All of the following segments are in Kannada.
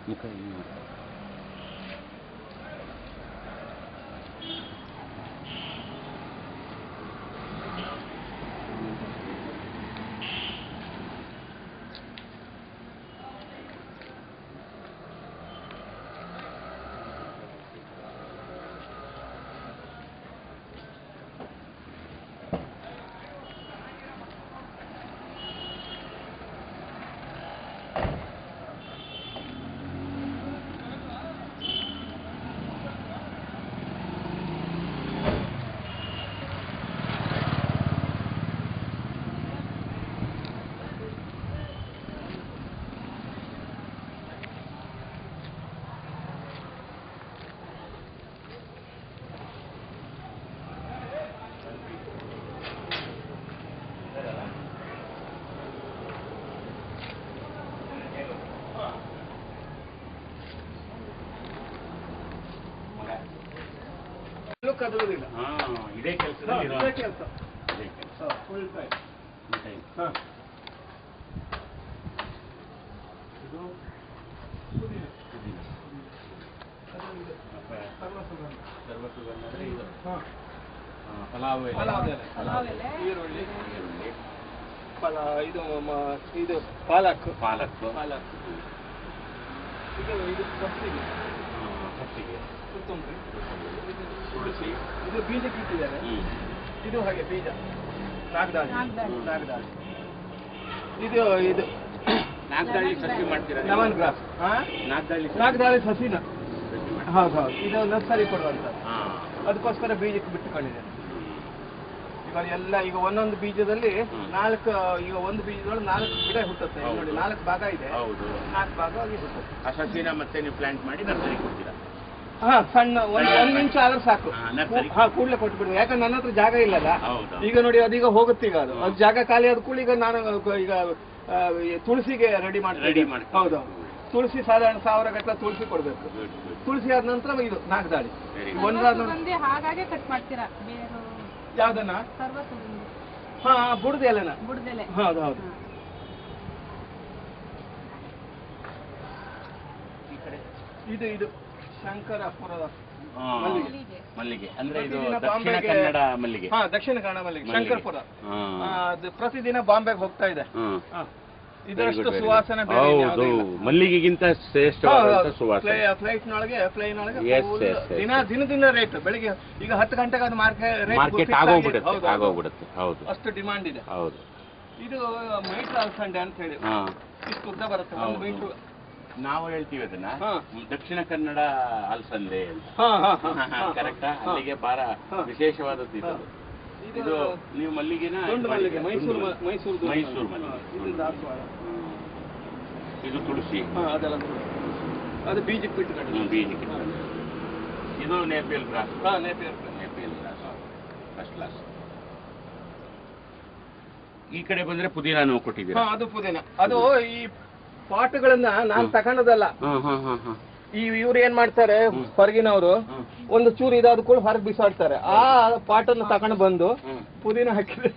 ಮುಖ ಹಿಂಗೆ ಮಾಡಿ. ಎಲ್ಲೂ ಕದಲುವುದಿಲ್ಲ ಹಾ, ಇದೇ ಹಾ, ಕೆಲಸದಲ್ಲಿ ಇದೇ ಕೆಲಸ ಇದೇ ಕೆಲಸ ಫುಲ್ ಟೈಮ್ ಮತ್ತೆ ಹಾ ಇದು ಪುದೀನ. ಪುದೀನ. ಅದು ಇದು. ಮತ್ತೆ ಸರ್ವಸುಗಂಧ. ಸರ್ವಸುಗಂಧ ಅಂದ್ರೆ ಇದು ಹಾ. ಆ, ಪಲಾವ್ ಎಲೆ. ಪಲಾವ್ ಎಲೆ. ಪಲಾವ್ ಎಲೆ. ಈರುಳ್ಳಿ ಈರುಳ್ಳಿ ಫಲ ಇದು ಮ- ಇದು ಪಾಲಕ್ ಪಾಲಕ್ ಪಾಲಕ್ ಇದು ಇದು ಸಬ್ಸಿಡಿ ಹತ್ತಿಗೆ ಕೊತ್ತಂಬರಿ ಇದು ತುಳಸಿ ಇದು ಬೀಜಕ್ಕೆ ಇಟ್ಟಿದ್ದಾರೆ ಹ್ಮ್ ಇದು ಹಾಗೆ ಬೀಜ ನಾಗದಾಳಿ ನಾಗ್ದಾಳಿ. ನಾಗದಾಳಿ ಇದು ಇದು ನಾಗ್ದಾಳಿ ಸಸಿ ಮಾಡ್ತೀರಾ ನೀವು? ಲೆಮನ್ ಗ್ರಾಸ್ ಹಾ ನಾಗ್ದಾಳಿ ಸಸಿ ನಾಗದಾಳಿ ಸಸಿನ ಸಸಿ ಮಾಡಿ ಹೌದು ಹೌದು ಇದು ನರ್ಸರಿ ಕೊಡುವಂತ ಹಾ ಅದಕ್ಕೋಸ್ಕರ ಬೀಜಕ್ಕೆ ಬಿಟ್ಟುಕೊಂಡಿದೆ ಈಗ ಎಲ್ಲ ಈಗ ಒಂದೊಂದು ಬೀಜದಲ್ಲಿ ಹ್ಮ್. ನಾಲ್ಕು ಈಗ ಒಂದು ಬೀಜದೊಳಗೆ ನಾಲ್ಕು ಗಿಡ ಹುಟ್ಟುತ್ತೆ ಇಲ್ಲಿ ನೋಡಿ ಹೌದು. ನಾಲ್ಕು ಭಾಗ ಇದೆ ಹೌದು ನಾಲ್ಕು ಭಾಗ ಆಗಿ ಹುಟ್ಟುತ್ತೆ ಆ ಸಸಿನ ಮತ್ತೆ ನೀವು ಪ್ಲಾಂಟ್ ಮಾಡಿ ನರ್ಸರಿ ಕೊಡ್ತೀರಾ ಹಾ ಸಣ್ಣ ಒಂದು ಒಂದು ನಿಮಿಷ ಆದ್ರೆ ಸಾಕು ಹಾ, ನರ್ಸರಿ. ಹಾ ಕೂಡಲೇ ಕೊಟ್ಬಿಡ್ಬೇಕು ಯಾಕಂದ್ರೆ ನನ್ನ ಹತ್ರ ಜಾಗ ಇಲ್ಲಲ್ಲ ಹೌದು. ಈಗ ನೋಡಿ ಅದೀಗ ಹೋಗುತ್ತೆ ಈಗ ಅದು ಹ್ಮ್. ಅದು ಜಾಗ ಖಾಲಿ ಆದ ಕೂಡ ಈಗ ನಾನು ಈಗ ಆ, ಈ ತುಳಸಿಗೆ ರೆಡಿ ಮಾಡ್ತೀನಿ Ready ಮಾಡ್ತೀನಿ. ಹೌದು ತುಳಸಿ ಸಾಧಾರಣ ಸಾವಿರ ಗಟ್ಟಲೆ ತುಳಸಿ ಕೊಡ್ಬೇಕು ಗುಡ್ ಗುಡ್ ತುಳಸಿ ಆದ ನಂತರ ಇದು ನಾಗದಾಳಿ ವೆರಿ ಈಗ ಗುಡ್ ಒಂದಾದ ಸುಗಂಧಿ ಹಾಗಾಗಿ ಕಟ್ ಮಾಡ್ತೀರಾ ಬೇರು ಯಾವ್ದನ್ನ ಸರ್ವ ಸುಗಂಧಿ ಹಾ ಬುಡದ ಎಲೆನ ಬುಡದೆಲೆ ಹೌದು ಹೌದು ಈ ಕಡೆ ಇದು ಇದು ಶಂಕರಪುರದ ಹಾ, ಮಲ್ಲಿಗೆ. ಮಲ್ಲಿಗೆ. ಮಲ್ಲಿಗೆ ಅಂದ್ರೆ ಇದು ಪ್ರತಿದಿನ ದಕ್ಷಿಣ ಬಾಂಬೆಗೆ- ಕನ್ನಡ ಮಲ್ಲಿಗೆ ಹಾ ದಕ್ಷಿಣ ಕನ್ನಡ ಮಲ್ಲಿಗೆ ಮಲ್ಲಿಗೆ. ಶಂಕರಪುರ ಹಾ. ಆ, ಅದು ಪ್ರತಿದಿನ ಬಾಂಬೆಗೆ ಹೋಗ್ತಾ ಇದೆ ಹ್ಮ್. ಹಾ. Very ಇದರಷ್ಟು good, very ಸುವಾಸನೆ good. ಬೇರೆ ಹೌದು ಇನ್ಯಾವುದೂ ಇಲ್ಲ. ಮಲ್ಲಿಗೆಗಿಂತ ಶ್ರೇಷ್ಠವಾದಂತ ಸುವಾಸನೆ ಫ್ಲೈಟ್ ನೊಳಗೆ ಫ್ಲೈನ್ ಒಳಗೆ Yes, full yes, yes, ದಿನ yes. ದಿನ ದಿನ ರೇಟ್ ಬೆಳಿಗ್ಗೆ ಈಗ ಹತ್ತು ಗಂಟೆಗೆ ಅದು ಮಾರ್ಕೆಟ್ ರೇಟ್ ಮಾರ್ಕೆಟ್ ಆಗೋಗ್ಬಿಡುತ್ತೆ ಆಗೋಗ್ಬಿಡುತ್ತೆ ಹೌದು ಅಷ್ಟು ಡಿಮಾಂಡ್ ಇದೆ ಹೌದು ಇದು ಮೈಟ್ರ ಅಲ್ಸಂಡೆ ಅಂತ ಹೇಳಿ ಹಾ ಇಷ್ಟು ಉದ್ದ ಬರುತ್ತೆ ಒಂದು ಹೌದು. ಮೀಟ್ರು ನಾವು ಹೇಳ್ತೀವಿ ಅದನ್ನ ಹಾ. ದಕ್ಷಿಣ ಕನ್ನಡ ಅಲ್ಸಂದೆ ಅಂತ ಹಾ ಹಾ ಹಾ, ಹಾ ಕರೆಕ್ಟಾ ಹಾ. ಅಲ್ಲಿಗೆ ಬಾರ ಹಾ. ವಿಶೇಷವಾದದ್ದು ಇದು ಹಾ. ಇದು ಇದು ನೀವು ಮಲ್ಲಿಗೆನ ದುಂಡು ಇದು ಮಲ್ಲಿಗೆ ಮಾಡಿದ್ದೀರಾ? ಮೈಸೂರು ದುಂಡು ಮ- ಮೈಸೂರು ದುಂಡು ಮೈಸೂರು ಮಲ್ಲಿಗೆ. ಮಲ್ಲಿಗೆ. ಹಾ, ಇದು ದಾಸವಾಳ ಹ್ಮ್. ಇದು ತುಳಸಿ ಹಾ ಅದೆಲ್ಲ ತುಳಸಿ. ಅದು ಬೀಜಕ್ಕೆ ಬಿಟ್ಟು ಕಟ್ಟಿ ಹ್ಮ್, ಬೀಜಕ್ಕೆ ಇದು ನೇಪಿಯಲ್ ಗ್ರಾಸ್ ಹಾ Napier Napier grass first class ಈ ಕಡೆ ಬಂದ್ರೆ ಪುದೀನಾನು ಹಾ ಕೊಟ್ಟಿದ್ದೀರಾ ಅದು ಪುದೀನ ಅದು ಈ ಪಾಟ್ಗಳನ್ನ ನಾನ್ ಹ್ಮ್. ತಕೊಂಡದಲ್ಲ ಹಾ ಹಾ ಹಾ ಹಾ ಈ ಇವ್ರು ಏನ್ ಮಾಡ್ತಾರೆ ಹ್ಮ್. ಹೊರಗಿನವರು ಹ್ಮ್. ಒಂದು ಚೂರು ಇದಾದ ಕೂಡ ಹೊರಗೆ ಬಿಸಾಡ್ತಾರೆ ಆ ಪಾಟನ್ನು ತಕೊಂಡು ಬಂದು ಹ್ಮ್. ಪುದೀನ ಹಾಕಿದೆ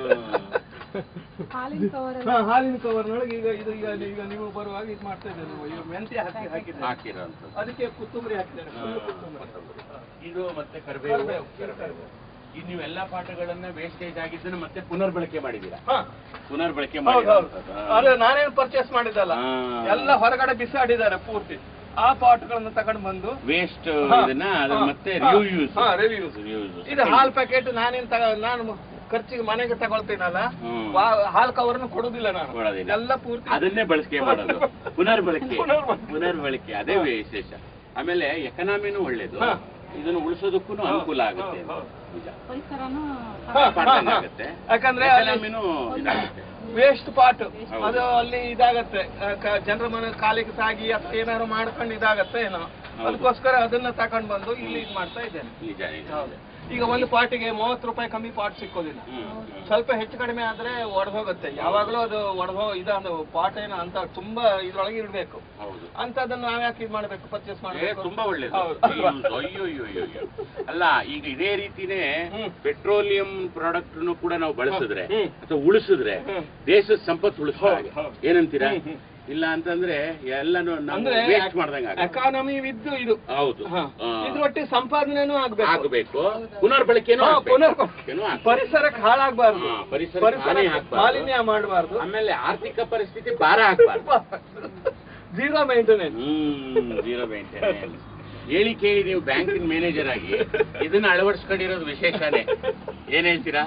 ಹಾಲಿನ ಕವರ್ ಹಾ, ಹಾಲಿನ ಕವರ್ನೊಳಗೆ ಈಗ ಇದು ಈಗ ಈಗ ನೀವು ಬರುವಾಗ ಇದು ಮಾಡ್ತಾ ಇದ್ದೇವೆ ನೀವು ಈಗ ಮೆಂತ್ಯ ಹಾಕಿ ಹಾಕಿದ್ದಾರೆ ಹಾಕಿರೋಂಥದ್ದು ಅದಕ್ಕೆ ಕೊತ್ತಂಬರಿ ಹಾಕಿದ್ದಾರೆ ಹಾ. full ಕೊತ್ತಂಬರಿ ಇದು ಮತ್ತೆ ಕರಿಬೇವು ಕರಿಬೇವು, ಕರಿಬೇವು. ಇದು ನೀವು ಎಲ್ಲಾ ಪಾಠಗಳನ್ನ ವೇಸ್ಟೇಜ್ ಆಗಿದ್ದನ್ನ ಮತ್ತೆ ಪುನರ್ಬಳಕೆ ಮಾಡಿದ್ದೀರಾ ಹಾ ಪುನರ್ಬಳಕೆ ಹೌದು ಹೌದು ಮಾಡಿರೋಂಥದ್ದು. ಅದೇ ನಾನೇನು ಪರ್ಚೇಸ್ ಮಾಡಿದ್ದಲ್ಲ ಹಾ. ಎಲ್ಲ ಹೊರಗಡೆ ಬಿಸಾಡಿದ್ದಾರೆ ಪೂರ್ತಿ ಆ ಪಾಟ್ಗಳನ್ನ ತಗೊಂಡು ಬಂದು ವೇಸ್ಟ್ ಹಾ, ಇದನ್ನ ಅದನ್ನ ಹಾ, ಮತ್ತೆ ಹಾ, ರಿಯೂಸ್ ಹಾ, reuse. ಇದು ಹಾಲ್ ಪ್ಯಾಕೆಟ್ ನಾನೇನ್ ತಗ ನಾನು ಖರ್ಚಿಗೆ ಮನೆಗೆ ತಗೊಳ್ತೀನಲ್ಲ ಹ್ಮ್. ವಾ- ಹಾಲ್ ಕವರ್ನ ಕೊಡುದಿಲ್ಲ ನಾನು ಕೊಡೋದಿಲ್ಲ. ಎಲ್ಲ ಪೂರ್ತಿ ಅದನ್ನೇ ಬಳಕೆ ಮಾಡೋದು ಪುನರ್ಬಳಕೆ ಪುನರ್ಬಳಕೆ. ಪುನರ್ಬಳಕೆ ಅದೇ ವಿಶೇಷ ಆಮೇಲೆ ಎಕನಾಮಿನೂ ಒಳ್ಳೇದು ಹಾ. ಇದನ್ನು ಉಳಿಸೋದಕ್ಕೂ ಹಾ, ಅನುಕೂಲ ಆಗುತ್ತೆ ಹಾ, ನಿಜ ಪರಿಸರನು ಹಾ, ಪಾಠ ಹಾ. ಆಗುತ್ತೆ ಯಾಕಂದ್ರೆ ಅಲ್ಲಿ ಎಕನಾಮಿನೂ ಇದಾಗುತ್ತೆ ವೇಸ್ಟ್ ಪಾಟ್ ಹೌದು. ಅದು ಅಲ್ಲಿ ಇದಾಗತ್ತೆ ಆ, ಕ- ಜನರ ಮನೆ ಕಾಲಿಗೆ ತಾಗಿ ಅಥವಾ ಏನಾದ್ರು ಮಾಡ್ಕೊಂಡು ಇದಾಗತ್ತೆ ಏನೋ ಹೌದು. ಅದಕ್ಕೋಸ್ಕರ ಅದನ್ನ ತಕೊಂಡ್ ಬಂದು ಇಲ್ಲಿ ಇದು ಮಾಡ್ತಾ ಇದ್ದೇನೆ ನಿಜ ನಿಜ ಹೌದು ಈಗ ಒಂದು ಪಾಟಿಗೆ ಮೂವತ್ತು ರೂಪಾಯಿ ಕಮ್ಮಿ ಪಾಟ್ ಸಿಕ್ಕೋದಿಲ್ಲ ಹ್ಮ್, ಹ್ಮ್. ಸ್ವಲ್ಪ ಹೆಚ್ಚು ಕಡಿಮೆ ಆದ್ರೆ ಒಡೆದೋಗುತ್ತೆ ಯಾವಾಗಲೂ ಅದು ಒಡೆದೋ ಇದು ಪಾಟ್ ಏನೋ ಅಂತ ತುಂಬಾ ಇದ್ರೊಳಗೆ ಇಡ್ಬೇಕು ಹೌದು ಅಂತದನ್ನ ನಾವ್ ಯಾಕೆ ಇದು ಮಾಡ್ಬೇಕು ಪರ್ಚೇಸ್ ಏ, ಮಾಡ್ಬೇಕು ತುಂಬಾ ಒಳ್ಳೇದು ಹೌದು. ಅಯ್ಯೋ ಅಯ್ಯೋ ಅಯ್ಯೋ, ಅಯ್ಯೋ ಅಯ್ಯೋ. ಅಲ್ಲ ಈಗ ಇದೇ ರೀತಿನೇ ಹ್ಮ್. ಪೆಟ್ರೋಲಿಯಂ ಪ್ರಾಡಕ್ಟ್ ಕೂಡ ನಾವು ಬಳಸಿದ್ರೆ ಹ್ಮ್. ಅಥವಾ ಉಳಿಸಿದ್ರೆ ಹ್ಮ್. ದೇಶದ ಸಂಪತ್ತು ಉಳಿಸ್ತಾ ಹೌದು, ಹಾಗೆ. ಹೌದು. ಏನಂತೀರಾ ಹ್ಮ್, ಹ್ಮ್. ಇಲ್ಲ ಅಂತಂದ್ರೆ ಎಲ್ಲಾನು ನಾವು ಅಂದ್ರೆ ವೇಸ್ಟ್ ಮಾಡ್ದಂಗ ಎಕಾನಮಿ ವಿದ್ ಇದು ಹೌದು ಹಾ. ಆ, ಇದ್ರೊಟ್ಟಿಗೆ ಸಂಪಾದನೆನೂ ಆಗ್ಬೇಕು ಆಗ್ಬೇಕು ಪುನರ್ಬಳಕೆನೂ ಹಾ, ಆಗ್ಬೇಕು. ಪುನರ್ ಏನೂ ಆಗ್ಬೇಕು. ಪರಿಸರಕ್ಕೆ ಹಾಳಾಗಬಾರ್ದು ಹಾ, ಪರಿಸರಕ್ಕೆ ಹಾನಿ ಆಗ್ಬಾರ್ದು. ಮಾಲಿನ್ಯ ಮಾಡಬಾರ್ದು ಆಮೇಲೆ ಆರ್ಥಿಕ ಪರಿಸ್ಥಿತಿ ಭಾರ ಆಗ್ಬಾರ್ದು ಜೀರೋ ಮೇಂಟೆನೆನ್ಸ್ ಹ್ಮ್ ಜೀರೋ ಮೇಂಟೆನೆನ್ಸ್ ಹೇಳಿ ಕೇಳಿ ನೀವು ಬ್ಯಾಂಕಿನ ಮ್ಯಾನೇಜರ್ ಆಗಿ ಇದನ್ನ ಅಳವಡಿಸ್ಕೊಂಡಿರೋದು ವಿಶೇಷನೇ ಏನ್ ಹೇಳ್ತೀರಾ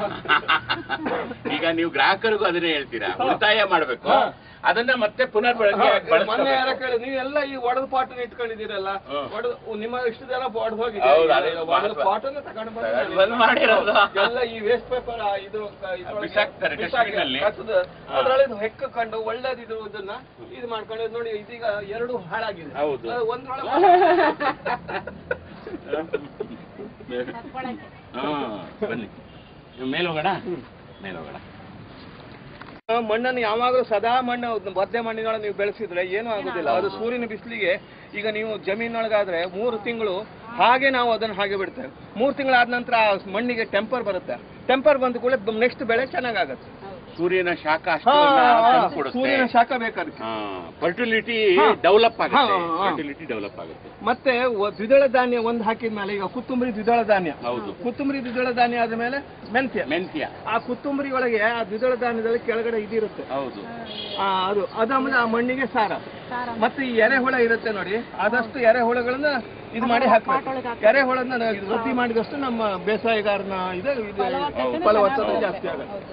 ಈಗ ನೀವು ಗ್ರಾಹಕರಿಗೂ ಅದನ್ನೇ ಹೇಳ್ತೀರಾ ಉಳಿತಾಯ ಮಾಡ್ಬೇಕು ಹಾ. ಅದನ್ನ ಮತ್ತೆ ಪುನರ್ಬಳಕೆ ಮೊನ್ನೆ ಯಾರ ಬಳಸ್ಕೋಬೇಕು. ಕೇಳಿ ನೀವೆಲ್ಲ ಈ ಒಡೆದ ಪಾಟನ್ನ ಇಟ್ಕೊಂಡಿದ್ದೀರಲ್ಲ ಹ್ಮ್. ಒಡೆದು ನಿಮ್ಮ ಇಷ್ಟು ಜನ ಒಡೆದು ಹೋಗಿದೆ ಹೌದು, ಅದೇ ಒಡೆದ ಬಾ- ಪಾಟನ್ನ ತಗೊಂಡು ಬಂದು ತಗೊಂಡು ಬಂದು ಮಾಡಿರೋದು. ಎಲ್ಲ ಈ ವೇಸ್ಟ್ ಪೇಪರ್ ಇದು ಕ- ಇದ್ರೊಳಗೆ ಬಿಸಾಕ್ತಾರೆ, ಬಿಸಾಕಿ dustbin ಅಲ್ಲಿ. ಕಸದ ಅದ್ರೊಳಗೆ ಹೆಕ್ಕಕೊಂಡು ಒಳ್ಳೇದಿದು ಇದನ್ನ ಇದು ಮಾಡ್ಕೊಂಡು ನೋಡಿ ಇದೀಗ ಎರಡು ಹಾಳಾಗಿದೆ ಹೌದು. ಅದು ಒಂದ್ರೊಳಗೆ ತಕ್ಕೊಳಕ್ಕೆ ಹಾ ಬನ್ನಿ ನೀವು ಮೇಲೆ ಹೋಗೋಣ ಮೇಲೆ ಹೋಗೋಣ ಆ ಮಣ್ಣನ್ನು ಯಾವಾಗಲೂ ಸದಾ ಮಣ್ಣು ಒದ್ದೆ ಮಣ್ಣಿನೊಳಗೆ ನೀವು ಬೆಳೆಸಿದ್ರೆ ಏನೂ ಆಗುದಿಲ್ಲ ಅದು ಸೂರ್ಯನ ಬಿಸಿಲಿಗೆ ಈಗ ನೀವು ಜಮೀನೊಳಗಾದ್ರೆ ಮೂರು ತಿಂಗಳು ಹಾಗೆ ನಾವು ಅದನ್ನು ಹಾಗೆ ಬಿಡ್ತೇವೆ ಮೂರು ತಿಂಗಳಾದ ನಂತರ ಆ ಮಣ್ಣಿಗೆ ಟೆಂಪರ್ ಬರುತ್ತೆ ಟೆಂಪರ್ ಬಂದ ಕೂಡ ನೆಕ್ಸ್ಟ್ ಬೆಳೆ ಚೆನ್ನಾಗಾಗತ್ತೆ ಸೂರ್ಯನ ಶಾಖ ಹಾ, ಅಷ್ಟು ಕೊಡುತ್ತೆ ಸೂರ್ಯನ ಶಾಖ ಬೇಕಾದಕ್ಕೆ ಫರ್ಟಿಲಿಟಿ ಹಾ. ಡೆವಲಪ್ ಆಗುತ್ತೆ ಹಾ, ಹಾ. ಫರ್ಟಿಲಿಟಿ ಡೆವಲಪ್ ಆಗುತ್ತೆ ಮತ್ತೆ ಒ- ದ್ವಿದಳ ಧಾನ್ಯ ಒಂದು ಹಾಕಿದ ಮೇಲೆ ಈಗ ಕೊತ್ತಂಬರಿ ದ್ವಿದಳ ಧಾನ್ಯ ಹೌದು ಕೊತ್ತಂಬರಿ ದ್ವಿದಳ ಧಾನ್ಯ ಆದ ಮೇಲೆ ಮೆಂತ್ಯ ಮೆಂತ್ಯ ಆ ಕೊತ್ತಂಬರಿ ಒಳಗೆ ಆ ದ್ವಿದಳ ಧಾನ್ಯದಲ್ಲಿ ಕೆಳಗಡೆ ಇದಿರುತ್ತೆ ಹೌದು ಆ, ಅದು ಅದಾದ್ಮೇಲೆ ಆ ಮಣ್ಣಿಗೆ ಸಾರ ಸಾರ ಮತ್ತೆ ಈ ಎರೆಹುಳ ಇರುತ್ತೆ ನೋಡಿ ಆದಷ್ಟು ಎರೆಹುಳಗಳನ್ನ ಇದು ಮಾಡಿ ಹಾಕ್ಬೇಕು ಪಾಟೊಳಗೆ ಹಾಕ್ಬೇಕು. ಎರೆಹುಳನ್ನ ನಾವು ಇದು ವೃದ್ಧಿ ಮಾಡಿದಷ್ಟು ನಮ್ಮ ಬೇಸಾಯಗಾರನ ಇದು ಇದು ಫಲವತ್ತತೆನೂ ಫಲವತ್ತತೆ ಚೆನ್ನಾಗಿ ಜಾಸ್ತಿ ಆಗುತ್ತೆ ಹೌದು.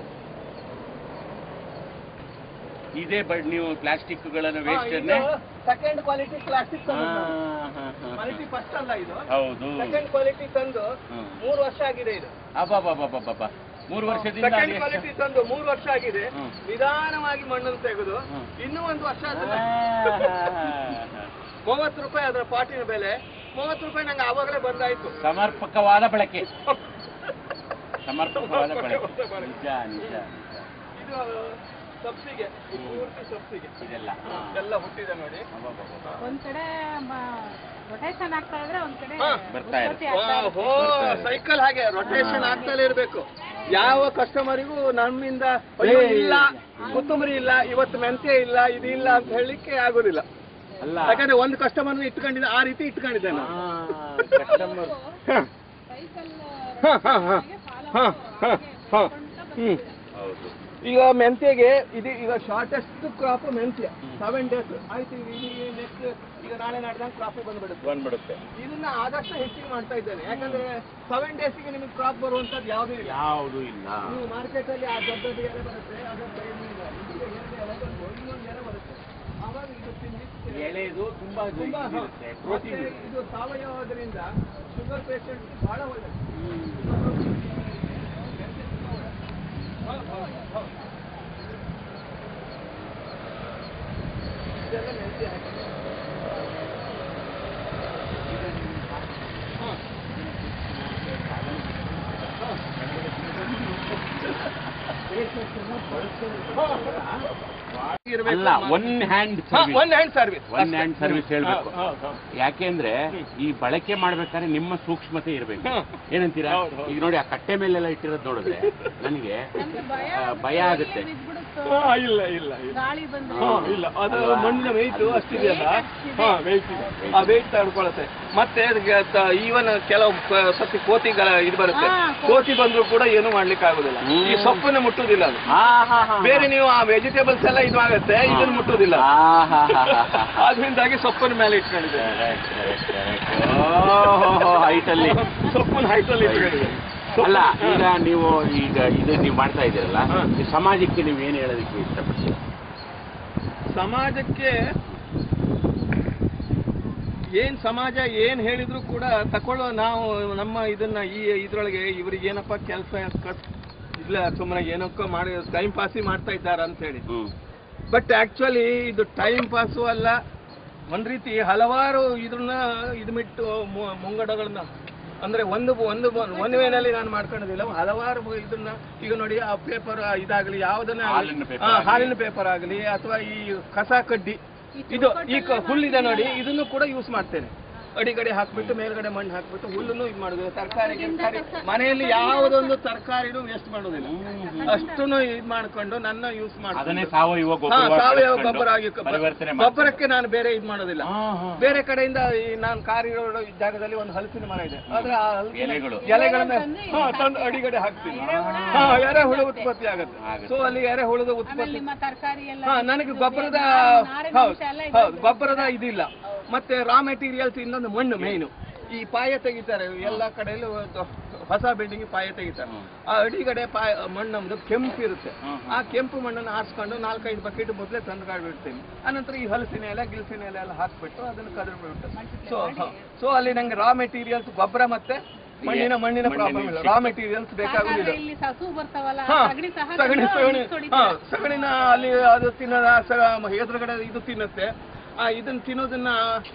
ಇದೇ ಬಟ್ ನೀವು ಪ್ಲಾಸ್ಟಿಕ್ಗಳನ್ನು ವೇಸ್ಟ್ ಅನ್ನೇ second quality plastic quality first ಅಲ್ಲ ಇದು ಹೌದು ಸೆಕೆಂಡ್ ಕ್ವಾಲಿಟಿ ತಂದು ಹ್ಮ್. ಮೂರು ವರ್ಷ ಆಗಿದೆ ಇದು ಅಬ್ಬಬ್ಬಬ್ಬಬ್ಬಬ್ಬ ಮೂರು ವರ್ಷದಿಂದ ಸೆಕೆಂಡ್ ಅಲ್ಲಿ ಕ್ವಾಲಿಟಿ ತಂದು ಮೂರು ವರ್ಷ ಆಗಿದೆ ಹ್ಮ್. ನಿಧಾನವಾಗಿ ಮಣ್ಣನ್ನು ತೆಗೆದು ಹ್ಮ್. ಇನ್ನೂ ಒಂದು ವರ್ಷ ಎಷ್ಟು? ಆದ್ರೆ ಮೂವತ್ತು ರೂಪಾಯಿ ಅದರ ಪಾಟಿನ ಬೆಲೆ ಮೂವತ್ತು ರೂಪಾಯಿ ನಂಗೆ ಆವಾಗಲೇ ಬಂದಾಯ್ತು ಸಮರ್ಪಕವಾದ ಬಳಕೆ ಸಮರ್ಪಕವಾದ ಬಳಕೆ ನಿಜ ನಿಜ ಇದು ಸಬ್ಸಿಗೆ ಪೂರ್ತಿ ಸಬ್ಸಿಗೆ ಇದೆಲ್ಲ ಹಾ. ಎಲ್ಲ ಹುಟ್ಟಿದೆ ನೋಡಿ ಅಬ್ಬಬ್ಬಬ್ಬ. ಒಂದ್ ಕಡೆ ರೊಟೇಷನ್ ಆಗ್ತಾ ಇದ್ರೆ ಒಂದ್ ಕಡೆ ಬರ್ತಾ ಇರುತ್ತೆ. ಉತ್ಪತ್ತಿ ಆಗ್ತಾ ಇರುತ್ತೆ. ಓ ಸೈಕಲ್ ಹಾಗೆ ರೊಟೇಷನ್ ಆಗ್ತಲೇ ಇರಬೇಕು ಯಾವ ಕಸ್ಟಮರಿಗೂ ನಮ್ಮಿಂದ ಅಯ್ಯೋ ಇಲ್ಲ ಕೊತ್ತಂಬರಿ ಇಲ್ಲ ಇವತ್ತು ಮೆಂತ್ಯ ಇಲ್ಲ ಇದು ಇಲ್ಲ ಅಂತ ಹೇಳಲಿಕ್ಕೆ ಆಗೋದಿಲ್ಲ ಅಲ್ಲ ಯಾಕಂದ್ರೆ ಒಂದು ಕಸ್ಟಮರ್ ಇಟ್ಕೊಂಡಿದ್ದೆ ಆ ರೀತಿ ಇಟ್ಕೊಂಡಿದ್ದೆ ನಾನು ಕಸ್ಟಮರ್ ಹ, ಸೈಕಲ್ ಹ, ಹ, ಹ, ಹ, ಹ, ಹ. ಹ್ಮ್ ಹೌದು ಈಗ ಮೆಂತ್ಯಗೆ ಇದು ಈಗ ಶಾರ್ಟೆಸ್ಟ್ ಕ್ರಾಪ್ ಮೆಂತ್ಯ ಸೆವೆನ್ ಡೇಸ್ ಆಯ್ತು ನೆಕ್ಸ್ಟ್ ಈಗ ನಾಳೆ ನಾಡ್ದಂಗೆ ಕ್ರಾಪ್ ಬಂದ್ಬಿಡುತ್ತೆ ಬಂದ್ಬಿಡುತ್ತೆ ಇದನ್ನ ಆದಷ್ಟು ಹೆಚ್ಚಿಗೆ ಮಾಡ್ತಾ ಇದ್ದೇನೆ ಯಾಕಂದ್ರೆ ಸೆವೆನ್ ಡೇಸ್ಗೆ ನಿಮಗೆ ಕ್ರಾಪ್ ಬರುವಂತದ್ದು ಯಾವುದೂ ಇಲ್ಲ ಯಾವುದು ಇಲ್ಲ ನೀವು ಮಾರ್ಕೆಟ್ ಅಲ್ಲಿ ಆ ದೊಡ್ಡ ದೊಡ್ಡ ಎಲೆ ಬರುತ್ತೆ ಅದಕ್ಕೆ ಏನಿಲ್ಲ. ಇದಕ್ಕೆ ಎರಡು ಎಲೆ ಬಂದು ಇನ್ನೊಂದು ಎಲೆ ಬರುತ್ತೆ ಆವಾಗ ಇದು ತಿನ್ಲಿಕ್ಕೆ ಎಳೆದು ತುಂಬಾ ತುಂಬಾ ಹ. ಇರುತ್ತೆ ಮತ್ತೆ ಪ್ರೋಟೀನ್ ಇದು ಸಾವಯವದ್ರಿಂದ ಶುಗರ್ ಪೇಷಂಟ್ ಬಹಳ ಒಳ್ಳೆದು ಹ, ಹ, ಹ. ಇದೆಲ್ಲ ಮೆಂತ್ಯ ಹಾಕಿ. ಹ. ಅಲ್ಲ one hand one hand service one hand service ಹೇಳ್ಬೇಕು ಹ, ಹ, ಹ. ಯಾಕೆಂದ್ರೆ ಈ ಬಳಕೆ ಮಾಡ್ಬೇಕಾದ್ರೆ ನಿಮ್ಮ ಸೂಕ್ಷ್ಮತೆ ಇರ್ಬೇಕು ಹ್ಮ್. ಏನಂತೀರಾ ಹೌದು, ಹೌದು. ಈಗ ನೋಡಿ ಆ ಕಟ್ಟೆ ಮೇಲೆಲ್ಲ ಇಟ್ಟಿರೋದು ನೋಡಿದ್ರೆ ನನಗೆ ನಮ್ಗೆ ಭಯ ಆ, ಆಗುತ್ತೆ, ಭಯ ಆಗುತ್ತೆ ಎಲ್ಲಿ ಬಿದ್ಬಿಡುತ್ತೋ, ಹಾ, ಇಲ್ಲ ಇಲ್ಲ ಇಲ್ಲ ಗಾಳಿ ಬಂದ್ರೆ ಹಾ, ಇಲ್ಲ ಅದು ಅಲ್ವಾ? ಮಣ್ಣಿನ ವೆಯ್ಟ್ ಅದು ಅಷ್ಟಿದೆಯಲ್ಲ weight ಅಷ್ಟಿದೆ. ಹಾ ವೆಯ್ಟ್ ಇದೆ ಆ ವೆಯ್ಟ್ ತಡ್ಕೊಳತ್ತೆ ಮತ್ತೆ ಈವನ್ ಕೆಲವು ಕ- ಸತಿ ಕೋತಿಗಳ ಇದು ಬರುತ್ತೆ ಹಾ, ಕೋತಿ. ಕೋತಿ ಬಂದ್ರು ಕೂಡ ಏನು ಮಾಡ್ಲಿಕ್ಕೆ ಆಗುದಿಲ್ಲ ಹ್ಮ್. ಈ ಸೊಪ್ಪನ್ನ ಮುಟ್ಟುದಿಲ್ಲ ಅದು ಹಾ, ಹಾ, ಹಾ, ಬೇರೆ ನೀವು ಆ ವೆಜಿಟೇಬಲ್ಸ್ ಎಲ್ಲ ಇದು ಆಗುತ್ತೆ ಇದನ್ನ ಮುಟ್ಟುದಿಲ್ಲ ಹಾ, ಹಾ, ಹಾ, ಹಾ, ಹಾ. ಅದರಿಂದಾಗಿ ಸೊಪ್ಪನ ಮೇಲೆ ಇಟ್ಕೊಂಡಿದೆ Correct, correct, correct. ಓಹೋ, height ಅಲ್ಲಿ ಸೊಪ್ಪನ ಹೈಟ್ ಅಲ್ಲಿ ಇಟ್ಕೊಂಡಿದೆ ಅಲ್ಲ ಈಗ ನೀವು ಈಗ ಇದು ನೀವು ಮಾಡ್ತಾ ಇದ್ದೀರಲ್ಲ ಹಾ. ಈ ಸಮಾಜಕ್ಕೆ ನೀವು ಏನು ಹೇಳೋದಕ್ಕೆ ಇಷ್ಟಪಡ್ತೀರಾ ಸಮಾಜಕ್ಕೆ ಏನ್ ಸಮಾಜ ಏನ್ ಹೇಳಿದ್ರು ಕೂಡ ತಕೊಳ್ಳೋ ನಾವು ನಮ್ಮ ಇದನ್ನ ಈ ಇದ್ರೊಳಗೆ ಇವ್ರಿಗೆ ಏನಪ್ಪ ಕೆಲಸ ಇಲ್ಲ ಸುಮ್ಮನೆ ಏನಕ್ಕೋ ಮಾಡಿ ಟೈಮ್ ಪಾಸಿ ಮಾಡ್ತಾ ಇದ್ದಾರೆ ಅಂತ ಹೇಳಿ ಹ್ಮ್ ಬಟ್ ಆಕ್ಚುಲಿ ಇದು ಟೈಮ್ ಪಾಸು ಅಲ್ಲ ಒಂದ್ ರೀತಿ ಹಲವಾರು ಇದನ್ನ ಇದ್ಬಿಟ್ಟು ಮು- ಮುಂಗಡಗಳನ್ನ ಅಂದ್ರೆ ಒಂದು ಒಂದು ಒಂದು ವೇನಲ್ಲಿ ನಾನು ಮಾಡ್ಕೊಂಡಿದ್ದಿಲ್ಲ ಹಲವಾರು ಇದನ್ನ ಈಗ ನೋಡಿ ಆ ಪೇಪರ್ ಇದಾಗಲಿ ಯಾವ್ದನ್ನ ಹಾಲಿನ paper ಹಾ, ಆಗ್ಲಿ. ಹಾಲಿನ ಪೇಪರ್ ಆಗಲಿ ಅಥವಾ ಈ ಕಸ ಕಡ್ಡಿ ಇದು ಈ ಕ- ಹುಲ್ಲಿದೆ ನೋಡಿ ಇದನ್ನು ಕೂಡ ಯೂಸ್ ಮಾಡ್ತೇನೆ ಅಡಿಗಡೆ ಹಾಕ್ಬಿಟ್ಟು ಮೇಲ್ಗಡೆ ಮಣ್ಣು ಹಾಕ್ಬಿಟ್ಟು ಹುಲ್ಲನ್ನು ಇದು ಮಾಡೋದಿಲ್ಲ ತರಕಾರಿ ಗಿರ್ಕಾರಿ ಮನೆಯಲ್ಲಿ ಯಾವುದೊಂದು ತರಕಾರಿನೂ ವೇಸ್ಟ್ ಮಾಡೋದಿಲ್ಲ ಅಷ್ಟನ್ನು ಇದು ಮಾಡ್ಕೊಂಡು ನನ್ನ ಯೂಸ್ ಮಾಡ್ಕೊಂಡು ಅದನ್ನೇ ಸಾವಯವ ಹಾ, ಗೊಬ್ಬರ ಸಾವಯವ ಗೊಬ್ಬರ ಆಗಿ ಪರಿವರ್ತನೆ ಮಾಡ್ತಾರೆ. ಗೊಬ್ಬರಕ್ಕೆ ನಾನು ಬೇರೆ ಇದು ಮಾಡೋದಿಲ್ಲ ಹಾ, ಹಾ. ಬೇರೆ ಕಡೆಯಿಂದ ಈ ನಾನು ಕಾರಿರೋ ಜಾಗದಲ್ಲಿ ಒಂದು ಹಲಸಿನ ಮರ ಇದೆ ಆದ್ರೆ ಆ ಹಲಸಿನ ಎಲೆಗಳು. ಎಲೆಗಳನ್ನ ಹಾ, ತಂದು ಅಡಿಗಡೆ ಹಾಕ್ತೀನಿ ಹಾ ಎರೆಹುಳು ಉತ್ಪತ್ತಿ ಆಗುತ್ತೆ ಆಗುತ್ತೆ. ಸೊ ಅಲ್ಲಿ ಎರೆಹುಳದ ಆಮೇಲೆ ಉತ್ಪತ್ತಿ ನಿಮ್ಮ ತರಕಾರಿ ಎಲ್ಲ ಹಾ ನನಗೆ ಗೊಬ್ಬರದ ನಾರಿನ ಹೌದು ಅಂಶ ಎಲ್ಲ ಇದೆ. ಹೌದು ಗೊಬ್ಬರದ ಇದಿಲ್ಲ ಮತ್ತೆ ರಾ ಮೆಟೀರಿಯಲ್ಸ್ ಇನ್ನೊಂದು ಮಣ್ಣು ಮೇಯ್ನು ಈ ಪಾಯ ತೆಗಿತಾರೆ ಎಲ್ಲ ಕಡೆಯಲ್ಲೂ ಒಂದು ಹೊಸ ಬಿಲ್ಡಿಂಗ್ ಪಾಯ ತೆಗಿತಾರೆ ಆ ಅಡಿಗಡೆ ಪಾಯ ಮಣ್ಣು ನಮ್ದು ಕೆಂಪು ಇರುತ್ತೆ ಆ ಕೆಂಪು ಮಣ್ಣನ್ನು ಆರಿಸ್ಕೊಂಡು ನಾಲ್ಕೈದು ಬಕೆಟ್ ಮೊದಲೇ ತಂದು ಬಿಡ್ತೀನಿ ಆನಂತರ ಈ ಹಲಸಿನ ಎಲೆ ಗಿಲ್ಸಿನ ಎಲೆ ಎಲ್ಲ ಹಾಕ್ಬಿಟ್ಟು ಅದನ್ನು ಕದರ್ ಬಿಟ್ಟು ಸೊ ಸೊ ಅಲ್ಲಿ ನಂಗೆ ರಾ ಮೆಟೀರಿಯಲ್ಸ್ ಗೊಬ್ಬರ ಮತ್ತೆ ಮಣ್ಣಿನ ಮಣ್ಣಿನ ಪ್ರಾಬ್ಲಮ್ ಇಲ್ಲ ರಾ ಮೆಟೀರಿಯಲ್ಸ್ ಬೇಕಾಗುದಿಲ್ಲ ಹಾಗಾದ್ರೆ ಇಲ್ಲಿ ಹಸು ಬರ್ತಾವಲ್ಲ ಹಾ, ಸಗಣಿ ಸಹ ಸಗಣಿ ತಂದು ಸಗಣಿ ಮಿಕ್ಸ್ ಹೊಡಿತೀರಾ? ಹಾ, ಸಗಣಿನ ಅಲ್ಲಿ ಅದು ತಿನ್ನದ ಎದುರುಗಡೆ ಇದು ತಿನ್ನುತ್ತೆ ಆ ಇದನ್ನ ತಿನ್ನೋದನ್ನ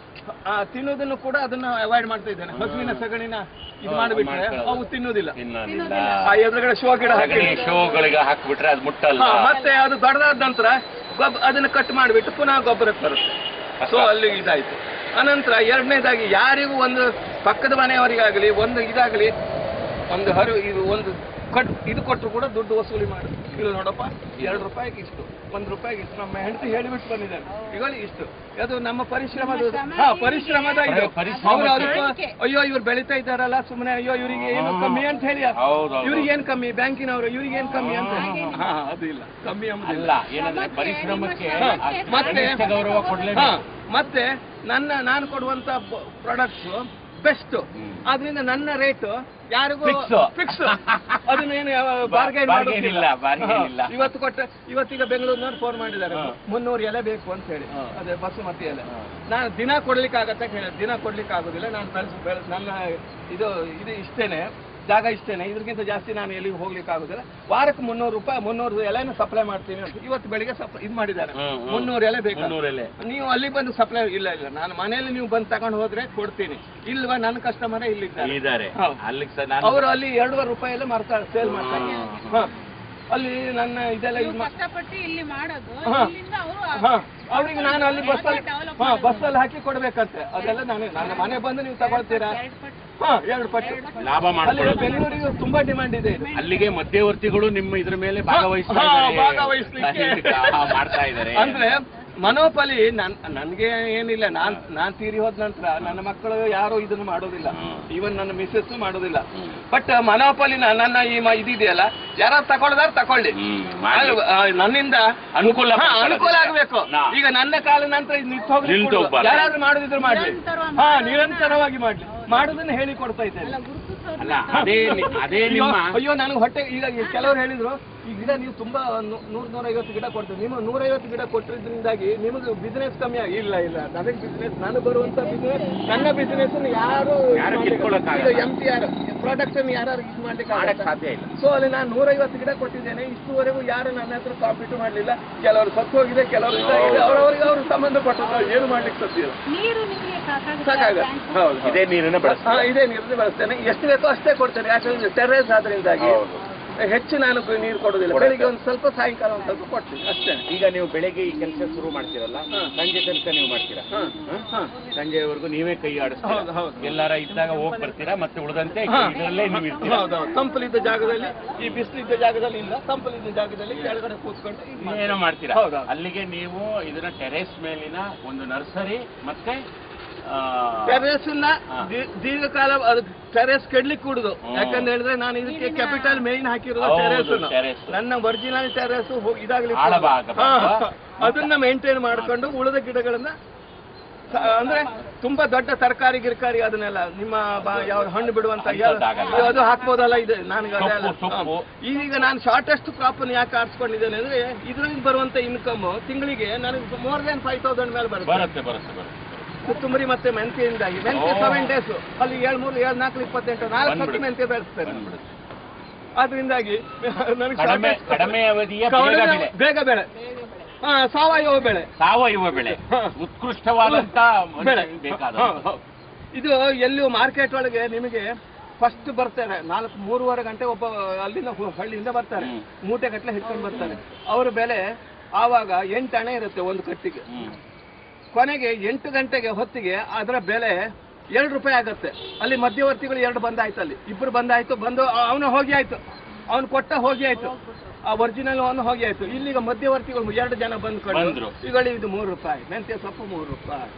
ಆ, ತಿನ್ನೋದನ್ನು ಕೂಡ ಅದನ್ನ ಅವಾಯ್ಡ್ ಮಾಡ್ತಾ ಇದ್ದೇನೆ ಹಸುವಿನ ಸಗಣಿನ ಇದು ಮಾಡಿಬಿಟ್ರೆ ಅವು ತಿನ್ನೋದಿಲ್ಲ ತಿನ್ನೋದಿಲ್ಲ ಆ ಎದುರುಗಡೆ ಶೋ ಗಿಡ ಹಾಕಿ ಸಗಣಿ ಶೋಗಳಿಗೆ ಹಾಕ್ಬಿಟ್ರೆ ಅದು ಮುಟ್ಟಲ್ಲ ಹಾ, ಮತ್ತೆ ಅದು ದೊಡ್ಡದಾದ ನಂತರ ಗೊಬ್ಬ ಅದನ್ನ ಕಟ್ ಮಾಡಿಬಿಟ್ಟು ಪುನಃ ಗೊಬ್ಬರಕ್ಕೆ ಬರುತ್ತೆ ಸೊ ಅಲ್ಲಿ ಇದಾಯ್ತು ಅನಂತರ ಎರಡನೇದಾಗಿ ಯಾರಿಗೂ ಒಂದು ಪಕ್ಕದ ಮನೆಯವರಿಗಾಗಲಿ ಒಂದು ಇದಾಗಲಿ ಒಂದು ಹರು ಇದು ಒಂದು ಕಟ್ ಇದು ಕೊಟ್ಟರು ಕೂಡ ದುಡ್ಡು ವಸೂಲಿ ಮಾಡಿ ಇಲ್ಲ ನೋಡಪ್ಪ ಎರಡು ರೂಪಾಯಿಗೆ ಇಷ್ಟು ಒಂದು ರೂಪಾಯಿಗೆ ಇಷ್ಟು ನಮ್ಮ ಹೆಂಡತಿ ಹೇಳಿಬಿಟ್ಟು ಬಂದಿದ್ದಾನೆ ಈಗ ಇಷ್ಟು ಅದು ನಮ್ಮ ಪರಿಶ್ರಮದ ಹಾ ಪರಿಶ್ರಮದ ಇದು ಪರಿಶ್ರಮ ಅವ್ರು ಅದಕ್ಕೆ ಅಯ್ಯೋ ಇವ್ರು ಬೆಳಿತಾ ಇದ್ದಾರಲ್ಲ ಸುಮ್ಮನೆ ಅಯ್ಯೋ ಇವರಿಗೆ ಏನು ಕಮ್ಮಿ ಅಂತ ಹೇಳಿ ಹೌದೌದು. ಇವ್ರಿಗೆ ಏನ್ ಕಮ್ಮಿ ಬ್ಯಾಂಕಿನವರು ಇವ್ರಿಗೆ ಏನ್ ಕಮ್ಮಿ ಅಂತ ಹಾ ಅದು ಇಲ್ಲ ಕಮ್ಮಿ ಎಂಬುದಿಲ್ಲ ಅಲ್ಲ ಏನಂದ್ರೆ ಪರಿಶ್ರಮಕ್ಕೆ ಹಾ, ಅಷ್ಟು ಮತ್ತೆ ಕನಿಷ್ಠ ಗೌರವ ಹಾ, ಕೊಡ್ಲೇಬೇಕು ಮತ್ತೆ ನನ್ನ ನಾನು ಕೊಡುವಂತ ಪ್ರಾಡಕ್ಟ್ಸ್ ಬೆಸ್ಟ್ ಆದ್ರಿಂದ ನನ್ನ ರೇಟ್ ಯಾರಿಗೂ Fix. ಫಿಕ್ಸ್ ಅದನ್ನೇನು ಬಾರ್ಗೈನ್ bargain ಇಲ್ಲ, bargain ಇಲ್ಲ. ಇವತ್ತು ಕೊಟ್ಟ ಇವತ್ತೀಗ ಬೆಂಗಳೂರಿನವ್ರು ಫೋನ್ ಮಾಡಿದ್ದಾರೆ ಮುನ್ನೂರು ಎಲೆ ಬೇಕು ಅಂತ ಹೇಳಿ ಅದೇ ಬಸುಮತಿ ಎಲೆ ನಾನು ದಿನ ಕೊಡ್ಲಿಕ್ಕೆ ಆಗತ್ತೆ ಅಂತ ಹೇಳಿದೆ ದಿನ ಕೊಡ್ಲಿಕ್ಕೆ ಆಗೋದಿಲ್ಲ ನಾನು ಬೆಳೆಸ್ ಬೆಳೆಸ್ ನನ್ನ ಇದು ಇದು ಇಷ್ಟೇನೆ ಜಾಗ ಇಷ್ಟೇನೆ ಇದ್ರಗಿಂತ ಜಾಸ್ತಿ ನಾನು ಎಲ್ಲಿಗೆ ಹೋಗ್ಲಿಕ್ಕೆ ಆಗೋದಿಲ್ಲ ವಾರಕ್ಕೆ ಮುನ್ನೂರು ರೂಪಾಯಿ ಮುನ್ನೂರು ಎಲೆನ ಸಪ್ಲೈ ಮಾಡ್ತೀನಿ ಅಂತ ಇವತ್ತು ಬೆಳಿಗ್ಗೆ ಸಪ್ಲೈ ಇದು ಮಾಡಿದ್ದಾರೆ ಹ್ಮ್, ಹ್ಮ್. ಮುನ್ನೂರು ಎಲೆ ಬೇಕು ಮುನ್ನೂರು ಎಲೆ. ನೀವು ಅಲ್ಲಿ ಬಂದು ಸಪ್ಲೈ ಇಲ್ಲ ಇಲ್ಲ ನಾನು ಮನೆಯಲ್ಲಿ ನೀವು ಬಂದು ತಗೊಂಡು ಹೋದ್ರೆ ಕೊಡ್ತೀನಿ ಇಲ್ವಾ ನನ್ನ ಕಸ್ಟಮರೇ ಇಲ್ಲಿದ್ದಾರೆ ಇದ್ದಾರೆ ಹೌದು. ಅಲ್ಲಿಗೆ ಸಹ ನಾನು ಅವರು ಅಲ್ಲಿ ಎರಡೂವರೆ ರೂಪಾಯಿ ಎಲ್ಲ ಮಾರ್ತಾರೆ ಸೇಲ್ ಮಾಡ್ತಾರೆ ಹಾ. ಅಲ್ಲಿ ನನ್ನ ಇದೆಲ್ಲ ಇದು ನೀವು ಕಷ್ಟಪಟ್ಟು ಇಲ್ಲಿ ಮಾಡೋದು ಹಾ. ಇಲ್ಲಿಂದ ಅವರು ಹಾ ಅವ್ರಿಗೆ ನಾನು ಅಲ್ಲಿ ಬಸ್ಸಲ್ಲಿ ಡೆವಲಪ್ ಹಾ ಬಸ್ಸಲ್ಲಿ ಹಾಕಿ ಕೊಡ್ಬೇಕಂತೆ ಅದೆಲ್ಲ ನಾನು ನನ್ನ ಮನೆ ಬಂದು ನೀವು ತಗೊಳ್ತೀರಾ ಎರಡು ಪಟ್ಟು ಹಾ ಎರಡು ಪಟ್ಟು ಲಾಭ ಅಲ್ಲಿ ಮಾಡ್ಕೊಳ್ಳೋದು ಬೆಂಗಳೂರಿಗೆ ತುಂಬಾ ಡಿಮಾಂಡ್ ಇದೆ ಇದು ಅಲ್ಲಿಗೆ ಮಧ್ಯವರ್ತಿಗಳು ನಿಮ್ಮ ಇದ್ರ ಮೇಲೆ ಭಾಗವಹಿಸ್ತಾ ಹಾ, ಇದ್ದಾರೆ. ಭಾಗವಹಿಸ್ಲಿಕ್ಕೆ. ಹಾ, ಮಾಡ್ತಾ ಇದ್ದಾರೆ ಅಂದ್ರೆ ಮನೋಪಲಿ ನನ್ ನನ್ಗೆ ಏನಿಲ್ಲ ನಾನ್ ನಾನ್ ತೀರಿ ಹೋದ ನಂತರ ನನ್ನ ಮಕ್ಕಳು ಯಾರು ಇದನ್ನು ಮಾಡೋದಿಲ್ಲ ಈವನ್ ನನ್ನ ಮಿಸ್ಸಸ್ ಮಾಡೋದಿಲ್ಲ ಬಟ್ ಮನೋಪಲಿನ ನನ್ನ ಈ ಮ- ಇದಿದೆಯಲ್ಲ ಯಾರು ತಗೊಳ್ದಾರ ತಕೊಳ್ಳಿ ಹ್ಮ್, ಮಾಡ್ಲಿ. ಆ, ನನ್ನಿಂದ ಅನುಕೂಲ ಹಾ, ಪಡ್ಕೊಳ್ಳೋದು. ಅನುಕೂಲ ಆಗ್ಬೇಕು ನಾ. ಈಗ ನನ್ನ ಕಾಲ ನಂತರ ಇದು ನಿಂತು ಹೋಗ್ಲಿಕ್ಕೆ ನಿಂತು ಕೊಡು. ಹೋಗ್ಬಾರ್ದು. ಯಾರಾದ್ರೂ ಮಾಡೋದಿದ್ರು ಮಾಡ್ಲಿ ನಿರಂತರವಾಗಿ ಹಾ ನಿರಂತರವಾಗಿ ಮಾಡ್ಲಿ ಮಾಡೋದನ್ನ ಹೇಳಿ ಕೊಡ್ತಾ ಇದ್ದೇನೆ ಎಲ್ಲ ಗುರುತಿಸೋದು ಅಲ್ಲ ಅದೇ ನಿ- ಅದೇ ಅಯ್ಯೋ, ನಿಮ್ಮ ಅಯ್ಯೋ ನನಗೆ ಹೊಟ್ಟೆ ಈಗ ಈ ಕೆಲವರು ಹೇಳಿದ್ರು ಈ ಗಿಡ ನೀವು ತುಂಬಾ ನೂ- ನೂರ್ ನೂರೈವತ್ತು ಗಿಡ ಕೊಡ್ತೀವಿ ನಿಮ್ಮ ನೂರೈವತ್ತು ಗಿಡ ಕೊಟ್ಟಿದ್ರಿಂದಾಗಿ ನಿಮಗೆ ಬಿಸ್ನೆಸ್ ಕಮ್ಮಿ ಆಗಿ ಇಲ್ಲ ಇಲ್ಲ ನನಗೆ ಬಿಸ್ನೆಸ್ ನಾನು ಬರುವಂತ ಬಿಸ್ನೆಸ್ ನನ್ನ ಬಿಸ್ನೆಸ್ ಯಾರು ಯಾರು ಕಿತ್ಕೊಳ್ಳೋಕ್ಕಾಗಲ್ಲ. ಎಂ ಟಿ ಆರ್ ಪ್ರಾಡಕ್ಟ್ ಯಾರು ಇದು ಮಾಡ್ಲಿಕ್ಕೆ ಮಾಡಕ್ ಆಗತ್ತಾ? ಸಾಧ್ಯ ಇಲ್ಲ ಸೊ ಅಲ್ಲಿ ನಾನು ನೂರೈವತ್ತು ಗಿಡ ಕೊಟ್ಟಿದ್ದೇನೆ ಇಷ್ಟುವರೆಗೂ ಯಾರು ನನ್ನ ಹತ್ರ ಕಾಂಪೀಟ್ ಮಾಡಲಿಲ್ಲ ಕೆಲವರು ಸತ್ತು ಹೋಗಿದೆ ಕೆಲವರು ಇದಾಗಿದೆ ಅವರವರಿಗೆ ಅವರು ಸಂಬಂಧಪಟ್ಟದ್ದು ಏನು ಮಾಡ್ಲಿಕ್ಕೆ ಸಾಧ್ಯ ಇಲ್ಲ. ನೀರು ನಿಮಗೆ ಸಾಕಾಗುತ್ತೆ ಸಾಕಾಗತ್ತೆ ಹೌದು ಹೌದು. ಇದೇ ನೀರನ್ನ ಬಳಸ್ತಾರೆ ಹಾ, ಇದೇ ನೀರು ಬಳಸ್ತೇನೆ ಎಷ್ಟು ಬೇಕೋ ಅಷ್ಟೇ ಕೊಡ್ತೇನೆ ಯಾಕಂದ್ರೆ ಟೆರೇಸ್ ಆದ್ರಿಂದಾಗಿ ಹೌದು. ಹೆಚ್ಚು ನಾನು ನೀರು ಕೊಡೋದಿಲ್ಲ ಬೆಳಿಗ್ಗೆ ಒಂದು ಸ್ವಲ್ಪ ಸಾಯಂಕಾಲ ಒಂದು ಸ್ವಲ್ಪ ಕೊಡ್ತೀನಿ ಅಷ್ಟೇ ಈಗ ನೀವು ಬೆಳಗ್ಗೆ ಈ ಕೆಲಸ ಶುರು ಮಾಡ್ತೀರಲ್ಲ ಸಂಜೆ ತನಕ ನೀವು ಮಾಡ್ತೀರಾ ಹಾ, ಹಾ. ಸಂಜೆವರೆಗೂ ನೀವೇ ಕೈ ಆಡಿಸ್ತೀರಾ ಹೌದು, ಹೌದು. ಎಲ್ಲಾರ ಇದ್ದಾಗ ಹೋಗಿ ಬರ್ತೀರಾ ಮತ್ತೆ ಉಳಿದಂತೆ ಹಾ. ಇದರಲ್ಲೇ ನೀವು ಇರ್ತೀರಾ ಹೌದೌದು ತಂಪಲಿದ್ದ ಜಾಗದಲ್ಲಿ ಈ ಬಿಸಿಲಿದ್ದ ಜಾಗದಲ್ಲಿ ಇಲ್ಲ ತಂಪಲಿದ್ದ ಜಾಗದಲ್ಲಿ ಕೆಳಗಡೆ ಕೂತ್ಕೊಂಡು ಇದ್ ಮಾಡ್ತೀನಿ. ಏನೋ ಮಾಡ್ತೀರಾ ಹೌದೌದು. ಅಲ್ಲಿಗೆ ನೀವು ಇದನ್ನ ಟೆರೇಸ್ ಮೇಲಿನ ಒಂದು ನರ್ಸರಿ ಮತ್ತೆ ಆ, ಟೆರೇಸ್ ನ ಹಾ. ದೀ- ದೀರ್ಘಕಾಲ ಅದು ಟೆರೇಸ್ ಕೆಡ್ಲಿಕ್ಕೆ ಕೂಡುದು ಹ್ಮ್. ಯಾಕಂತ ಹೇಳಿದ್ರೆ ನಾನು ಇದಕ್ಕೆ ಕ್ಯಾಪಿಟಲ್ ಮೇನ್ ಹಾಕಿರೋದು ಹೌದು, ಟೆರೇಸ್ terrace. ನನ್ನ ಒರಿಜಿನಲ್ ಟೆರೇಸ್ ಇದಾಗ್ಲಿಕ್ಕೆ ಆಳಭಾಗ ಹಾ, ಭಾಗ. ಅದನ್ನ ಮೇಂಟೈನ್ ಮಾಡ್ಕೊಂಡು ಉಳಿದ ಗಿಡಗಳನ್ನ ಸ- ಅಂದ್ರೆ ತುಂಬಾ ದೊಡ್ಡ ತರಕಾರಿ ಗಿರ್ಕಾರಿ ಅದನ್ನೆಲ್ಲ ನಿಮ್ಮ ಬಾ- ಯಾವ ಹಣ್ಣು ಬಿಡುವಂತ ಯಾವ- ಅಂಥದ್ದಾಗಲ್ಲ. ಇದು ಅದು ಹಾಕ್ಬೋದಲ್ಲ ಇದು ನನಗೆ ಅದೆಲ್ಲ ಸೊಪ್ಪು, ಸೊಪ್ಪು. ಹಾ. ಈಗ ನಾನು ಶಾರ್ಟೆಸ್ಟ್ ಕ್ರಾಪ್ ಯಾಕೆ ಆರಿಸ್ಕೊಂಡಿದ್ದೇನೆ ಅಂದ್ರೆ ಇದರಲ್ಲಿ ಬರುವಂತ ಇನ್ಕಮ್ ತಿಂಗಳಿಗೆ ನನಗೆ ಮೋರ್ ದನ್ ಫೈವ್ ತೌಸಂಡ್ ಮೇಲೆ ಬರುತ್ತೆ ಬರುತ್ತೆ ಬರುತ್ತೆ ಬರುತ್ತೆ ಕೊತ್ತಂಬರಿ ಮತ್ತೆ ಮೆಂತ್ಯೆಯಿಂದಾಗಿ ಮೆಂತ್ಯ ಓ. ಸೆವೆನ್ ಡೇಸ್ ಅಲ್ಲಿ ಏಳ್ ಮೂರು ಏಳ್ ನಾಲ್ಕು ಇಪ್ಪತ್ತೆಂಟು ನಾಲ್ಕು ಸತಿ ಬಂದ್ಬಿಡುತ್ತೆ. ಮೆಂತ್ಯ ಬೆಳೆಸ್ತೇನೆ ಬಂದ್ಬಿಡುತ್ತೆ. ಅದರಿಂದಾಗಿ ನನಗೆ ಕಡಿಮೆ shortest- ಕಡಿಮೆ ಅವಧಿಯ ಬೇಗ ಕಡಿಮೆ- ಬೆಳೆ ಬೇಗ ಬೆಳೆ ಹಾ ಸಾವಯವ ಬೆಳೆ ಸಾವಯವ ಬೆಳೆ ಹಾ. ಉತ್ಕೃಷ್ಟವಾದಂತ ಬೆಳೆ ಬೇಕಾದ ಹಾ, ಹಾ. ಇದು ಎಲ್ಲಿಯೂ ಮಾರ್ಕೆಟ್ ಒಳಗೆ ನಿಮಗೆ ಫಸ್ಟ್ ಬರ್ತಾರೆ ನಾಲ್ಕು ಮೂರುವರೆ ಗಂಟೆ ಒಬ್ಬ ಅಲ್ಲಿಂದ ಹೊ- ಹಳ್ಳಿಯಿಂದ ಬರ್ತಾರೆ ಹ್ಮ್. ಮೂಟೆ ಗಟ್ಟಲೆ ಹಿಡ್ಕೊಂಡು ಬರ್ತಾರೆ ಅವ್ರ ಬೆಲೆ ಆವಾಗ ಎಂಟು ಹಣ ಇರುತ್ತೆ ಒಂದು ಕಟ್ಟಿಗೆ ಹ್ಮ್ ಕೊನೆಗೆ ಎಂಟು ಗಂಟೆಗೆ ಹೊತ್ತಿಗೆ ಅದರ ಬೆಲೆ ಎರಡು ರೂಪಾಯಿ ಆಗತ್ತೆ ಅಲ್ಲಿ ಮಧ್ಯವರ್ತಿಗಳು ಎರಡು ಬಂದಾಯ್ತು ಅಲ್ಲಿ ಇಬ್ರು ಬಂದಾಯ್ತು ಬಂದು ಅವನು ಹೋಗಿ ಆಯ್ತು ಅವನು ಕೊಟ್ಟ ಹೋಗಿ ಆಯ್ತು ಆ ಒರಿಜಿನಲ್ ಅವನು ಹೋಗಿ ಆಯ್ತು ಇಲ್ಲಿಗ ಮಧ್ಯವರ್ತಿಗಳು ಎರಡು ಜನ ಬಂದ್ಕೊಂಡು ಬಂದ್ರು. ಈಗ ಇದು ಮೂರು ರೂಪಾಯಿ ಮೆಂತ್ಯ ಸೊಪ್ಪು ಮೂರು ರೂಪಾಯಿ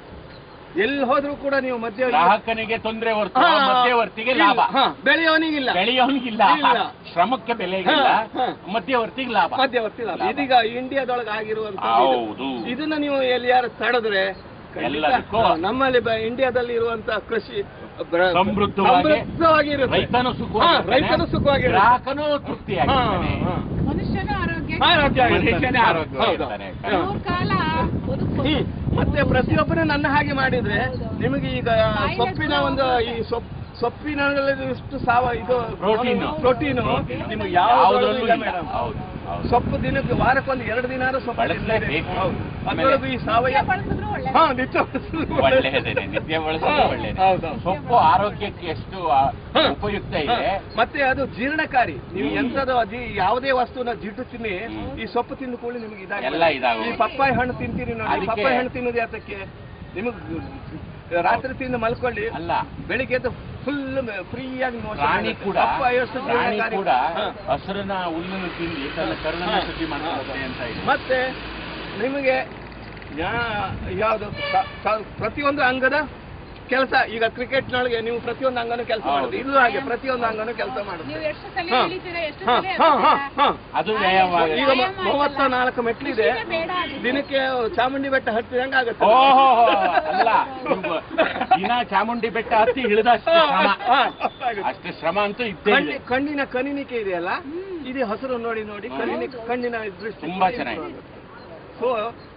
ಎಲ್ಲಿ ಹೋದ್ರು ಕೂಡ ನೀವು ಮಧ್ಯ ಗ್ರಾಹಕನಿಗೆ ತೊಂದರೆ ಹೊರತು ಹಾ, ಮಧ್ಯವರ್ತಿಗೆ ಇಲ್ಲ, ಲಾಭ ಹಾ, ಬೆಳೆಯೋನಿಗಿಲ್ಲ ಬೆಳೆಯೋನಿಗಿಲ್ಲ ಇಲ್ಲ. ಶ್ರಮಕ್ಕೆ ಬೆಲೆ ಇಲ್ಲ ಹಾ, ಹಾ. ಮಧ್ಯವರ್ತಿಗೆ ಲಾಭ ಮಧ್ಯವರ್ತಿ ಲಾಭ. ಇದೀಗ ಇಂಡಿಯಾದೊಳಗೆ ಆಗಿರುವಂತ ಹೌದು ಇದನ್ನ ನೀವು ಎಲ್ಲಿ ಯಾರು ತಡೆದ್ರೆ ಖಂಡಿತ, ಎಲ್ಲದಕ್ಕೂ ಹಾ, ನಮ್ಮಲ್ಲಿ ಬ- ಇಂಡಿಯಾದಲ್ಲಿ ಇರುವಂತ ಕೃಷಿ ಬ- ಸಮೃದ್ಧವಾಗಿ ಸಮೃದ್ಧವಾಗಿರುತ್ತೆ. ರೈತನು ಹಾ, ಸುಖವಾಗಿರ್ತಾನೆ, ರೈತನು ಸುಖವಾಗಿರುತ್ತೆ. ಗ್ರಾಹಕನು ಹಾ, ತೃಪ್ತಿಯಾಗಿರ್ತಾನೆ ಹಾ. ಮನುಷ್ಯನ ಆರೋಗ್ಯ ಆರೋಗ್ಯ ಆಗಿರ್ತಾನೆ. ಮನುಷ್ಯನೇ ಆರೋಗ್ಯವಾಗಿರ್ತಾನೆ. ಹೌದು. ಮೂರ್ ಕಾಲ ಬದುಕು ಹ್ಮ್. ಮತ್ತೆ ಪ್ರತಿಯೊಬ್ಬರು ನನ್ನ ಹಾಗೆ ಮಾಡಿದ್ರೆ ನಿಮಗೆ ಈಗ ಸೊಪ್ಪಿನ ಒಂದು ಈ ಸೊಪ್ಪು ಸೊಪ್ಪಿನಲ್ಲಿ ಇಷ್ಟು ಸಾವ ಇದು ಪ್ರೋಟೀನು. Protein protein. ನಿಮಗೆ ಯಾವುದ್ರಲ್ಲೂ ಯಾವುದ್ರಲ್ಲೂ ಇಲ್ಲ ಇಲ್ಲ. ಮೇಡಮ್ ಹೌದು, ಹೌದು. ಸೊಪ್ಪು ದಿನಕ್ಕೆ ವಾರಕ್ಕೊಂದು ಎರಡು ದಿನ ಸೊಪ್ಪು ಬಳಸಲೇಬೇಕು. ತಿನ್ಲೇಬೇಕು. ಹೌದು. ಆಮೇಲೆ- ಅದ್ರೊಳಗೂ ಈ ಸಾವಯವ ಬಳಸಿದ್ರು ಒಳ್ಳೆ ಹಾ ನಿತ್ಯ ಬಳಸೋದು ಒಳ್ಳೆಯದೇನೆ ನಿತ್ಯ ಬಳಸೋದು ಹಾ, ಒಳ್ಳೆಯದೇ ಹೌದು. ಸೊಪ್ಪು ಆರೋಗ್ಯಕ್ಕೆ ಎಷ್ಟು ಆ, ಹಾ. ಉಪಯುಕ್ತ ಹಾ. ಇದೆ ಮತ್ತೆ ಅದು ಜೀರ್ಣಕಾರಿ ನೀವು ಹ್ಮ್. ಎಂತದ ಅದಿ ಯಾವುದೇ ವಸ್ತುನ ಜಿಡ್ಡು ತಿನ್ನಿ ಹ್ಮ್. ಈ ಸೊಪ್ಪು ತಿಂದು ಕೂಡ ನಿಮಗೆ ಇದಾಗ ಎಲ್ಲ ಇದಾಗೋಗುತ್ತೆ. ಈ ಪಪ್ಪಾಯಿ ಹಣ್ಣು ತಿಂತೀರಿ ನೋಡಿ ಅದಕ್ಕೆ- ಪಪ್ಪಾಯಿ ಹಣ್ಣು ತಿನ್ನೋದು ಯಾತಕ್ಕೆ ನಿಮಗೆ ರಾತ್ರಿ ತಿಂದು ಮಲ್ಕೊಳ್ಳಿ ಅಲ್ಲ ಬೆಳಿಗ್ಗೆ ಎದ್ದು ಫುಲ್ ಫ್ರೀಯಾಗಿ ಪ್ರಾಣಿ ಕೂಡ ಪಪ್ಪಾಯಿ ಅಷ್ಟು ಪ್ರಾಣಿ ಜೀರ್ಣಕಾರಿ. ಕೂಡ ಹಾ. ಹಸುರನ ಹುಲ್ಲನ್ನು ತಿಂದು ತನ್ನ ಕರುಳನ್ನು ಹಾ. ಶುಚಿ ಮಾಡ್ಕೊಳ್ಳುತ್ತೆ ಅಂತ ಇದೆ ಮತ್ತೆ ನಿಮಗೆ ಯಾ- ಯಾವುದು ಸ- ಸ- ಪ್ರತಿಯೊಂದು ಅಂಗದ ಕೆಲಸ ಈಗ ಕ್ರಿಕೆಟ್ನೊಳಗೆ ನೀವು ಪ್ರತಿಯೊಂದು ಅಂಗನೂ ಕೆಲಸ ಹೌದು. ಮಾಡುದು ಇದು ಹಾಗೆ ಪ್ರತಿಯೊಂದು ಅಂಗನೂ ಕೆಲಸ ಮಾಡುದು ನೀವು ಎಷ್ಟು ಸಲ ಹಾ. ಇಳಿತೀರಾ ಎಷ್ಟು ಹಾ, ಸಲ ಹಾ, ಹಾ, ಎತ್ತುತ್ತೀರಾ? ಹಾ. ಅದು ವ್ಯಾಯಾಮ ಈಗ ಮ- ಮೂವತ್ತ ನಾಲ್ಕು ಮೆಟ್ಲಿದೆ ಖುಷಿನೇ ಬೇಡ ಅದು. ದಿನಕ್ಕೆ ಚಾಮುಂಡಿ ಬೆಟ್ಟ ಹತ್ತಿದಂಗೆ ಆಗುತ್ತೆ ಓಹೋ ಅಲ್ಲ ನೀವು ದಿನ ಚಾಮುಂಡಿ ಬೆಟ್ಟ ಹತ್ತಿ ಇಳಿದಷ್ಟು ಶ್ರಮ ಹಾ, ಆಗುತ್ತೆ. ಅಷ್ಟು ಶ್ರಮ ಅಂತೂ ಇದ್ದೇ ಕಣ್ಣಿ- ಇದೆ ಕಣ್ಣಿನ ಕನಿನಿಕೆ ಇದೆಯಲ್ಲ ಇದು ಹಸಿರು ನೋಡಿ ನೋಡಿ ಕಣ್ಣಿನ ಕಣ್ಣಿನ ದೃಷ್ಟಿ ತುಂಬಾ ಚೆನ್ನಾಗಿದೆ. ಸೊ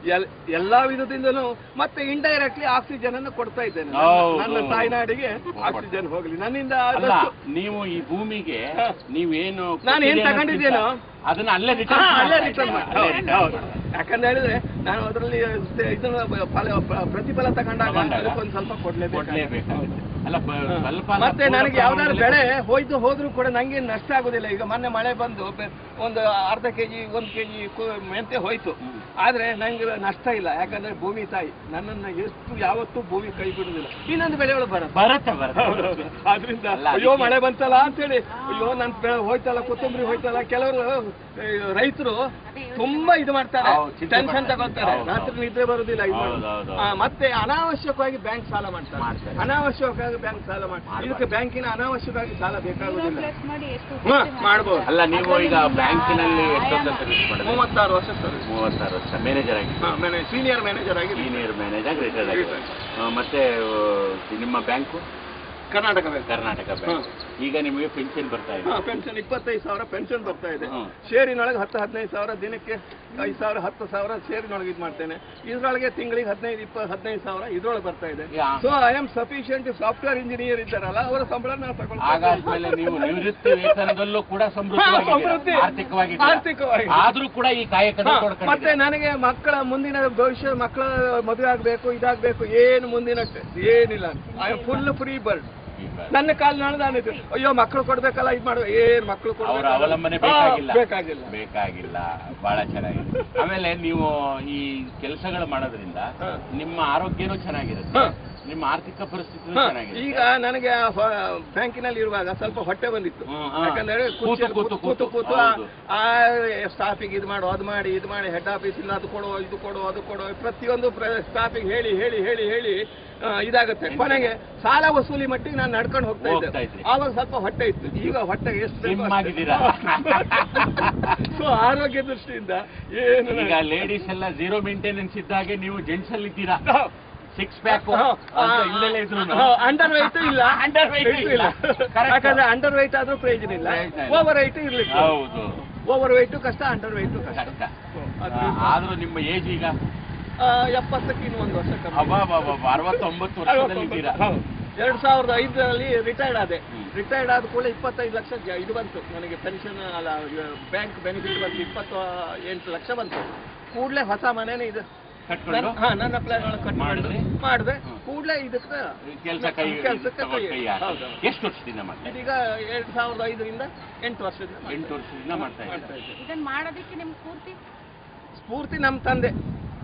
ಎಲ್ಲಾ ವಿಧದಿಂದಲೂ ಮತ್ತೆ ಇಂಡೈರೆಕ್ಟ್ಲಿ ಆಕ್ಸಿಜನ್ ಅನ್ನು ಕೊಡ್ತಾ ಇದ್ದೇನೆ ನನ್ನ- ಹೌದು. ನನ್ನ ತಾಯ್ನಾಡಿಗೆ ಆಕ್ಸಿಜನ್ ಹೋಗ್ಲಿ ನನ್ನಿಂದ ಅಲ್ಲ ಆದಷ್ಟು ನೀವು ಈ ಭೂಮಿಗೆ ಹಾ. ನೀವೇನು ನಾನು ಏನ್ ಕೊಟ್ಟಿದ್ದೀರಿ ತಗೊಂಡಿದ್ದೇನೋ ಅನ್ನೋದ್ಕಿಂತ ಅದನ್ನ ಅಲ್ಲೇ ಹಾ, ರಿಟರ್ನ್ ಅಲ್ಲೇ ರಿಟರ್ನ್ ಮಾಡಿ ಹೌದು. ಯಾಕಂತ ಹೇಳಿದ್ರೆ ನಾನು ಅದರಲ್ಲಿ ಇದನ್ನ ಫಲ ಪ್ರ- ಪ್ರತಿಫಲ ತಗೊಂಡಾಗ ತಗೊಂಡಾಗ ಅದಕ್ಕೊಂದು ಸ್ವಲ್ಪ ಕೊಡ್ಲೇಬೇಕು ಕೊಡ್ಲೇಬೇಕಾಗುತ್ತೆ ಅಲ್ಲ ಬ- ಸ್ವಲ್ಪ ಅಲ್ಲ, ಮತ್ತೆ ಪೂರ ನನಗೆ ಯಾವ್ದಾದ್ರು ಬೆಳೆ ಪ್ರಮಾಣದಲ್ಲಿ ಹೋಯ್ತು ಹೋದ್ರೂ ಕೂಡ ನಂಗೆ ನಷ್ಟ ಆಗುದಿಲ್ಲ ಈಗ ಮೊನ್ನೆ ಮಳೆ ಬಂದು ಬೆ- ಒಂದು ಅರ್ಧ ಕೆಜಿ ಒಂದು ಕೆಜಿ ಮೆಂತೆ ಹೋಯ್ತು ಹ್ಮ್. ಆದ್ರೆ ನಂಗೆ ನಷ್ಟ ಇಲ್ಲ ಯಾಕಂದ್ರೆ ಭೂಮಿ ತಾಯಿ ನನ್ನನ್ನ ಎಷ್ಟು ಯಾವತ್ತೂ ಭೂಮಿ ಕೈ ಬಿಡುದಿಲ್ಲ ಇನ್ನೊಂದು ಬೆಳೆಗಳು ಬರುತ್ತೆ ಬರುತ್ತೆ ಬರುತ್ತೆ ಆದ್ರಿಂದ ಅಲ್ಲ, ಅಯ್ಯೋ ಅದಕ್ಕೆ- ಮಳೆ ಬಂತಲ್ಲ ಅಂತೇಳಿ ಅಯ್ಯೋ ನನ್ ಬೆಳೆ ಹೋಯ್ತಲ್ಲ ಕೊತ್ತಂಬರಿ ಹೋಯ್ತಲ್ಲ ಕೆಲವರು ರೈತರು ತುಂಬಾ ಇದು ಮಾಡ್ತಾರೆ ಹೌದು, ಚಿಂತೆ ಟೆನ್ಷನ್ ಮಾಡ್ತಾರೆ. ತಗೊಳ್ತಾರೆ ಹೌದು, ರಾತ್ರಿ ನಿದ್ರೆ ಬರುದಿಲ್ಲ ಇದು ಹೌದು, ಮಾಡೋದು. ಹೌದು, ಆ, ಹೌದು. ಮತ್ತೆ ಅನಾವಶ್ಯಕವಾಗಿ ಬ್ಯಾಂಕ್ ಸಾಲ ಮಾಡ್ತಾರೆ ಮಾಡ್ತಾರೆ. ಅನಾವಶ್ಯಕವಾಗಿ ಬ್ಯಾಂಕ್ ಸಾಲ ಮಾಡ್ತಾರೆ ಇದಕ್ಕೆ ಬ್ಯಾಂಕಿನ ಅನಾವಶ್ಯಕವಾಗಿ ಸಾಲ ಬೇಕಾಗುದಿಲ್ಲ ಪ್ಲಸ್ ಮಾಡಿ ಎಷ್ಟು ಹಾ, ಮಾಡ್ಬೋದು. ಅಲ್ಲ ನೀವು ಈಗ ಬ್ಯಾಂಕಿನಲ್ಲಿ ಎಷ್ಟೊತ್ತ ಸರ್ವಿಸ್ ಮಾಡಿದ್ರೆ ಮೂವತ್ತಾರು ವರ್ಷ ಸರ್ ಮೂವತ್ತಾರು ವರ್ಷ ಮ್ಯಾನೇಜರ್ ಆಗಿ ಸೀನಿಯರ್ ಮ್ಯಾನೇಜರ್ ಆಗಿ ಸೀನಿಯರ್ ಮ್ಯಾನೇಜರ್ ರಿಟೈರ್ಡ್ ಆಗಿ ಆ, ಮತ್ತೆ ಆ, ನಿಮ್ಮ bank Karnataka bank Karnataka bank ಈಗ ನಿಮಗೆ ಪೆನ್ಷನ್ ಬರ್ತಾ ಇದೆ ಪೆನ್ಷನ್ ಇಪ್ಪತ್ತೈದು ಸಾವಿರ ಪೆನ್ಷನ್ ಬರ್ತಾ ಇದೆ ಹ್ಮ್. ಶೇರಿನೊಳಗೆ ಹತ್ತು ಹದಿನೈದು ಸಾವಿರ ದಿನಕ್ಕೆ ಐದು ಸಾವಿರ ಹತ್ತು ಸಾವಿರ ಶೇರಿನೊಳಗೆ ಇದು ಮಾಡ್ತೇನೆ ಇದ್ರೊಳಗೆ ತಿಂಗಳಿಗೆ ಹದಿನೈದು ಇಪ್ಪತ್ತು ಹದಿನೈದು ಸಾವಿರ ಇದ್ರೊಳಗೆ ಬರ್ತಾ ಇದೆ yeah. So I am sufficient software engineer ಇದ್ದಾರಲ್ಲ ಅವರ ಸಂಬಳ ನಾವು ತಗೊಳ್ತಾ ಆಗಾದ್ಮೇಲೆ ನೀವು ನಿವೃತ್ತಿ ವೇತನದಲ್ಲೂ ಕೂಡ ಹಾ, ಸಮೃದ್ಧಿ. ಸಮೃದ್ಧವಾಗಿ ಆರ್ಥಿಕವಾಗಿ ಆರ್ಥಿಕವಾಗಿ. ಆದ್ರೂ ಕೂಡ ಈ ಕಾಯಕದ ಹಾ, ಮತ್ತೆ ನನಗೆ ಮಕ್ಕಳ ಮುಂದಿನ ಭವಿಷ್ಯ ಮಕ್ಕಳ ಮದುವೆ ಆಗ್ಬೇಕು ಇದಾಗ್ಬೇಕು ಏನು ಮುಂದಿನ ಏನಿಲ್ಲ I am full free bird ನನ್ನ ಕಾಲ್ ನಾನಿದ್ದು ಅಯ್ಯೋ ಮಕ್ಕಳು ಕೊಡ್ಬೇಕಲ್ಲ ಇದು ಮಾಡುವ ಏನ್ ಮಕ್ಕಳು ಅವರ ಕೊಡ್ಬೇಕಲ್ಲ? ಅವಲಂಬನೆ ಹಾ, ಬೇಕಾಗಿಲ್ಲ ಬೇಕಾಗಿಲ್ಲ ಬೇಕಾಗಿಲ್ಲ ಬಹಳ ಚೆನ್ನಾಗಿದೆ ಆಮೇಲೆ ನೀವು ಈ ಕೆಲಸಗಳು ಮಾಡೋದ್ರಿಂದ ಹಾ. ನಿಮ್ಮ ಆರೋಗ್ಯನೂ ಚೆನ್ನಾಗಿರುತ್ತೆ ಹಾ. ನಿಮ್ಮ ಆರ್ಥಿಕ ಪರಿಸ್ಥಿತಿನೂ ಹಾ, ಚೆನ್ನಾಗಿದೆ ಈಗ ನನಗೆ ಬ್ಯಾಂಕಿನಲ್ಲಿ ಇರುವಾಗ ಸ್ವಲ್ಪ ಹೊಟ್ಟೆ ಬಂದಿತ್ತು ಹ್ಮ್, ಹಾ. ಯಾಕಂದ್ರೆ ಕೂತು, ಕುರ್ಚಿಯಲ್ಲಿ ಕೂತು, ಕೂತು ಕೂತು. ಕೂತು ಹೌದು. ಆ ಸ್ಟಾಫಿಗೆ ಇದು ಮಾಡು ಅದು ಮಾಡಿ ಇದು ಮಾಡಿ ಹೆಡ್ ಆಫೀಸಿಂದ ಅದು ಕೊಡು ಇದು ಕೊಡು ಅದು ಕೊಡು ಪ್ರತಿಯೊಂದು ಸ್ಟಾಫಿಗೆ ಹೇಳಿ ಹೇಳಿ ಹೇಳಿ ಹೇಳಿ ಆ, ಇದಾಗುತ್ತೆ ಕೊನೆಗೆ ಸಾಲ ವಸೂಲಿ ಮಟ್ಟಿಗೆ ನಾನು ನಡ್ಕೊಂಡು ಹೋಗ್ತಾ ಹೋಗ್ತಾ ಇದ್ದೆ ಇದ್ರಿ. ಆವಾಗ ಸ್ವಲ್ಪ ಹೊಟ್ಟೆ ಇತ್ತು ಈಗ ಹೊಟ್ಟೆ ಎಷ್ಟು ಬೇಕೋ Slim ಆಗಿದ್ದೀರಾ? ಸೊ ಆರೋಗ್ಯ ದೃಷ್ಟಿಯಿಂದ ಏನು ಈಗ ಲೇಡೀಸ್ ಎಲ್ಲ ಝೀರೋ ಮೇಂಟೆನೆನ್ಸ್ ಇದ್ದಾಗೆ ನೀವು ಜೆಂಟ್ಸ್ ಅಲ್ಲಿ ಇದ್ದೀರಾ ಹಾ. ಸಿಕ್ಸ್ ಪ್ಯಾಕ್ ಇಲ್ಲೇ ಇದ್ರು ಅಂಡರ್ ವೈಟ್ ಇಲ್ಲ Under weight ಇಲ್ಲ. Correct. ಯಾಕಂದ್ರೆ ಅಂಡರ್ ವೈಟ್ ಆದ್ರೂ ಪ್ರಯೋಜನ ಇಲ್ಲ ಪ್ರಯೋಜನ ಇಲ್ಲ. ಓವರ್ ವೈಟ್ ಇರ್ಲಿಕ್ಕೆ ಹೌದು ಓವರ್ ವೈಟ್ ಕಷ್ಟ ಅಂಡರ್ ವೈಟ್ ಕಷ್ಟ ಕಷ್ಟ ಅದು- ಆದ್ರೂ ನಿಮ್ಮ ಏಜ್ ಈಗ ಆ, ಎಪ್ಪತ್ತಕ್ಕೆ ಇನ್ನು ಒಂದು ವರ್ಷ ಕಮ್ಮಿ. ಅಬ್ಬಾ ಅರವತ್ತೊಂಬತ್ತು ವರ್ಷದಲ್ಲಿ ಇದ್ದೀರಾ ಹೌದು. ಎರಡ್ ಸಾವಿರದ ಐದರಲ್ಲಿ ರಿಟೈರ್ಡ್ ಆದೆ ಹ್ಮ್. ರಿಟೈರ್ಡ್ ಆದ ಕೂಡಲೇ ಇಪ್ಪತ್ತೈದು ಲಕ್ಷ ಜ- ಇದು ಬಂತು ನನಗೆ ಪೆನ್ಷನ್ ಅಲ್ಲ ಬ್ಯಾಂಕ್ ಬೆನಿಫಿಟ್ ಬಂತು ಇಪ್ಪತ್ತ ಎಂಟು ಲಕ್ಷ ಬಂತು ಕೂಡಲೇ ಹೊಸ ಮನೇನೆ ಇದು ಕಟ್ಕೊಂಡು ನನ್ನ- ಹಾ ನನ್ನ ಪ್ಲಾನ್ ಒಳಗೆ ಕಟ್ ಮಾಡಿದ್ರಿ ಮಾಡಿದ್ರಿ? ಮಾಡಿದೆ ಹ್ಮ್. ಕೂಡಲೇ ಇದಕ್ಕೆ ಕೆಲಸ ಕೈ ಕೆಲ್ಸಕ್ಕೆ ತಗೊಂಡ್ ಕೈ ಹಾಕಿ. ಹೌದು. ಎಷ್ಟು ವರ್ಷದಿಂದ ಮಾಡ್ತಾ ಇದ್ದೀರಾ? ಇದೀಗ ಎರಡ್ ಸಾವಿರದ ಐದರಿಂದ ಎಂಟು ವರ್ಷದಿಂದ ಮಾಡ್ತಾ ಎಂಟು ವರ್ಷದಿಂದ ಮಾಡ್ತಾ ಮಾಡ್ತಾ ಇದ್ದೀರಾ ಇದ್ದೀನಿ. ಇದನ್ನ ಮಾಡೋದಕ್ಕೆ ನಿಮ್ಗೆ ಪೂರ್ತಿ ಸ್ಫೂರ್ತಿ ನಮ್ಮ ತಂದೆ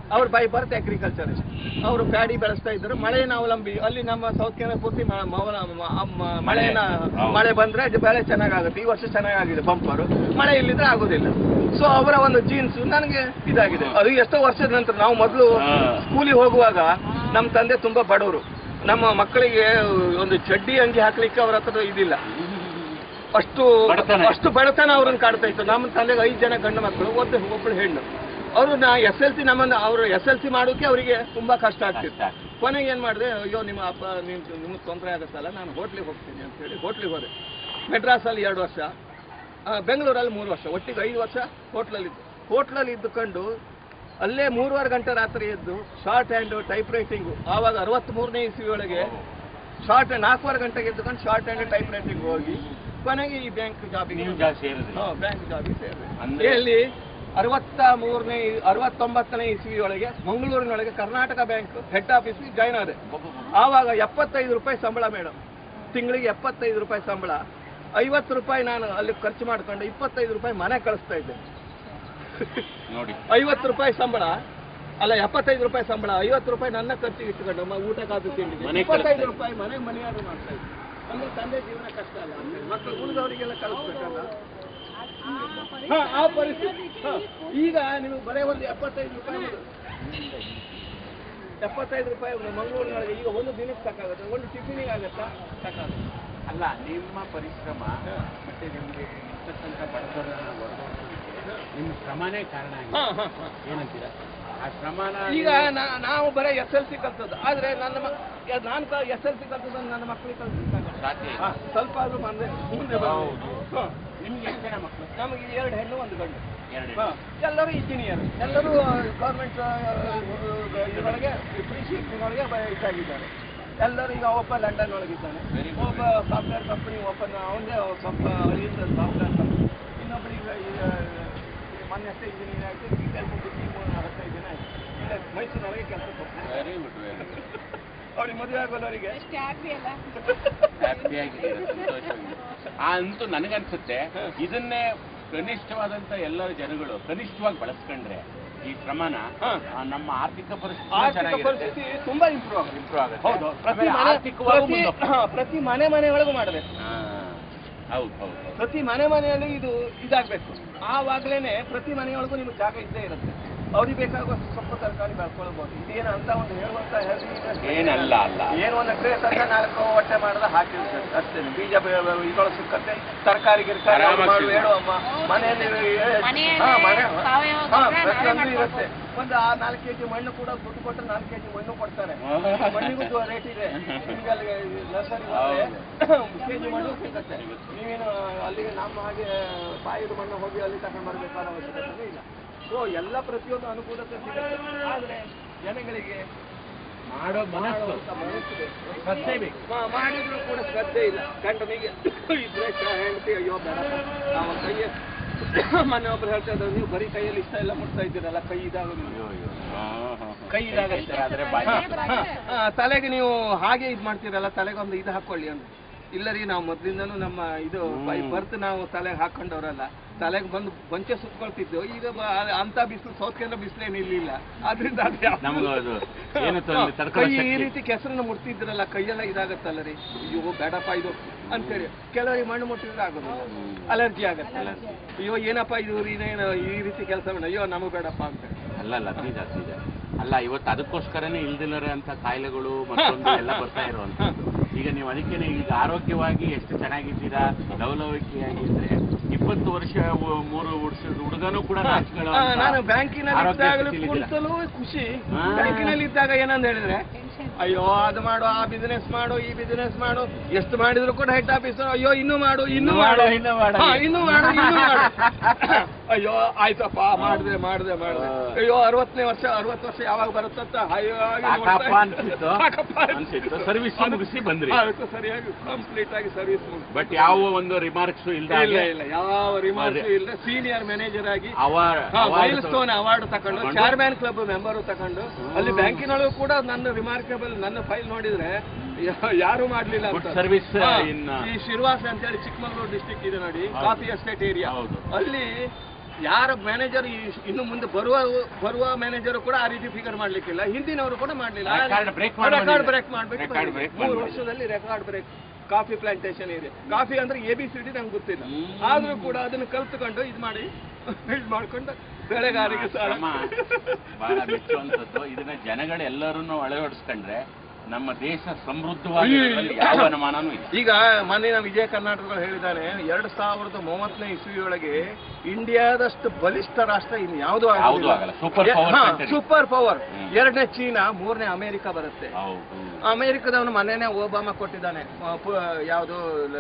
ಅವ್ರು ಬೈ ಬರ್ತ್ ಅಗ್ರಿಕಲ್ಚರಿಸ್ಟ್ ಅವರು ಪ್ಯಾಡಿ ಬೆಳೆಸ್ತಾ ಇದ್ರು ಮಳೆನ ಅವಲಂಬಿ ಅಲ್ಲಿ ನಮ್ಮ ಸೌತ್ ಕೆನರಾ ಪೂರ್ತಿ ಮ- ಮವಲ- ಮ- ಮ- ಮಳೆನ ಹೌದು. ಮಳೆ ಬಂದ್ರೆ ಅದು ಬೆಳೆ ಚೆನ್ನಾಗಾಗುತ್ತೆ ಈ ವರ್ಷ ಚೆನ್ನಾಗಿದೆ ಬಂಪರು ಮಳೆ ಇಲ್ಲಿದ್ರೆ ಆಗೋದಿಲ್ಲ ಸೊ ಅವರ ಒಂದು ಜೀನ್ಸ್ ನನಗೆ ಇದಾಗಿದೆ ಅದು ಎಷ್ಟೋ ವರ್ಷದ ನಂತರ ನಾವು ಮೊದಲು ಹಾ. ಸ್ಕೂಲಿಗೆ ಹೋಗುವಾಗ ನಮ್ಮ ತಂದೆ ತುಂಬಾ ಬಡವರು ನಮ್ಮ ಮಕ್ಕಳಿಗೆ ಒಂದು ಚಡ್ಡಿ ಅಂಗಿ ಹಾಕ್ಲಿಕ್ಕೆ ಅವ್ರ ಹತ್ರ ಇದಿಲ್ಲ ಅಷ್ಟು ಬಡತನ. ಅಷ್ಟು ಬಡತನ ಅವ್ರನ್ನ ಕಾಡ್ತಾ ಇತ್ತು ನಮ್ಮ ತಂದೆಗೆ ಐದು ಜನ ಗಂಡು ಮಕ್ಕಳು ಒಬ್ಬ ಒಬ್ಬಳು ಹೆಣ್ಣು ಅವರು ನಾ ಎಸ್ ಎಲ್ ಸಿ ನಮ್ಮನ್ನು ಅವರು ಎಸ್ ಎಲ್ ಸಿ ಮಾಡೋಕೆ ಅವರಿಗೆ ತುಂಬಾ ಕಷ್ಟ ಆಗ್ತಿತ್ತು ಕಷ್ಟ ಆಗ್ತಿತ್ತು. ಕೊನೆಗೆ ಏನು ಮಾಡಿದೆ ಅಯ್ಯೋ ನಿಮ್ಮ ಅಪ್ಪ ನಿಮ್ ನಿಮ್ಗೆ ತೊಂದರೆ ಆಗುತ್ತಲ್ಲ ನಾನು ಹೋಟ್ಲಿಗೆ ಹೋಗ್ತೀನಿ ಅಂತ ಹೇಳಿ ಹೋಟ್ಲಿಗೆ ಹೋದೆ ಮೆಡ್ರಾಸಲ್ಲಿ ಎರಡು ವರ್ಷ ಆ, ಬೆಂಗಳೂರಲ್ಲಿ ಮೂರು ವರ್ಷ ಒಟ್ಟಿಗೆ ಐದು ವರ್ಷ ಹೋಟ್ಲಲ್ಲಿ ಹೋಟ್ಲಲ್ಲಿ ಇದ್ದುಕೊಂಡು ಅಲ್ಲೇ ಮೂರುವರೆ ಗಂಟೆ ರಾತ್ರಿ ಎದ್ದು ಶಾರ್ಟ್ ಹ್ಯಾಂಡ್ ಟೈಪ್ ರೈಟಿಂಗು ಆವಾಗ ಅರವತ್ತ್ಮೂರನೇ ಇಸ್ವಿ ಒಳಗೆ ಶಾರ್ಟ್ ನಾಲ್ಕೂವರೆ ಗಂಟೆಗೆ ಎದ್ದುಕೊಂಡು ಶಾರ್ಟ್ ಹ್ಯಾಂಡ್ ಟೈಪ್ ರೈಟಿಂಗ್ ಹೋಗಿ ಕೊನೆಗೆ ಈ ಬ್ಯಾಂಕ್ ಜಾಬಿಗೆ ನೀವು ಜಾಸ್ತಿ ಸೇರಿದ್ರಿ ಬ್ಯಾಂಕ್ ಜಾಬಿಗೆ ಸೇರಿದೆ ಅಂದ್ರೆ- ಎಲ್ಲಿ ಅರವತ್ತ ಮೂರನೇ ಅರವತ್ತೊಂಬತ್ತನೇ ಇಸ್ವಿ ಒಳಗೆ ಮಂಗಳೂರಿನೊಳಗೆ ಕರ್ನಾಟಕ ಬ್ಯಾಂಕ್ ಹೆಡ್ ಆಫೀಸ್ಗೆ ಜಾಯ್ನ್ ಆದೆ ಆವಾಗ ಎಪ್ಪತ್ತೈದು ರೂಪಾಯಿ ಸಂಬಳ ಮೇಡಮ್ ತಿಂಗಳಿಗೆ ಎಪ್ಪತ್ತೈದು ರೂಪಾಯಿ ಸಂಬಳ ಐವತ್ತು ರೂಪಾಯಿ ನಾನು ಅಲ್ಲಿ ಖರ್ಚು ಮಾಡ್ಕೊಂಡು ಇಪ್ಪತ್ತೈದು ರೂಪಾಯಿ ಮನೆ ಕಳಿಸ್ತಾ ಇದ್ದೆ ನೋಡಿ ಐವತ್ತು ರೂಪಾಯಿ ಸಂಬಳ ಅಲ್ಲ ಎಪ್ಪತ್ತೈದು ರೂಪಾಯಿ ಸಂಬಳ ಐವತ್ತು ರೂಪಾಯಿ ನನ್ನ ಖರ್ಚಿಗೆ ಇಟ್ಕೊಂಡು ಮ- ಊಟ ಕಾದು ತಿಂಡಿಗೆ ಮನೆಗೆ ಇಪ್ಪತ್ತೈದು ಕಳಿಸ್ತಾ ರೂಪಾಯಿ ಮನೆಗೆ ಮನೆಯಾದ್ರು ಮಾಡ್ತಾ ಇದ್ದೆ ಅಂದ್ರೆ ತಂದೆ ಜೀವನ ಕಷ್ಟ ಅಲ್ಲ ಅಂತೇಳಿ. ಮಕ್ಕಳು ಉಳಿದವರಿಗೆಲ್ಲ ಕಳಿಸ್ಬೇಕಲ್ಲ ಹಾ, ಆ ಪರಿಸ್ಥಿತಿ ಹಾ. ಈಗ ನಿಮಗೆ ಬರೇ ಒಂದು ಎಪ್ಪತ್ತೈದು ರೂಪಾಯಿ ಒಂದು- ಎಪ್ಪತ್ತೈದು ರೂಪಾಯಿ ಒಂದು ಮಂಗಳೂರಿನೊಳಗೆ ಈಗ ಒಂದು ದಿನಕ್ಕೆ ಸಾಕಾಗುತ್ತೆ ಒಂದು ಟಿಫಿನಿಗೆ ಆಗತ್ತಾ ಸಾಕಾಗುತ್ತೆ ಅಲ್ಲ ನಿಮ್ಮ ಪರಿಶ್ರಮ ಮತ್ತೆ ನಿಮಗೆ ಇರ್ತಕ್ಕಂಥ ಬಡತನ ಹೊರದೋಗ್ಸೋದಕ್ಕೆ ನಿಮ್ಮ ಶ್ರಮನೇ ಕಾರಣ ಆಗಿದೆ ಹಾ, ಹಾ, ಹಾ. ಏನಂತೀರಾ ಆ ಶ್ರಮನ ಈಗ ನಾ- ನಾವು ಬರೀ ಎಸ್ ಎಲ್ ಸಿ ಕಲ್ತದ್ದು ಆದ್ರೆ ನನ್ನ ಮ- ಯ- ನಾನು ಎಸ್ ಎಲ್ ಸಿ ಕಲ್ತದ್ದು ನನ್ನ ಮಕ್ಕಳಿಗೆ ಕಲ್ತಿದ್ದಾಗಲ್ಲ ಸಾಧ್ಯ ಇಲ್ಲ. ಸ್ವಲ್ಪ ಆದ್ರೂ ಬಂದೆ ಮುಂದೆ ಬಂದೆ. ಹೌದು. ಹಾ. ನಿಮ್ಗೆ ಎಷ್ಟು ಜನ ಮಕ್ಕಳು ನಮಗೆ ಎರಡು ಹೆಣ್ಣು ಒಂದು ಗಂಡು ಎರಡು ಹಾ. ಎಲ್ಲರೂ ಇಂಜಿನಿಯರ್ ಎಲ್ಲರೂ ಗೌರ್ಮೆಂಟ್ ಇದರೊಳಗೆ ಕೃಷಿ ಇದರೊಳಗೆ ಬ- ಇದಾಗಿದ್ದಾರೆ ಎಲ್ಲರೂ ಈಗ ಒಬ್ಬ ಲಂಡನ್ ಒಳಗಿದ್ದಾನೆ Very good. ಒಬ್ಬ ಸಾಫ್ಟ್ವೇರ್ ಕಂಪನಿ ಓಪನ್ ಅವನದೇ ಸ್ವಲ್ಪ ಅಳಿಯಿಂದ ಸಾಫ್ಟ್ವೇರ್ ಕಂಪನಿ ಇನ್ನೊಬ್ಬರಿಗೆ ಈಗ ಮೊನ್ನೆ ಅಷ್ಟೇ ಇಂಜಿನಿಯರ್ ಆಗಿ ರಿಟೇಲ್ ಮುಗಿಸಿ ಮೂರು ಹದಿನೈದು ದಿನ ಆಯ್ತು ಇಲ್ಲೇ ಮೈಸೂರಿನೊಳಗೆ ಕೆಲಸಕ್ಕೆ ಹೋಗ್ತಾರೆ ವೆರಿ ಗುಡ್ ವೆರಿ ಗುಡ್ ಅವ್ರಿಗೆ ಮದುವೆ ಆಗೋದವರಿಗೆ ಎಷ್ಟು ಹ್ಯಾಪಿ ಅಲ್ಲ ಹ್ಯಾಪಿಯಾಗಿದ್ದೀರಾ ಸಂತೋಷವಾಗಿ ಆ ಅಂತೂ ನನಗನ್ಸುತ್ತೆ ಇದನ್ನೇ ಕನಿಷ್ಠವಾದಂತ ಎಲ್ಲ ಜನಗಳು ಕನಿಷ್ಠವಾಗಿ ಬಳಸ್ಕೊಂಡ್ರೆ ಈ ಶ್ರಮನ ಹಾ. ಆ, ನಮ್ಮ ಆರ್ಥಿಕ ಪರಿಸ್ಥಿತಿ ಆರ್ಥಿಕ ಚೆನ್ನಾಗಿರುತ್ತೆ ಪರಿಸ್ಥಿತಿ ತುಂಬಾ ಇಂಪ್ರೂವ್ ಆಗುತ್ತೆ ಇಂಪ್ರೂವ್ ಆಗುತ್ತೆ ಹೌದು ಪ್ರತಿ ಆಮೇಲೆ ಮನೆ ಆರ್ಥಿಕವಾಗೂ ಪ್ರತಿ- ಮುಂದೆ ಹಾ, ಪ್ರತಿ ಮನೆ ಮನೆ ಒಳಗೂ ಮಾಡಬೇಕು ಹಾ. ಹೌದು ಹೌದು ಹೌದು. ಪ್ರತಿ ಮನೆ ಮನೆಯಲ್ಲಿ ಇದು ಇದಾಗಬೇಕು ಆವಾಗಲೇ ಪ್ರತಿ ಮನೆಯೊಳಗೂ ನಿಮ್ಗೆ ಜಾಗ ಇದ್ದೇ ಇರುತ್ತೆ ಅವ್ರಿಗೆ ಬೇಕಾಗುವಷ್ಟು ಸೊಪ್ಪು ತರಕಾರಿ ಬೆಳ್ಕೊಳ್ಬೋದು ಇದೇನು ಅಂತ ಒಂದು ಹೇಳುವಂತ ಹೆಲ್ದಿ ಏನಲ್ಲ ಅಲ್ಲ ಏನು ಒಂದು ಟ್ರೇ ತನಕ ನಾಲ್ಕು ಹೊಟ್ಟೆ ಮಾಡಿದ ಹಾಕಿರುತ್ತೆ ಅಷ್ಟೇ ಬೀಜ ಇದ್ರೊಳಗೆ ಸಿಕ್ಕತ್ತೆ ತರಕಾರಿ ಗಿರ್ಕಾರಿ ಅವ್ರು ಆರಾಮಾಗಿ ಮಾಡು, ಹೇಳು ಅಮ್ಮ ಮನೆಯಲ್ಲಿ ಮನೆಯಲ್ಲೇ ಹಾ, ಮನೆ ಸಾವಯವ ಹಾ, ಗೊಬ್ಬರ ನಾವೇ ಪ್ರತಿಯೊಂದು ಮಾಡ್ಕೊಳ್ಬೋದು. ಇರುತ್ತೆ ಒಂದು ಆ ನಾಲ್ಕು ಕೆಜಿ ಮಣ್ಣು ಕೂಡ ದುಡ್ಡು ಕೊಟ್ಟು ನಾಲ್ಕು ಕೆಜಿ ಮಣ್ಣು ಕೊಡ್ತಾರೆ ಮಣ್ಣಿಗೂ ರೇಟ್ ಇದೆ ನಿಮ್ಗೆ ಅಲ್ಲಿ ನರ್ಸರಿ ಕೆಜಿ ಮಣ್ಣು ಸಿಗುತ್ತೆ ನೀವೇನು ಅಲ್ಲಿಗೆ ನಮ್ಮ ಹಾಗೆ ಬಾಯಿದು ಮಣ್ಣು ಹೋಗಿ ಅಲ್ಲಿ ತಗೊಂಡು ಬರಬೇಕಾದ ಅವಶ್ಯಕತೆ ಇಲ್ಲ ಸೊ ಎಲ್ಲ ಪ್ರತಿಯೊಂದು ಅನುಕೂಲತೆ ಸಿಗುತ್ತೆ ಆದರೆ ಜನಗಳಿಗೆ ಮಾಡೋ ಮನಸ್ಸು ಮಾಡುವಂತ ಮನಸ್ಸು ಬೇಕು. ಶ್ರದ್ಧೆ ಬೇಕು ಮಾ- ಮಾಡಿದ್ರು ಕೂಡ ಶ್ರದ್ಧೆ ಇಲ್ಲ ಗಂಡನಿಗೆ ಇದ್ರೆ ಕ- ಹೆಂಡತಿ ಅಯ್ಯೋ ಬೇಡ ನಾವು ಕೈಯ ಮೊನ್ನೆ ಒಬ್ರು ಹೇಳ್ತಾ ಇದ್ರು ನೀವು ಬರೀ ಕೈಯಲ್ಲಿ ಇಷ್ಟ ಎಲ್ಲ ಮುಟ್ತಾ ಇದ್ದೀರಲ್ಲ ಕೈ ಇದಾಗೋದಿಲ್ಲ ಕೈ ಇದಾಗತ್ತೆ ಆದ್ರೆ ಬಾಯಿ ಹಾ, ಹಾ, ತಲೆಗೆ ನೀವು ಹಾಗೆ ಇದು ಮಾಡ್ತೀರಲ್ಲ ತಲೆಗೆ ಒಂದು ಇದು ಹಾಕೊಳ್ಳಿ ಅಂತ ಇಲ್ಲ ರೀ ನಾವು ಮೊದ್ಲಿಂದನೂ ನಮ್ಮ ಇದು ಬೈ ಬರ್ತ್ ನಾವು ತಲೆಗೆ ಹಾಕೊಂಡವ್ರಲ್ಲ ತಲೆಗೆ ಬಂದು ಬಂಚೆ ಸುತ್ಕೊಳ್ತಿದ್ದು ಈಗ ಬ- ಅಂತ ಬಿಸಿಲು ಸೌತ್ ಕೇಂದ್ರ ಬಿಸಿಲೇನು ಇರ್ಲಿಲ್ಲ ಆದ್ರಿಂದ ಅದು ಯಾವ- ನಮಗೂ ಅದು ಏನು ಹಾ, ತೊಂದ್ರೆ ತಡ್ಕೊಳ್ಳೋ ಕೈ ಈ ಶಕ್ತಿ. ರೀತಿ ಕೆಸರನ್ನು ಮುಟ್ತಿದ್ರಲ್ಲ ಕೈಯೆಲ್ಲ ಇದಾಗತ್ತಲ್ಲ ರೀ ಅಯ್ಯೋ ಬೇಡಪ್ಪ ಇದು ಅಂತೇಳಿ ಕೆಲವರಿಗೆ ಮಣ್ಣು ಮುಟ್ಟಿದ್ರೆ ಆಗೋದಿಲ್ಲ ಅಲರ್ಜಿ ಆಗತ್ತೆ ಅಯ್ಯೋ ಏನಪ್ಪ ಇದು ಇದೇನು ಈ ರೀತಿ ಕೆಲಸ ಮಾಡ ಅಯ್ಯೋ ನಮಗೆ ಬೇಡಪ್ಪ ಅಂತ ಅಲ್ಲ ಅಲ್ಲ ನಿಜ ನಿಜ ಅಲ್ಲ ಇವತ್ತು ಅದಕ್ಕೋಸ್ಕರನೇ ಇಲ್ದಿಲ್ಲರೆ ಅಂತ ಕಾಯಿಲೆಗಳು ಮತ್ತೊಂದು ಎಲ್ಲ ಬರ್ತಾ ಇರುವಂತದ್ದು ಈಗ ನೀವು ಅದಕ್ಕೇನೆ ಈಗ ಆರೋಗ್ಯವಾಗಿ ಎಷ್ಟು ಚೆನ್ನಾಗಿದ್ದೀರಾ ಲವಲವಿಕೆಯಾಗಿ ಇದ್ರೆ ಇಪ್ಪತ್ತು ವರ್ಷ ಒ- ಮೂರು ವರ್ಷದ ಹುಡುಗನೂ ಕೂಡ ನಾಚಿಕೊಳ್ಳೋ ಹಾ, ಅಂತ ನಾನು ಬ್ಯಾಂಕಿನಲ್ಲಿ ಆರೋಗ್ಯ ಇದ್ದಾಗಲೂ ಸ್ಥಿತಿಲಿದ್ದೀರಾ. ಕುಂತಲೂ ಖುಷಿ ಹಾ. ಬ್ಯಾಂಕಿನಲ್ಲಿ ಇದ್ದಾಗ ಏನಂತ ಹೇಳಿದ್ರೆ ಅಯ್ಯೋ ಅದು ಮಾಡು ಆ ಬಿಸಿನೆಸ್ ಮಾಡು ಈ ಬಿಸಿನೆಸ್ ಮಾಡು ಎಷ್ಟು ಮಾಡಿದ್ರು ಕೂಡ ಹೆಡ್ ಆಫೀಸರ್ ಅಯ್ಯೋ ಇನ್ನು ಮಾಡು ಇನ್ನು ಇನ್ನು ಮಾಡು ಮಾಡು, ಇನ್ನು ಮಾಡು. ಹಾ, ಇನ್ನು ಮಾಡು ಇನ್ನು ಮಾಡು ಅಯ್ಯೋ ಆಯ್ತಪ್ಪ ಮಾಡಿದೆ ಮಾಡಿದೆ ಮಾಡಿದೆ ಅಯ್ಯೋ ಅರವತ್ತನೇ ವರ್ಷ ಅರವತ್ತು ವರ್ಷ ಯಾವಾಗ ಬರುತ್ತಂತ ಅಯ್ಯೋ ಹಾಗೆ ನೋಡ್ತಾ ಸಾಕಪ್ಪ ಇದ್ದೆ. ಅನ್ಸಿತ್ತು ಸಾಕಪ್ಪ ಅನ್ಸಿತ್ತು ಸರ್ವಿಸ್ ಮುಗಿಸಿ ಬಂದ್ರಿ ಅದಕ್ಕೆ ಸರಿಯಾಗಿ ಕಂಪ್ಲೀಟ್ ಆಗಿ ಸರ್ವಿಸ್ ಮುಗಿಸಿ ಬಟ್ ಯಾವ ಒಂದು ರಿಮಾರ್ಕ್ಸ್ ಇಲ್ಲ ಇಲ್ದ ಇಲ್ಲ ಯಾವ ರಿಮಾರ್ಕ್ಸ್ ಇಲ್ಲ ಸೀನಿಯರ್ ಮ್ಯಾನೇಜರ್ ಆಗಿ ಅವಾರ್ಡ್ ಮೈಲ್ ಸ್ಟೋನ್ ಅವಾರ್ಡ್ ತಕೊಂಡು ತಗೊಂಡು? ಚಾರ್ಮ್ಯಾನ್ ಕ್ಲಬ್ ಮೆಂಬರ್ ತಕೊಂಡು ಅಲ್ಲಿ ಬ್ಯಾಂಕಿನೊಳಗೂ ಕೂಡ ನನ್ನ ರಿಮಾರ್ಕಬಲ್ ನನ್ನ ಫೈಲ್ ನೋಡಿದ್ರೆ ಯಾ- ಯಾರು ಮಾಡ್ಲಿಲ್ಲ Good ಅಂತ service, ಹಾ, in, ಈ ಶಿರ್ವಾಸ ಅಂತ ಹೇಳಿ ಚಿಕ್ಕಮಗಳೂರು ಡಿಸ್ಟ್ರಿಕ್ಟ್ ಇದೆ ನೋಡಿ ಹೌದು. ಕಾಫಿ ಎಸ್ಟೇಟ್ ಏರಿಯಾ ಹೌದು. ಅಲ್ಲಿ ಯಾರ ಮ್ಯಾನೇಜರ್ ಇನ್ನು ಮುಂದೆ ಬರುವ ಬರುವ ಮ್ಯಾನೇಜರ್ ಕೂಡ ಆ ರೀತಿ ಫಿಗರ್ ಮಾಡ್ಲಿಕ್ಕಿಲ್ಲ ಹಿಂದಿನವರು ಕೂಡ ಮಾಡ್ಲಿಲ್ಲ Record break ಮಾಡಿ ರೆಕಾರ್ಡ್ ಬಂದಿದೆ. ಬ್ರೇಕ್ ಮಾಡ್ಬಿಟ್ಟು Record ಬಂದಿದೆ. break ಮೂರು ಮಾಡಿ ವರ್ಷದಲ್ಲಿ ರೆಕಾರ್ಡ್ ಬ್ರೇಕ್ ಕಾಫಿ ಪ್ಲಾಂಟೇಶನ್ ಇದೆ ಕಾಫಿ ಅಂದ್ರೆ ಎ ಬಿ ಸಿ ಡಿ ನಂಗೆ ಗೊತ್ತಿಲ್ಲ ಹ್ಮ್. ಆದ್ರೂ ಕೂಡ ಅದನ್ನು ಕಲ್ತ್ಕೊಂಡು ಇದು ಮಾಡಿ ಇದು ಮಾಡ್ಕೊಂಡು ಬೆಳೆಗಾರಿಗೆ ಸಾಲ ಶ್ರಮ ಬಹಳ ಮೆಚ್ಚುವಂಥದ್ದು ಇದನ್ನ ಜನಗಳೆಲ್ಲರನ್ನು ಅಳವಡಿಸ್ಕೊಂಡ್ರೆ ನಮ್ಮ ದೇಶ ಸಮೃದ್ಧವಾಗಿ ಯಾವ ಅನುಮಾನನೂ ಇಲ್ಲ ಈಗ ಮೊನ್ನೆ ವಿಜಯ ಕರ್ನಾಟಕಗಳು ಹೇಳಿದ್ದಾರೆ ಎರಡ್ ಸಾವಿರದ ಮೂವತ್ತನೇ ಇಸ್ವಿಯೊಳಗೆ ಇಂಡಿಯಾದಷ್ಟು ಬಲಿಷ್ಠ ರಾಷ್ಟ್ರ ಇನ್ನು ಯಾವುದು ಯಾವ್ದೂ ಆಗಲ್ಲ. Super power country. Super power ಹ್ಮ್. ಎರಡನೇ ಚೀನಾ ಮೂರನೇ ಅಮೆರಿಕ ಬರುತ್ತೆ ಹೌದು ಅಮೆರಿಕದವನು ಮೊನ್ನೆನೆ ಒಬಾಮ ಕೊಟ್ಟಿದ್ದಾನೆ ಯಾವುದು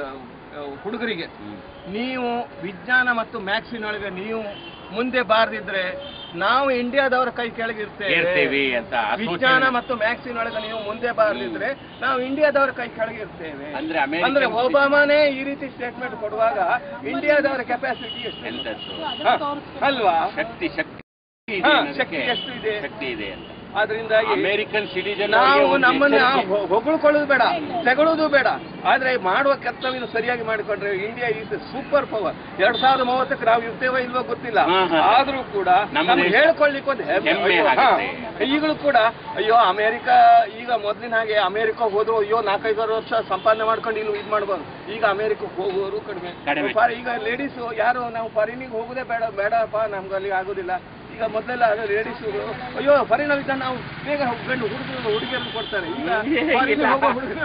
ಹುಡುಗರಿಗೆ ಹ್ಮ್. ನೀವು ವಿಜ್ಞಾನ ಮತ್ತು ಮ್ಯಾಥ್ಸಿನೊಳಗೆ ನೀವು ಮುಂದೆ ಬಾರದಿದ್ರೆ ನಾವು ಇಂಡಿಯಾದವರ ಕೈ ಕೆಳಗೆ ಇರ್ತೀವಿ ಇರ್ತೇವೆ ಅಂತ ಆ ವಿಜ್ಞಾನ ಸೂಚನೆ- ಮತ್ತು ಮ್ಯಾಥ್ಸಿನೊಳಗೆ ನೀವು ಮುಂದೆ ಬಾರದಿದ್ರೆ ನಾವು ಇಂಡಿಯಾದವರ ಕೈ ಕೆಳಗೆ ಇರ್ತೇವೆ ಅಂದ್ರೆ ಅಮೆರಿಕನ್ ಅಂದ್ರೆ ಒಬಾಮಾನೇ ಈ ರೀತಿ ಸ್ಟೇಟ್ಮೆಂಟ್ ಕೊಡುವಾಗ ಇಂಡಿಯಾದವರ ಕೆಪಾಸಿಟಿ ಎಷ್ಟು ಎಂತದ್ದು ಹ, ಅಲ್ವಾ ಶಕ್ತಿ ಶಕ್ತಿ ಇದೆ ಹಾ, ಅನ್ನೋದಕ್ಕೆ ಶಕ್ತಿ ಎಷ್ಟು ಇದೆ? ಶಕ್ತಿ ಇದೆ ಅಂತ ಆದ್ರಿಂದಾಗಿ ಅಮೆರಿಕನ್ ಸಿಟಿಜನ್ ನಾವು ನಮ್ಮನ್ನ ಹೊ- ಹೊಗಳ್ಕೊಳ್ಳೋದು ಬೇಡ ತೆಗೊಳ್ಳೋದು ಬೇಡ ಆದ್ರೆ ಮಾಡುವ ಕರ್ತವ್ಯ ಸರಿಯಾಗಿ ಮಾಡಿಕೊಂಡ್ರೆ ಇಂಡಿಯಾ ಈಸ್ ಸೂಪರ್ ಪವರ್ ಎರಡ್ ಸಾವಿರದ ಮೂವತ್ತಕ್ಕೆ ನಾವು ಇರ್ತೇವೋ ಇಲ್ವೋ ಗೊತ್ತಿಲ್ಲ ಹಾ, ಹಾ. ಆದ್ರೂ ಕೂಡ ನಮ್ಮ ನಮ್ಗೆ ದೇಶ ಹೇಳ್ಕೊಳ್ಳಿಕ್ಕೆ ಒಂದು ಹೆಮ್ಮೆ ಹೆಮ್ಮೆ ಅಯ್ಯೋ, ಹಾ. ಆಗುತ್ತೆ. ಈಗಲೂ ಕೂಡ ಅಯ್ಯೋ ಅಮೆರಿಕ ಈಗ ಮೊದಲಿನ ಹಾಗೆ ಅಮೆರಿಕ ಹೋದ್ರು ಅಯ್ಯೋ ನಾಲ್ಕೈದು ವರ್ಷ ಸಂಪಾದನೆ ಮಾಡ್ಕೊಂಡು ಇಲ್ಲಿ ಇದು ಮಾಡ್ಬೋದು ಈಗ ಅಮೆರಿಕಕ್ಕೆ ಹೋಗುವವರು ಕಡಿಮೆ ಕಡಿಮೆ. ಫಾರ್- ಈಗ ಲೇಡೀಸ್ ಯಾರು ನಾವು ಫಾರಿನಿಗೆ ಹೋಗುದೇ ಬೇಡ ಬೇಡಪ್ಪ ನಮ್ಗೆ ಅಲ್ಲಿ ಆಗೋದಿಲ್ಲ ಈಗ ಮೊದಲೆಲ್ಲ ಲೇಡೀಸ್ ಅಯ್ಯೋ ಫಾರಿನಲ್ಲಿ ನಾವು ಬೇಗ ಗಂಡು ಹುಡುಗರು ಹುಡುಗಿಯರನ್ನು ಕೊಡ್ತಾರೆ ಈಗ ಇಲ್ಲ. ಫಾರಿನಿಗೆ ಹೋಗೋ ಹುಡುಗರೇ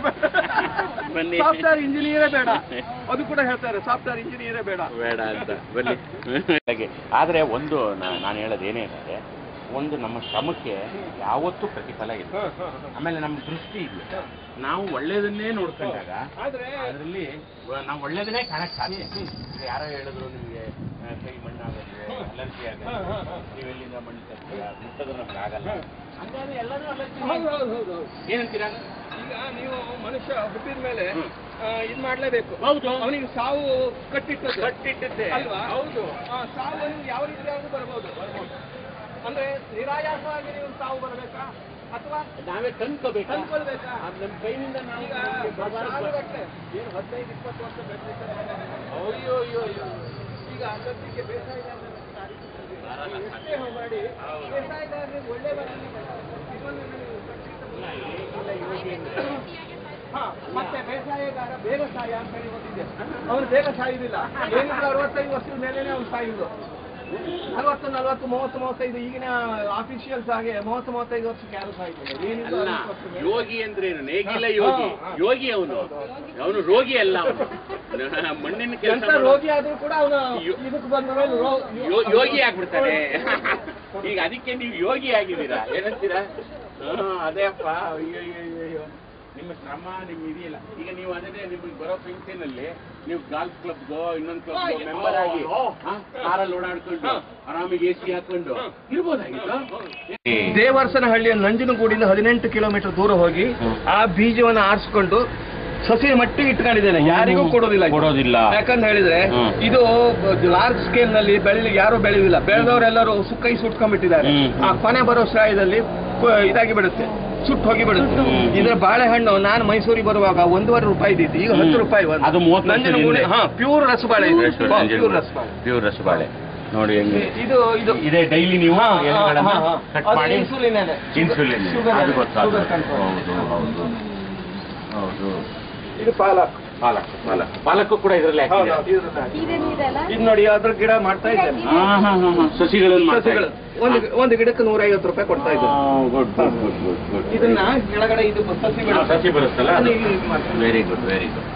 ಬನ್ನಿ. ಬೇಡ ಸಾಫ್ಟ್ವೇರ್ ಇಂಜಿನಿಯರೇ ಬೇಡ ಅದು ಕೂಡ ಹೇಳ್ತಾರೆ ಸಾಫ್ಟ್ವೇರ್ ಇಂಜಿನಿಯರೇ ಬೇಡ ಬೇಡ ಅಂತ ಬನ್ನಿ ಹಾಗೆ ಆದ್ರೆ ಒಂದು ನಾ- ನಾನು ಹೇಳೋದು ಏನೇನಂದ್ರೆ ಒಂದು ನಮ್ಮ ಶ್ರಮಕ್ಕೆ ಯಾವತ್ತೂ ಪ್ರತಿಫಲ ಇಲ್ಲ ಆಮೇಲೆ ನಮ್ಮ ದೃಷ್ಟಿ ಇದೆ ನಾವು ಒಳ್ಳೇದನ್ನೇ ನೋಡ್ಕೊಂಡಾಗ ಆದ್ರೆ ಅದರಲ್ಲಿ ನಾವು ಒಳ್ಳೇದನ್ನೇ ಕಾಣಕ್ ಸಾಧ್ಯ ಈಗ ಯಾರೋ ಹೇಳಿದ್ರು ನಿಮಗೆ ಕೈ ಮಣ್ಣಾಗುತ್ತೆ ಅಲರ್ಜಿ ಆಗುತ್ತೆ ನೀವೆಲ್ಲಿಂದ ಮಣ್ಣು ತರ್ತೀರಾ ಮುಟ್ಟದ್ರೆ ನಮ್ಗೆ ಆಗಲ್ಲ ಹಂಗಾದ್ರೆ ಎಲ್ಲರೂ ಅಲರ್ಜಿ ಹೌದು ಹೌದು ಹೌದು ಹೌದು. ಏನಂತೀರಾ ಈಗ ನೀವು ಮನುಷ್ಯ ಹುಟ್ಟಿದ ಮೇಲೆ ಹ್ಮ್. ಇದು ಮಾಡ್ಲೇಬೇಕು ಹೌದು. ಅವನಿಗೆ ಸಾವು ಕಟ್ಟಿಟ್ಟದ್ದು ಕಟ್ಟಿಟ್ಟಿದ್ದೆ ಅಲ್ವಾ ಹೌದು ಆ, ಸಾವು ಅವನಿಗೆ ಯಾವ ರೀತಿಯಾಗಿ ಬರ್ಬೋದು ಅಂದ್ರೆ ನಿರಾಯಾಸವಾಗಿ ನೀವು ಸಾವು ಬರಬೇಕಾ ಅಥವಾ ನಾವೇ ತಂದ್ಕೋಬೇಕು ತಂದ್ಕೊಳ್ಬೇಕಾ ನಮ್ಮ ಕೈಯಿಂದ ನಾವು ಈಗ ಸಾಲುಗಟ್ಲೆ, ಏನು ಹದಿನೈದು ಇಪ್ಪತ್ತು ವರ್ಷ ಬೆಳೆದಿರ್ತಾರೆ ಅಯ್ಯೋ ಅಯ್ಯೋ ಅಯ್ಯೋ ಈಗ ಸದ್ಯಕ್ಕೆ ಬೇಸಾಯಗಾರರಿಗೆ ಆ ರೀತಿ ಬಂದಿದೆ. ಎಷ್ಟೇ ಮಾಡಿ ಬೇಸಾಯಗಾರರಿಗೆ ಒಳ್ಳೆ ಬರಲಿ ಇವನ್ನ ನೀವು ಹಾ, ಮತ್ತೆ ಬೇಸಾಯಗಾರ ಬೇಗ ಸಾಯ ಅಂತ ಹೇಳಿ ಬಂದಿದೆ ಅವನು ಬೇಗ ಸಾಯುದಿಲ್ಲ ಏನಿದ್ರು ಅರವತ್ತೈದು ವರ್ಷದ ಮೇಲೇನೆ ಅವ್ನು ಸಾಯುದು ನಲವತ್ತು ನಲವತ್ತು ಮೂವತ್ತು ಮೂವತ್ತೈದು ಈಗಿನ ಆಫೀಷಿಯಲ್ಸ್ ಹಾಗೆ ಮೂವತ್ತು ಮೂವತ್ತೈದು ವರ್ಷಕ್ಕೆ ಯಾರು ಸಾಯ್ತಿಲ್ಲ ಏನಿದ್ರು ಅಲ್ಲ ಅರವತ್ತು ವರ್ಷದ ಮೇಲೆ. ಯೋಗಿ ಅಂದ್ರೆ ಏನು ನೇಗಿಲ ಹಾ, ಯೋಗಿ ಹಾ. ಯೋಗಿ ಅವನು ಅವನು ರೋಗಿ ಅಲ್ಲ ಅವನು ಮಣ್ಣಿನ ಕೆಲಸ ಎಂತ ರೋಗಿ ಆದ್ರೂ ಕೂಡ ಅವನು ಯೋ- ಇದಕ್ಕೆ ಬಂದ ಮೇಲೆ ರೋ- ಯೋಗಿ ಆಗ್ಬಿಡ್ತಾನೆ ಈಗ ಅದಕ್ಕೆ ನೀವು ಯೋಗಿ ಆಗಿದ್ದೀರಾ ಏನಂತೀರಾ ಹಾ ಅದೇ ಅಪ್ಪ ಅಯ್ಯೋ ಅಯ್ಯೋ ಅಯ್ಯೋ, ಅಯ್ಯೋ ನಿಮ್ಮ ಶ್ರಮ ನಿಮ್ ಇದೆಯಲ್ಲ ಈಗ ನೀವು ಅದನ್ನೇ ನಿಮಗೆ ಬರೋ ಪೆನ್ಷನಲ್ಲಿ ನೀವು ಗಾಲ್ಫ್ ಕ್ಲಬ್ಗೋ ಇನ್ನೊಂದು ಕ್ಲಬ್ ಮೆಂಬರ್ ಆಗಿ ಕಾರಲ್ಲಿ ಓಡಾಡ್ಕೊಂಡು ಆರಾಮಿಗೆ ಎ ಸಿ ಹಾಕೊಂಡು ಇರ್ಬೋದಾಗಿತ್ತು ದೇವರಸನಹಳ್ಳಿಯ ನಂಜನಗೂಡಿಂದ ಹದಿನೆಂಟು ಕಿಲೋಮೀಟರ್ ದೂರ ಹೋಗಿ ಹ್ಮ್. ಆ ಬೀಜವನ್ನು ಆರಿಸ್ಕೊಂಡು ಸಸಿ ಮಟ್ಟಿಗೆ ಇಟ್ಕೊಂಡಿದ್ದೇನೆ ಯಾರಿಗೂ ಕೊಡೋದಿಲ್ಲ ಇದು. ಕೊಡೋದಿಲ್ಲ. ಯಾಕಂತ ಹೇಳಿದ್ರೆ ಹ್ಮ್. ಇದು ಲಾರ್ಜ್ ಸ್ಕೇಲ್ ನಲ್ಲಿ ಬೆಳಿಲಿಕ್ಕೆ ಯಾರು ಬೆಳೆಯುವುದಿಲ್ಲ ಬೆಳೆದವರೆಲ್ಲರೂ ಸುಕ್ಕೈ ಸುಟ್ಕೊಂಡ್ಬಿಟ್ಟಿದ್ದಾರೆ ಹ್ಮ್. ಆ ಕೊನೆ ಬರೋ ಶ್ರಾಯದಲ್ಲಿ ಕು- ಇದಾಗಿ ಬಿಡುತ್ತೆ ಸುಟ್ಟು ಹೋಗಿ ಬಿಡುತ್ತೆ ಹ್ಮ್. ಇದ್ರ ಬಾಳೆಹಣ್ಣು ನಾನು ಮೈಸೂರಿಗೆ ಬರುವಾಗ ಒಂದೂವರೆ ರೂಪಾಯಿ ಇದ್ದಿತ್ತು ಈಗ ಹತ್ತು ಹ್ಮ್. ರೂಪಾಯಿ ಒಂದು. ಅದು ಮೂವತ್ತು ವರ್ಷದ ನಂಜನಗೂಡಿ ಹಿಂದೆ. ಹಾ ಪ್ಯೂರ್ ರಸಬಾಳೆ ಇದೆ ಪ್ಯೂರ್ ರಸಬಾಳೆ ಪ್ಯೂರ್ ರಸಬಾಳೆ ನೋಡಿ ಹೆಂಗೆ ಇದು ಇದು ಇದೇ ಡೈಲಿ ನೀವು ಹಾ, ಎಲೆಗಳನ್ನ ಹಾ, ಹಾ. ಕಟ್ ಅದು ಮಾಡಿ ಇನ್ಸುಲಿನ್ ಏನೆ. ಇನ್ಸುಲಿನ್ ಶುಗರ್ ಅದು ಏನೆ. ಗೊತ್ತಾಗ್ತದೆ ಶುಗರ್ ಕಂಟ್ರೋಲ್. ಹೌದು ಹೌದು ಹೌದು ಇದು ಪಾಲಕ್ ಪಾಲಕ್ ಪಾಲಕ್ ಪಾಲಕ್ಕು ಕೂಡ ಇದರಲ್ಲಿ ಹೌದು, ಹಾಕಿದೆ ಇದ್ರದ್ದು ಇದೇನು ಇದೆಲ್ಲ ಇದು ನೋಡಿ ಅದ್ರ ಗಿಡ ಮಾಡ್ತಾ ಇದ್ದೇನೆ ಹಾ ಹಾ ಹಾ ಹಾ ಸಸಿಗಳನ್ನು ಮಾಡ್ತಾ ಸಸಿಗಳು ಒಂದು ಒಂದು ಗಿಡಕ್ಕೆ ನೂರ ಐವತ್ತು ರೂಪಾಯಿ ಕೊಡ್ತಾ ಇದ್ದೇನೆ good good good good good ಇದನ್ನ ಕೆಳಗಡೆ ಇದು ಸಸಿ ಹಾ, ಬಿಡುತ್ತೆ. ಸಸಿ ಬರುತ್ತಲ್ಲ ಅದನ್ನ ಇಲ್ಲಿ ಇದು ಮಾಡ್ತಾರೆ. ವೆರಿ ಗುಡ್ ವೆರಿ ಗುಡ್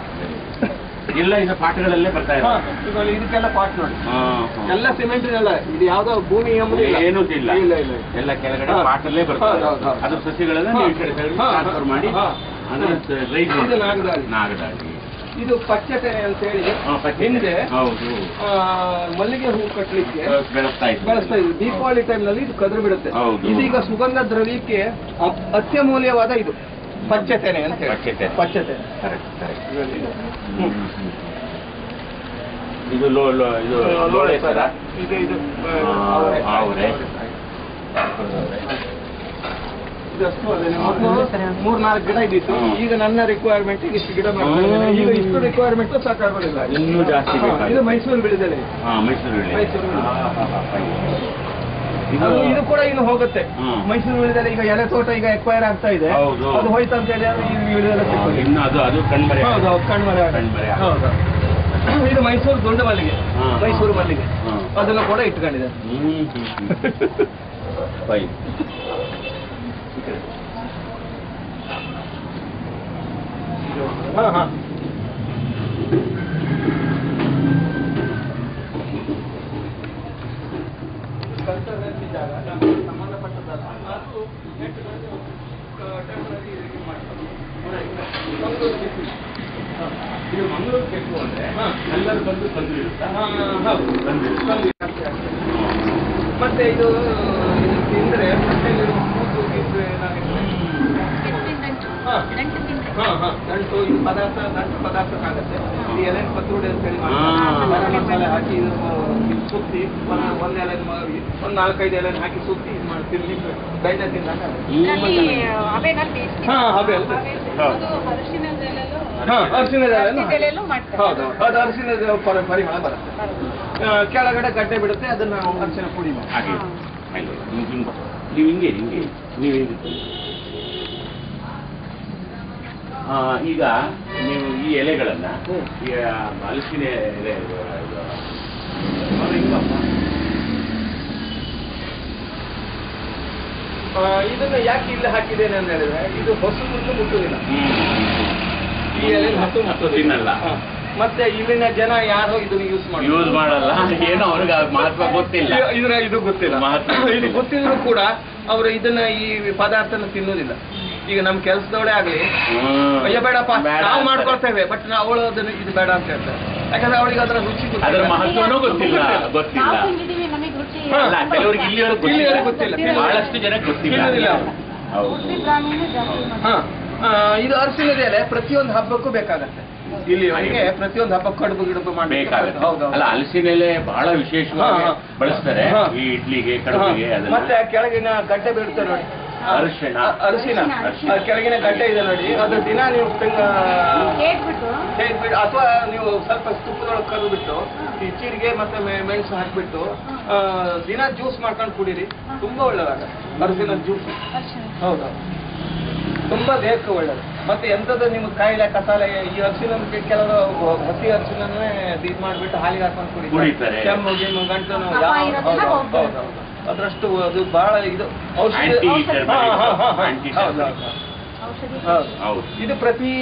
ಎಲ್ಲ ಈಗ ಪಾಠಗಳಲ್ಲೇ ಬರ್ತಾ ಹಾ, ಇದೆ ಇದು ಇದಕ್ಕೆಲ್ಲ ಪಾಟ್ ನೋಡಿ ಹಾ, ಹಾ. ಎಲ್ಲ ಸಿಮೆಂಟ್ ಎಲ್ಲ ಇದು ಯಾವ್ದೋ ಭೂಮಿ ಎಂಬುದು ಇಲ್ಲ. ಏನೂ ಇಲ್ಲ ಇಲ್ಲ ಇಲ್ಲ ಎಲ್ಲ ಕೆಳಗಡೆ ಹಾ. ಪಾಟಲ್ಲೇ ಬರ್ತದೆ ಹೌದು, ಹೌದು, ಹೌದು. ಅದ್ರ ಸಸಿಗಳನ್ನ ನೀವು ಈ ಕಡೆ ಸೈಡ್ ಹಾ, ಹಾ. ಟ್ರಾನ್ಸ್ಫರ್ ಮಾಡಿ ಹಾ. ಅದನ್ನ ರೈಸ್ ಇದು ನಾಗದಾಳಿ. ನಾಗದಾಳಿ ಇದು ಪಚ್ಚತೆ ಅಂತ ಹೇಳಿ ಹಾ, ಪಚ್ಚೆ. ಹಿಂದೆ ಹೌದು ಆ, ಮಲ್ಲಿಗೆ ಹೂ ಕಟ್ಟಲಿಕ್ಕೆ ಬೆಳೆಸ್ತಾ ಇತ್ತು ಬೆಳೆಸ್ತಾ ಇದ್ರು ದೀಪಾವಳಿ ಟೈಮ್ ನಲ್ಲಿ ಇದು ಕದ್ರು ಬಿಡುತ್ತೆ ಹೌದು. ಇದೀಗ ಸುಗಂಧ ದ್ರವ್ಯಕ್ಕೆ ಅ- ಅತ್ಯಮೂಲ್ಯವಾದ ಇದು ಪಚ್ಚತೆನೆ ಅಂತ ಹೇಳಿ ಪಚ್ಚತೆನೆ. ಪಚ್ಚತೆ ಕರೆಕ್ಟ್ ಕರೆಕ್ಟ್ ಹ್ಮ್. ಇದು ಲೋ ಲೋ ಇದು ಲೋಳೆ ಸರ ಇದು ಇದು ಆ, ಅವರೆ. ಅವರೆ. ಇದ್ದಷ್ಟು ಅದೇ ಮೊದಲು ಮೂರ್ನಾಲ್ಕು ಗಿಡ ಇದ್ದಿತ್ತು ಹ್ಮ್. ಈಗ ನನ್ನ ರಿಕ್ವೈರ್ಮೆಂಟ್ ಇಷ್ಟು ಗಿಡ ಮಾಡ್ತಾ ಇದ್ದೇನೆ. ಹ್ಮ್. ಈಗ ಇಷ್ಟು ರಿಕ್ವೈರ್ಮೆಂಟ್ ಸಾಕಾಗೋದಿಲ್ಲ ಇನ್ನೂ ಜಾಸ್ತಿ ಹಾ, ಬೇಕಾಗಿದೆ. ಇದು ಮೈಸೂರು ಬಿಳಿದೆಲೆ ಹಾ ಮೈಸೂರು ಬೆಳೆ ಮೈಸೂರು ಬೆಳೆ. ಹಾ, ಹಾ, ಹಾ, fine. ಇದು ಅದು ಇದು ಕೂಡ ಇನ್ನು ಹೋಗುತ್ತೆ ಹ್ಮ್. ಮೈಸೂರು ಬಿಳಿದೆಲೆ ಈಗ ಎಲೆ ತೋಟ ಈಗ ಎಕ್ವೈರ್ ಆಗ್ತಾ ಇದೆ ಹೌದು. ಅದು ಹೋಯ್ತು ಅಂತ ಹೇಳಿ ಅದು ಈ ಬಿಳಿದೆಲೆ ಹಾ, ಸಿಕ್ಕಿದೆ. ಇನ್ನು ಅದು ಅದು ಕಣ್ಮರೆ ಹೌದು ಹೌದು ಕಣ್ಮರೆ ಆಗುತ್ತೆ. ಕಣ್ಮರೆ ಆಗುತ್ತೆ. ಹೌದು ಇದು ಮೈಸೂರು ದುಂಡು ಮಲ್ಲಿಗೆ ಹಾ. ಮೈಸೂರು ಮಲ್ಲಿಗೆ ಹಾ. ಅದನ್ನು ಕೂಡ ಇಟ್ಕೊಂಡಿದೆ ಹ್ಮ್ ಫೈನ್ ಹಾ ಹಾ ಕಲ್ಚರಲ್ ಜಾಗ ನಮಗೆ ಸಂಬಂಧಪಟ್ಟದಲ್ಲ ಅದು ನೆಟ್ಟು ಬಂದು, ಆ, temporary ಇದು ಮಾಡ್ತಾರೆ. ಮಂಗಳೂರು ಬಿಸಿ. ಹಾ. ಇದು ಮಂಗಳೂರು ಕೆಟ್ಟು ಅಂದ್ರೆ ಹಾ. ಎಲ್ಲರೂ ಬಂದು ಬಂದಿರುತ್ತಾ ಹಾ, ಹೌದು. ಬಂದಿರುತ್ತೆ. ಕಮ್ಮಿ ಜಾಸ್ತಿ ಆಗ್ತದೆ. ಮತ್ತೆ ಇದು ಇದು ತಿಂದ್ರೆ ಹೊಟ್ಟೆಲಿರೋ ಕೂಸು ಗೀಸು ಏನಾಗಿದ್ರೆ ಹಾ. ದಂಟು ತಿಂದ್ರೆ ಹಾ, ಹಾ. ದಂಟು ಇದು ಪದಾರ್ಥ ದಂಟು ಪದಾರ್ಥ ಆಗುತ್ತೆ ಇದು ಎಲೆ ಪತ್ರೊಡೆ ಅಂತ ಹೇಳಿ ಹಾ. ಗರಂ ಮಸಾಲೆ ಹಾಕಿ ಇದು ಇದು ಸುತ್ತಿ ಒಂದು ಒಂದು ಎಲೆ ಒಂದು ನಾಲ್ಕೈದು ಎಲೆ ಹಾಕಿ ಸುತ್ತಿ ಇದು ಮಾಡಿ ತಿನ್ಲಿಕ್ಕೆ ಬೆಣ್ಣೆ ತಿಂದಾಗ ಇದರಲ್ಲಿ ಅವೇನಲ್ಲಿ ಹಾ, ಹಬೆ ಅಲ್ಲ? ಅದು ಅರಿಶಿನದ ಎಲೆಲು ಹಾ ಅರಿಶಿಣದ ಎಲೆಯನ್ನು ಅರಿಶಿಣದ ಎಲೆಲು ಮಾಡ್ತಾರೆ ಹೌದು ಅದು ಅರಿಶಿಣದ ಪರಿ- ಪರಿಮಳ ಬರುತ್ತೆ ಆ, ಕೆಳಗಡೆ ಗಡ್ಡೆ ಬಿಡುತ್ತೆ ಅದನ್ನ ಅರಿಶಿಣ ಪುಡಿ ಮಾಡಿ ಹಾಗೆ ಆಯ್ತು. ನೀವು ಹಿಂಗೆ ನೀವು ಹಿಂಗೆ ಹಿಂಗೆ ನೀವು ಹಿಂಗೆ ಆ, ಈಗ ನೀವು ಈ ಎಲೆಗಳನ್ನ ಹ್ಮ್. ಈ ಹಲಸಿನ ಎಲೆ ಇದು- ಇದು- ಅದು ಹಿಂಗಪ್ಪ. ಆ, ಇದನ್ನ ಯಾಕೆ ಇಲ್ಲಿ ಹಾಕಿದ್ದೇನೆ ಅಂತ ಹೇಳಿದ್ರೆ ಇದು ಹೊಸದನ್ನು ಮುಟ್ಟುವುದಿಲ್ಲ ಈ ಎಲೆ ಹಸು ಹಸು ತಿನ್ನಲ್ಲ. ಹಾ. ಮತ್ತೆ ಇಲ್ಲಿನ ಜನ ಯಾರು ಇದನ್ನ ಯೂಸ್ ಮಾಡಿ ಯೂಸ್ ಮಾಡಲ್ಲ ಏನೋ ಅವ್ರಿಗೆ ಆ ಮಹತ್ವ ಗೊತ್ತಿಲ್ಲ ಇದನ್ನ ಇದು ಗೊತ್ತಿಲ್ಲ ಮಹತ್ವ ಇದು ಗೊತ್ತಿದ್ರು ಕೂಡ ಅವರು ಇದನ್ನ ಈ ಪದಾರ್ಥನ ತಿನ್ನೋದಿಲ್ಲ ಈಗ ನಮ್ ಕೆಲಸದವಳೇ ಆಗ್ಲಿ ಹ್ಮ್. ಅಯ್ಯೋ ಬೇಡಪ್ಪ ಬೇಡ ನಾವು ಅಂತಾರೆ. ಮಾಡ್ಕೊಳ್ತೇವೆ ಬಟ್ ಅವಳು ಅದನ್ನ ಇದು ಬೇಡ ಅಂತ ಹೇಳ್ತಾರೆ ಯಾಕಂದ್ರೆ ಅವಳಿಗೆ ಅದರ ರುಚಿ ಗೊತ್ತಿಲ್ಲ. ಅದರ ಮಹತ್ವನೂ ಗೊತ್ತಿಲ್ಲ ಗೊತ್ತಿಲ್ಲ ನಾವು ತಿಂದಿದ್ದೀವಿ ನಮಗೆ ರುಚಿ ಹಾ. ಅಲ್ಲ ಕೆಲವರಿಗೆ ಇಲ್ಲಿವರೆಗೂ ಇಲ್ಲಿವರೆಗೂ ಗೊತ್ತಿಲ್ಲ ಗೊತ್ತಿಲ್ಲ. ಬಹಳಷ್ಟು ಜನ ಗೊತ್ತಿಲ್ಲ ತಿಳಿದಿಲ್ಲ. ಹೌದು ಪೂರ್ತಿ ಪ್ರಾಣಿನೂ ಜಾಸ್ತಿ ಹಾ ಮಾಡ್ತಾರೆ. ಆ, ಇದು ಅರಿಶಿಣದ ಎಲೆ ಪ್ರತಿಯೊಂದು ಹಬ್ಬಕ್ಕೂ ಬೇಕಾಗತ್ತೆ ಇಲ್ಲಿವರೆಗೆ ಪ್ರತಿಯೊಂದು ಹಬ್ಬಕ್ಕೂ ಕಡುಬು ಗಿಡುಬು ಮಾಡ್ಲಿಕ್ಕೆ ಬೇಕಾಗುತ್ತೆ ಹೌದು ಹೌದು. ಅಲ್ಲ ಹಲಸಿನ ಎಲೆ ಬಹಳ ವಿಶೇಷವಾಗಿ ಹಾ, ಹಾ. ಬಳಸ್ತಾರೆ ಹಾ. ಈ ಇಡ್ಲಿಗೆ ಕಡುಬಿಗೆ ಹಾ. ಅದನ್ನ ಮತ್ತೆ ಕೆಳಗಿನ ಗಡ್ಡೆ ಬೀಳುತ್ತೆ ನೋಡಿ ಅರಿಶಿಣ. ಅ- ಅರಿಶಿಣ ಅರಿಶಿಣ. ಆ ಕೆಳಗಿನ ಗಡ್ಡೆ ಇದೆ ನೋಡಿ ಅದು ದಿನ ನೀವು ತೆಂಗ ಕೇಳ್ಬಿಟ್ಟು ಸೇರ್ಬಿಟ್ಟು ಅಥವಾ ನೀವು ಸ್ವಲ್ಪ ತುಪ್ಪದೊಳಗೆ ಕರೆದು ಬಿಟ್ಟು ಈ ಜೀರಿಗೆ ಮತ್ತೆ ಮೆ- ಮೆಣಸು ಹಾಕ್ಬಿಟ್ಟು ಆ, ದಿನ ಜ್ಯೂಸ್ ಮಾಡ್ಕೊಂಡು ಕುಡೀರಿ ತುಂಬಾ ಒಳ್ಳೇದಾಗ ಅರಿಶಿನ ಜ್ಯೂಸ್ ಅರಿಶಿಣ ಹೌದು ತುಂಬಾ ದೇಹಕ್ಕೆ ಒಳ್ಳೇದು ಮತ್ತೆ ಎಂತದ್ದು ನಿಮ್ಗೆ ಕಾಯಿಲೆ ಕಸಾಲೆ ಈ ಅರಿಶಿನ ಕೆಲವರು ಹಸಿ ಅರಿಶಿನೇ ಇದು ಮಾಡ್ಬಿಟ್ಟು ಹಾಲಿಗೆ ಹಾಕೊಂಡು ಕುಡಿತಾರೆ ಕುಡಿತಾರೆ. ಕೆಮ್ಮು ಗಿಮ್ಮು ಗಂಟು ನೋವು ಕಫ ಯಾವ- ಇರೋದೆಲ್ಲ ಹೌದು, ಹೋಗ್ತದೆ. ಹೌದು, ಹೌದು. ಅದ್ರಷ್ಟು ಅದು ಬಹಳ ಇದು ಔಷಧಿ Anti ಔಷಧಿ- ಹಾ, ಹಾ, ಹಾ, ಹಾ. Anti ಹೌದು, ಹೌದು. ಔಷಧಿ ಹೌದು. ಹೌದು ಇದು ಪ್ರತಿ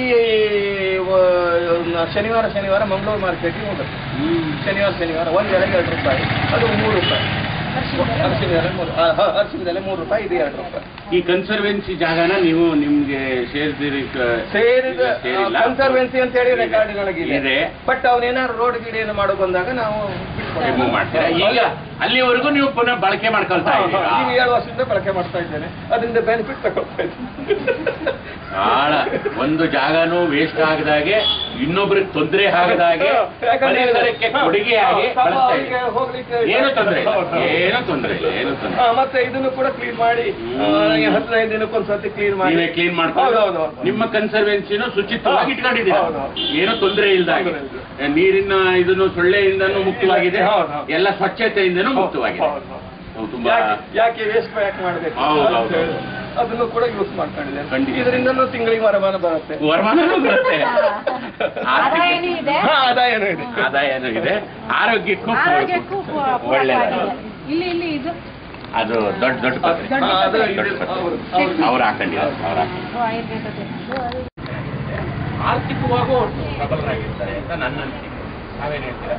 ವ- ಶನಿವಾರ ಶನಿವಾರ ಮಂಗಳೂರು ಮಾರ್ಕೆಟ್ಗೆ ಹೋಗುತ್ತೆ ಶನಿವಾರ ಶನಿವಾರ ಒಂದು ಎಲೆಗೆ ಎರಡು ರೂಪಾಯಿ ಅದು ಮೂರು ರೂಪಾಯಿ ಅರಿಶಿಣದ ಅರಿಶಿನ ಎಲೆ ಮೂರು ಆ, ಹ- ಅರಿಶಿನದೆಲೆ ಮೂರು ರೂಪಾಯಿ ಇದು ಎರಡು ರೂಪಾಯಿ ಈ ಕನ್ಸರ್ವೆನ್ಸಿ ಜಾಗನ ನೀವು ನಿಮ್ಗೆ ಸೇರಿದಿರಿ ಸೇರಿದ ಸೇರಿಲ್ಲ ಕನ್ಸರ್ವೆನ್ಸಿ ಅಂತ ಹೇಳಿ ರೆಕಾರ್ಡಿನೊಳಗೆ ಇದೆ. ಇದೆ ಬಟ್ ಅವನೇನಾದ್ರು ರೋಡ್ ಗಿಡ ಏನು ಮಾಡೋ ಬಂದಾಗ ನಾವು ರಿಮೂವ್ ಮಾಡ್ತೀರಾ ಈಗ ಅಲ್ಲಿವರೆಗೂ ನೀವು ಪುನಃ ಬಳಕೆ ಮಾಡ್ಕೊಳ್ತಾ ಇದ್ದೀರಾ ಈಗ ಏಳು ವರ್ಷದಿಂದ ಬಳಕೆ ಮಾಡ್ತಾ ಇದ್ದೇನೆ ಅದರಿಂದ ಬೆನಿಫಿಟ್ ತಗೊಳ್ತಾ ಇದ್ದೀನಿ ಬಹಳ ಒಂದು ಜಾಗನೂ ವೇಸ್ಟ್ ಆಗದಾಗೆ ಇನ್ನೊಬ್ರಿಗೆ ತೊಂದರೆ ಆಗದಾಗೆ ಯಾಕಂದ್ರೆ- ಪರಿಸರಕ್ಕೆ ಹಾ, ಕೊಡುಗೆಯಾಗಿ ಪಾಪ ಬಳಸ್ತಾ ಅವ್ರಿಗೆ ಇದ್ದೀರಾ. ಹೋಗ್ಲಿಕ್ಕೆ ಏನು ತೊಂದರೆ ಇಲ್ಲ ಹೌದು, ಹೌದು. ಏನು ತೊಂದರೆ ಇಲ್ಲ ಏನು ತೊಂದರೆ ಹಾ, ಮತ್ತೆ ಇದನ್ನು ಕೂಡ ಕ್ಲೀನ್ ಮಾಡಿ ಆ, ನನಗೆ ಹದಿನೈದು ದಿನಕ್ಕೊಂದ್ಸತಿ ಕ್ಲೀನ್ ಮಾಡಿ ನೀವೇ ಕ್ಲೀನ್ ಹೌದು, ಮಾಡ್ಕೊಂಡು ಹೌದು, ಹೌದು. ನಿಮ್ಮ ಕನ್ಸರ್ವೆನ್ಸಿನೂ ಶುಚಿತ್ವವಾಗಿ ಹೌದು. ಇಟ್ಕೊಂಡಿದ್ದೀರಾ ಹೌದು, ಹೌದು. ಏನು ತೊಂದರೆ ಇಲ್ದಾಗೆ ತೊಂದ್ರೆ ನೀರಿನ ಇದನ್ನು ಸೊಳ್ಳೆಯಿಂದನೂ ಮುಕ್ತವಾಗಿದೆ ಹೌದು, ಹೌದು. ಎಲ್ಲ ಸ್ವಚ್ಛತೆಯಿಂದನೂ ಹೌದು, ಮುಕ್ತವಾಗಿದೆ ಹೌದು, ಹೌದು. ಅವು ತುಂಬಾ ಯಾಕೆ- ಯಾಕೆ ವೇಸ್ಟ್ ಯಾಕೆ ಮಾಡಬೇಕು ಹೌದು, ಹೌದು, ಹೌದು. ಅದನ್ನು ಕೂಡ ಯೂಸ್ ಮಾಡ್ಕೊಂಡಿದ್ದೇನೆ ಖಂಡಿತ. ಇದರಿಂದನೂ ತಿಂಗಳಿಗೆ ವರಮಾನ ಬರುತ್ತೆ ವರಮಾನನೂ ಬರುತ್ತೆ ಆದಾಯನೂ ಇದೆ ಹಾ, ಆದಾಯನೂ ಇದೆ ಆದಾಯನೂ ಇದೆ ಆರೋಗ್ಯಕ್ಕೂ ಆರೋಗ್ಯಕ್ಕೂ ಒಳ್ಳೆಯದು ಪೂರಕವಾಗಿದೆ ಇಲ್ಲಿ ಇಲ್ಲಿ ಇದು ಅದು ದೊಡ್ಡ ದೊಡ್ಡ ಪತ್ರೆ ದೊಡ್ಡ ಹಾ, ಅದು ಪತ್ರೆ. ಇದು ದೊಡ್ಡ ಅವ್ರು- ಪತ್ರೆ. ಅವ್ರು- ಅವ್ರು ಹಾಕೊಂಡಿದ್ದಾರೆ ಅವ್ರು ಹಾಕೊಂಡಿದ್ದಾರೆ ಇದು ಆಯುರ್ವೇದದ್ದು ಆರ್ಥಿಕವಾಗೂ ಪ್ರಬಲರಾಗಿರ್ತಾರೆ ಅಂತ ನನ್ನ ಅನಿಸಿಕೆ ನಾವೇನು ಹೇಳ್ತೀರಾ